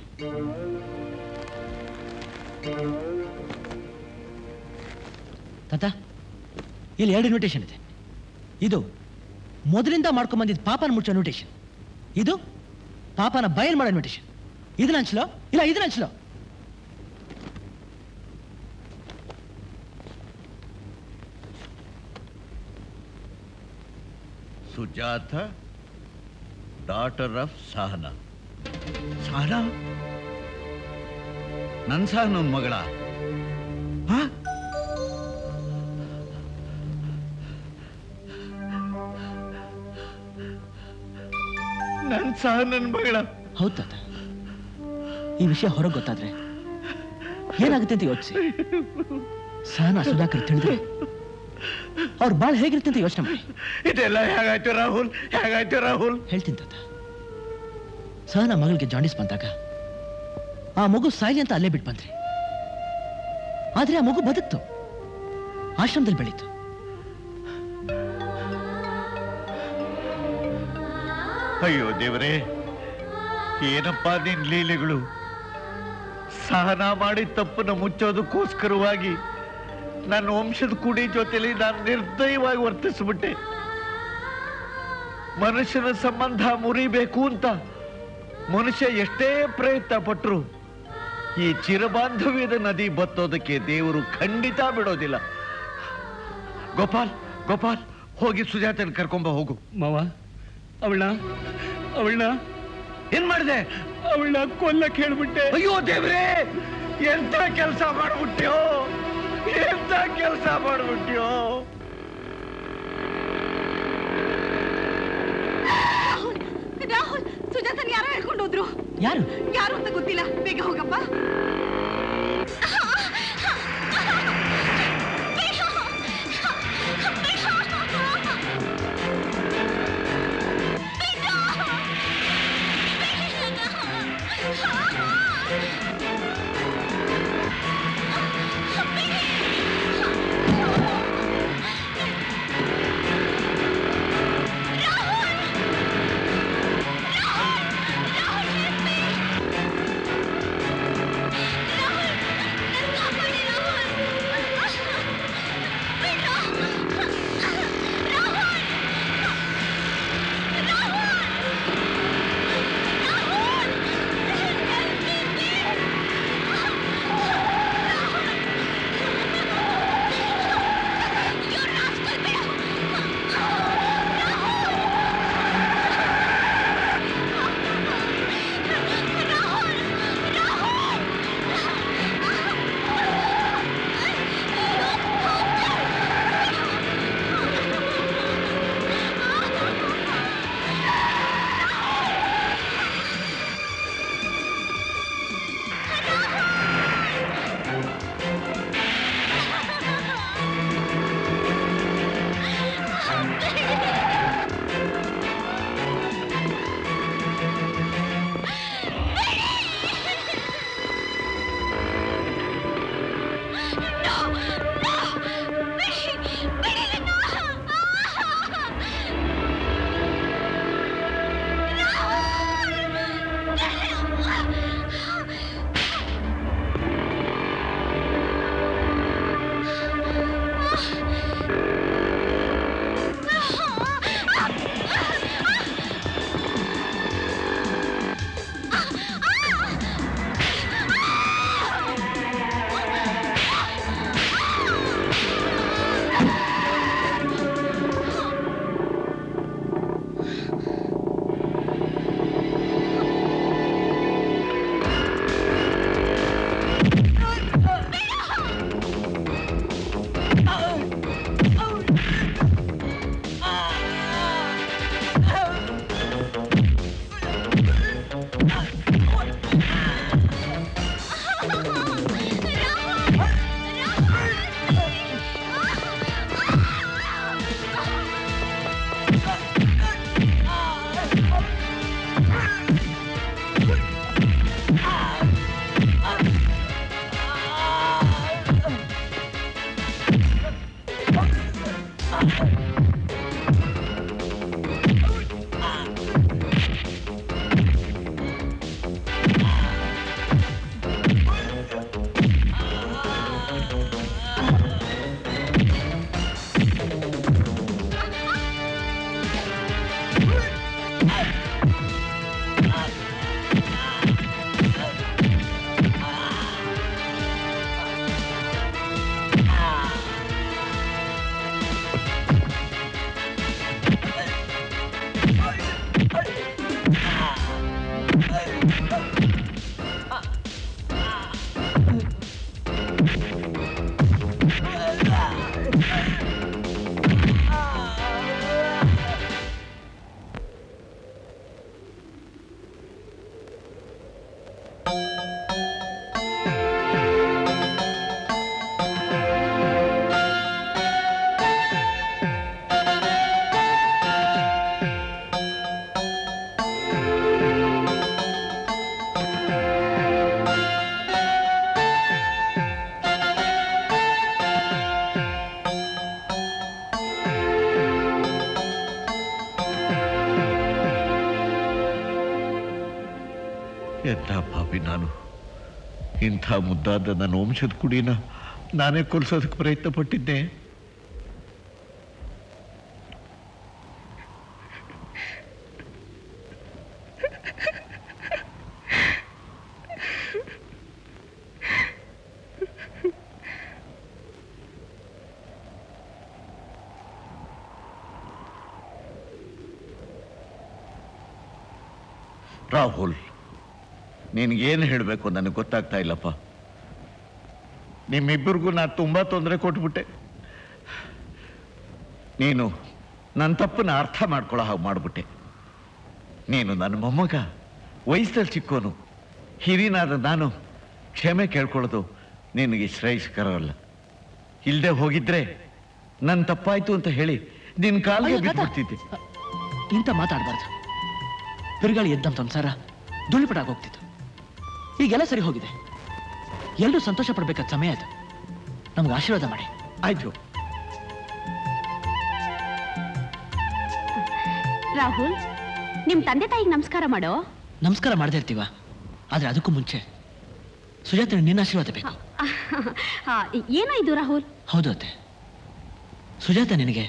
ತಾತ ಇಲ್ಲಿ ಎರಡು ಇನ್ವಿಟೇಷನ್ ಇದೆ ಇದು ಮೊದಲಿಂದ ಮಾಡ್ಕೊಂಡ್ ಬಂದಿದ್ದ ಪಾಪನ ಮುಚ್ಚೋ ಇನ್ವಿಟೇಷನ್ ಇದು ಪಾಪನ ಬಯಲ್ ಮಾಡೋ ಇನ್ವಿಟೇಷನ್ ಇದನ್ನ ಹಂಚ್ಲೋ ಇಲ್ಲ ಇದನ್ನ ಹಂಚ್ಲೋ ಸುಜಾತ ಡಾಟರ್ ಆಫ್ ಸಹನಾ ಸಹನಾ ನನ್ ಸಹನನ್ ಮಗಳ ಆ? ನನ್ ಸಹನನ್ ಮಗಳ ಹೌದು ತಾತ ಈ ವಿಷಯ ಹೊರಗೆ ಗೊತ್ತಾದ್ರೆ ಏನಾಗುತ್ತೆ ಅಂತ ಯೋಚಿಸಿ ಸಹನಾ ಸುಧಾಕರ್ ತಿಳಿದ್ರೆ ಅವ್ರು ಬಾಳ್ ಹೇಗಿರುತ್ತೆ ಅಂತ ಯೋಚನೆ ಮಾಡಿ ಇದೆಲ್ಲ ಹೇಗಾಯ್ತು ರಾಹುಲ್ ಹೇಗಾಯ್ತು ರಾಹುಲ್ ಹೇಳ್ತೀನಿ ತಾತ ಸಹನಾ ಮಗಳಿಗೆ ಜಾಂಡಿಸ್ ಬಂದಾಗ ಆ ಮಗು ಸಾಯ್ಲಿ ಅಂತ ಅಲ್ಲೇ ಬಿಟ್ಟು ಬಂದ್ರಿ ಆದ್ರೆ ಆ ಮಗು ಬದುಕ್ತು ಆಶ್ರಮದಲ್ಲಿ ಬೆಳೀತು ಅಯ್ಯೋ ದೇವರೇ ಏನಪ್ಪ ನಿನ್ ಲೀಲೆಗಳು ಸಹನ ಮಾಡಿ ತಪ್ಪನ್ನು ಮುಚ್ಚೋದಕ್ಕೋಸ್ಕರವಾಗಿ ನನ್ನ ವಂಶದ ಕುಡಿ ಜೊತೆಲಿ ನಾನು ನಿರ್ದಯವಾಗಿ ವರ್ತಿಸ್ಬಿಟ್ಟೆ ಮನುಷ್ಯನ ಸಂಬಂಧ ಮುರಿಬೇಕು ಅಂತ ಮನುಷ್ಯ ಎಷ್ಟೇ ಪ್ರಯತ್ನ ಪಟ್ರು ಈ ಚಿರಬಾಂಧವ್ಯದ ನದಿ ಬತ್ತೋದಕ್ಕೆ ದೇವರು ಖಂಡಿತ ಬಿಡೋದಿಲ್ಲ ಗೋಪಾಲ್ ಗೋಪಾಲ್ ಹೋಗಿ ಸುಜಾತನ ಕರ್ಕೊಂಬ ಹೋಗು ಮಾವ ಅವಳನ್ನ ಅವಳನ್ನ ಏನ್ ಮಾಡಿದೆ ಅವಳನ್ನ ಕೊಲ್ಲಕ್ ಹೇಳ್ಬಿಟ್ಟೆ ಅಯ್ಯೋ ದೇವ್ರೇ ಎಂತ ಕೆಲಸ ಮಾಡ್ಬಿಟ್ಟ್ಯೋ ಎಂತ ಕೆಲಸ ಮಾಡ್ಬಿಟ್ಟ್ಯೋ ರಾಹುಲ್ ರಾಹುಲ್ ಸುಜಾತನ್ ಯಾರೋ ಹೇಳ್ಕೊಂಡು ಹೋದ್ರು ಯಾರು ಯಾರು ಅಂತ ಗೊತ್ತಿಲ್ಲ ಬೇಗ ಹೋಗಪ್ಪ ರಾಹುಲ್ ಎಂಥ ಪಾಪಿ ನಾನು ಇಂಥ ಮುದ್ದಾದ ನನ್ನ ವಂಶದ ಕುಡಿನ ನಾನೇ ಕೊಲ್ಸೋದಕ್ಕೆ ಪ್ರಯತ್ನ ಪಟ್ಟಿದ್ದೆ ರಾಹುಲ್ ನಿನಗೇನು ಹೇಳಬೇಕು ನನಗೆ ಗೊತ್ತಾಗ್ತಾ ಇಲ್ಲಪ್ಪ ನಿಮ್ಮಿಬ್ಬರಿಗೂ ನಾನು ತುಂಬ ತೊಂದರೆ ಕೊಟ್ಬಿಟ್ಟೆ ನೀನು ನನ್ನ ತಪ್ಪನ್ನ ಅರ್ಥ ಮಾಡ್ಕೊಳ್ಳೋ ಹಾಗೆ ಮಾಡಿಬಿಟ್ಟೆ ನೀನು ನನ್ನ ಮೊಮ್ಮಗ ವಯಸ್ಸಲ್ಲಿ ಚಿಕ್ಕೋನು ಹಿರಿನಾದ ನಾನು ಕ್ಷಮೆ ಕೇಳ್ಕೊಳ್ಳೋದು ನಿನಗೆ ಶ್ರೇಯಸ್ಕರವಲ್ಲ ಇಲ್ಲದೆ ಹೋಗಿದ್ರೆ ನನ್ನ ತಪ್ಪಾಯ್ತು ಅಂತ ಹೇಳಿ ನಿನ್ನ ಕಾಲಿಗೆ ಅಯ್ಯೋ, ತಾತ. ಬಿಟ್ಬಿಡ್ತಿದ್ದೆ ಇಂಥ ಮಾತಾಡಬಾರ್ದು ಬಿರುಗಾಳಿ ಎದ್ದ ಸಂಸಾರ ಧೂಳಿಪಟಾಗಿ ಹೋಗ್ತಿತ್ತು ಈಗೆಲ್ಲ ಸರಿ ಹೋಗಿದೆ ಎಲ್ಲರೂ ಸಂತೋಷ ಪಡ್ಬೇಕಾದ ಸಮಯ ಅದು ನಮ್ಗೆ ಆಶೀರ್ವಾದ ಮಾಡಿ ಆಯ್ತು ರಾಹುಲ್ ನಿಮ್ ತಂದೆ ತಾಯಿಗೆ ನಮಸ್ಕಾರ ಮಾಡೋ ನಮಸ್ಕಾರ ಮಾಡದೇ ಇರ್ತೀವ ಆದ್ರೆ ಅದಕ್ಕೂ ಮುಂಚೆ ಸುಜಾತ ನಿನ್ನ ಆಶೀರ್ವಾದ ಬೇಕು ಆ, ಏನೋ ಇದು ರಾಹುಲ್ ಹೌದು ಅತ್ತೆ ಸುಜಾತ ನಿನಗೆ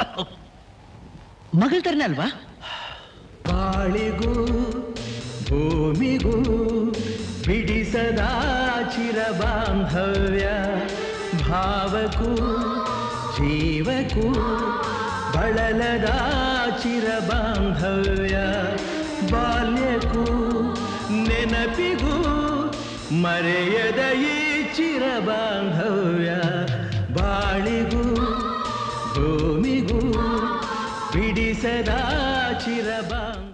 ಮಗಳ ತರನೇ ಅಲ್ವಾ ಬಾಳಿಗೂ ಭೂಮಿಗೂ ಬಿಡಿಸದ ಚಿರ ಬಾಂಧವ್ಯ ಭಾವಕ್ಕೂ ಜೀವಕ್ಕೂ ಬಳಲದ ಚಿರ ಬಾಂಧವ್ಯ ಬಾಲ್ಯಕ್ಕೂ ನೆನಪಿಗೂ ಮರೆಯದ ಈ ಚಿರ ಬಾಂಧವ್ಯ ಬಾಳಿಗೂ ಭೂಮಿಗೂ ಬಿಡಿಸದ ಚಿರ ಬಾಂಧವ್ಯ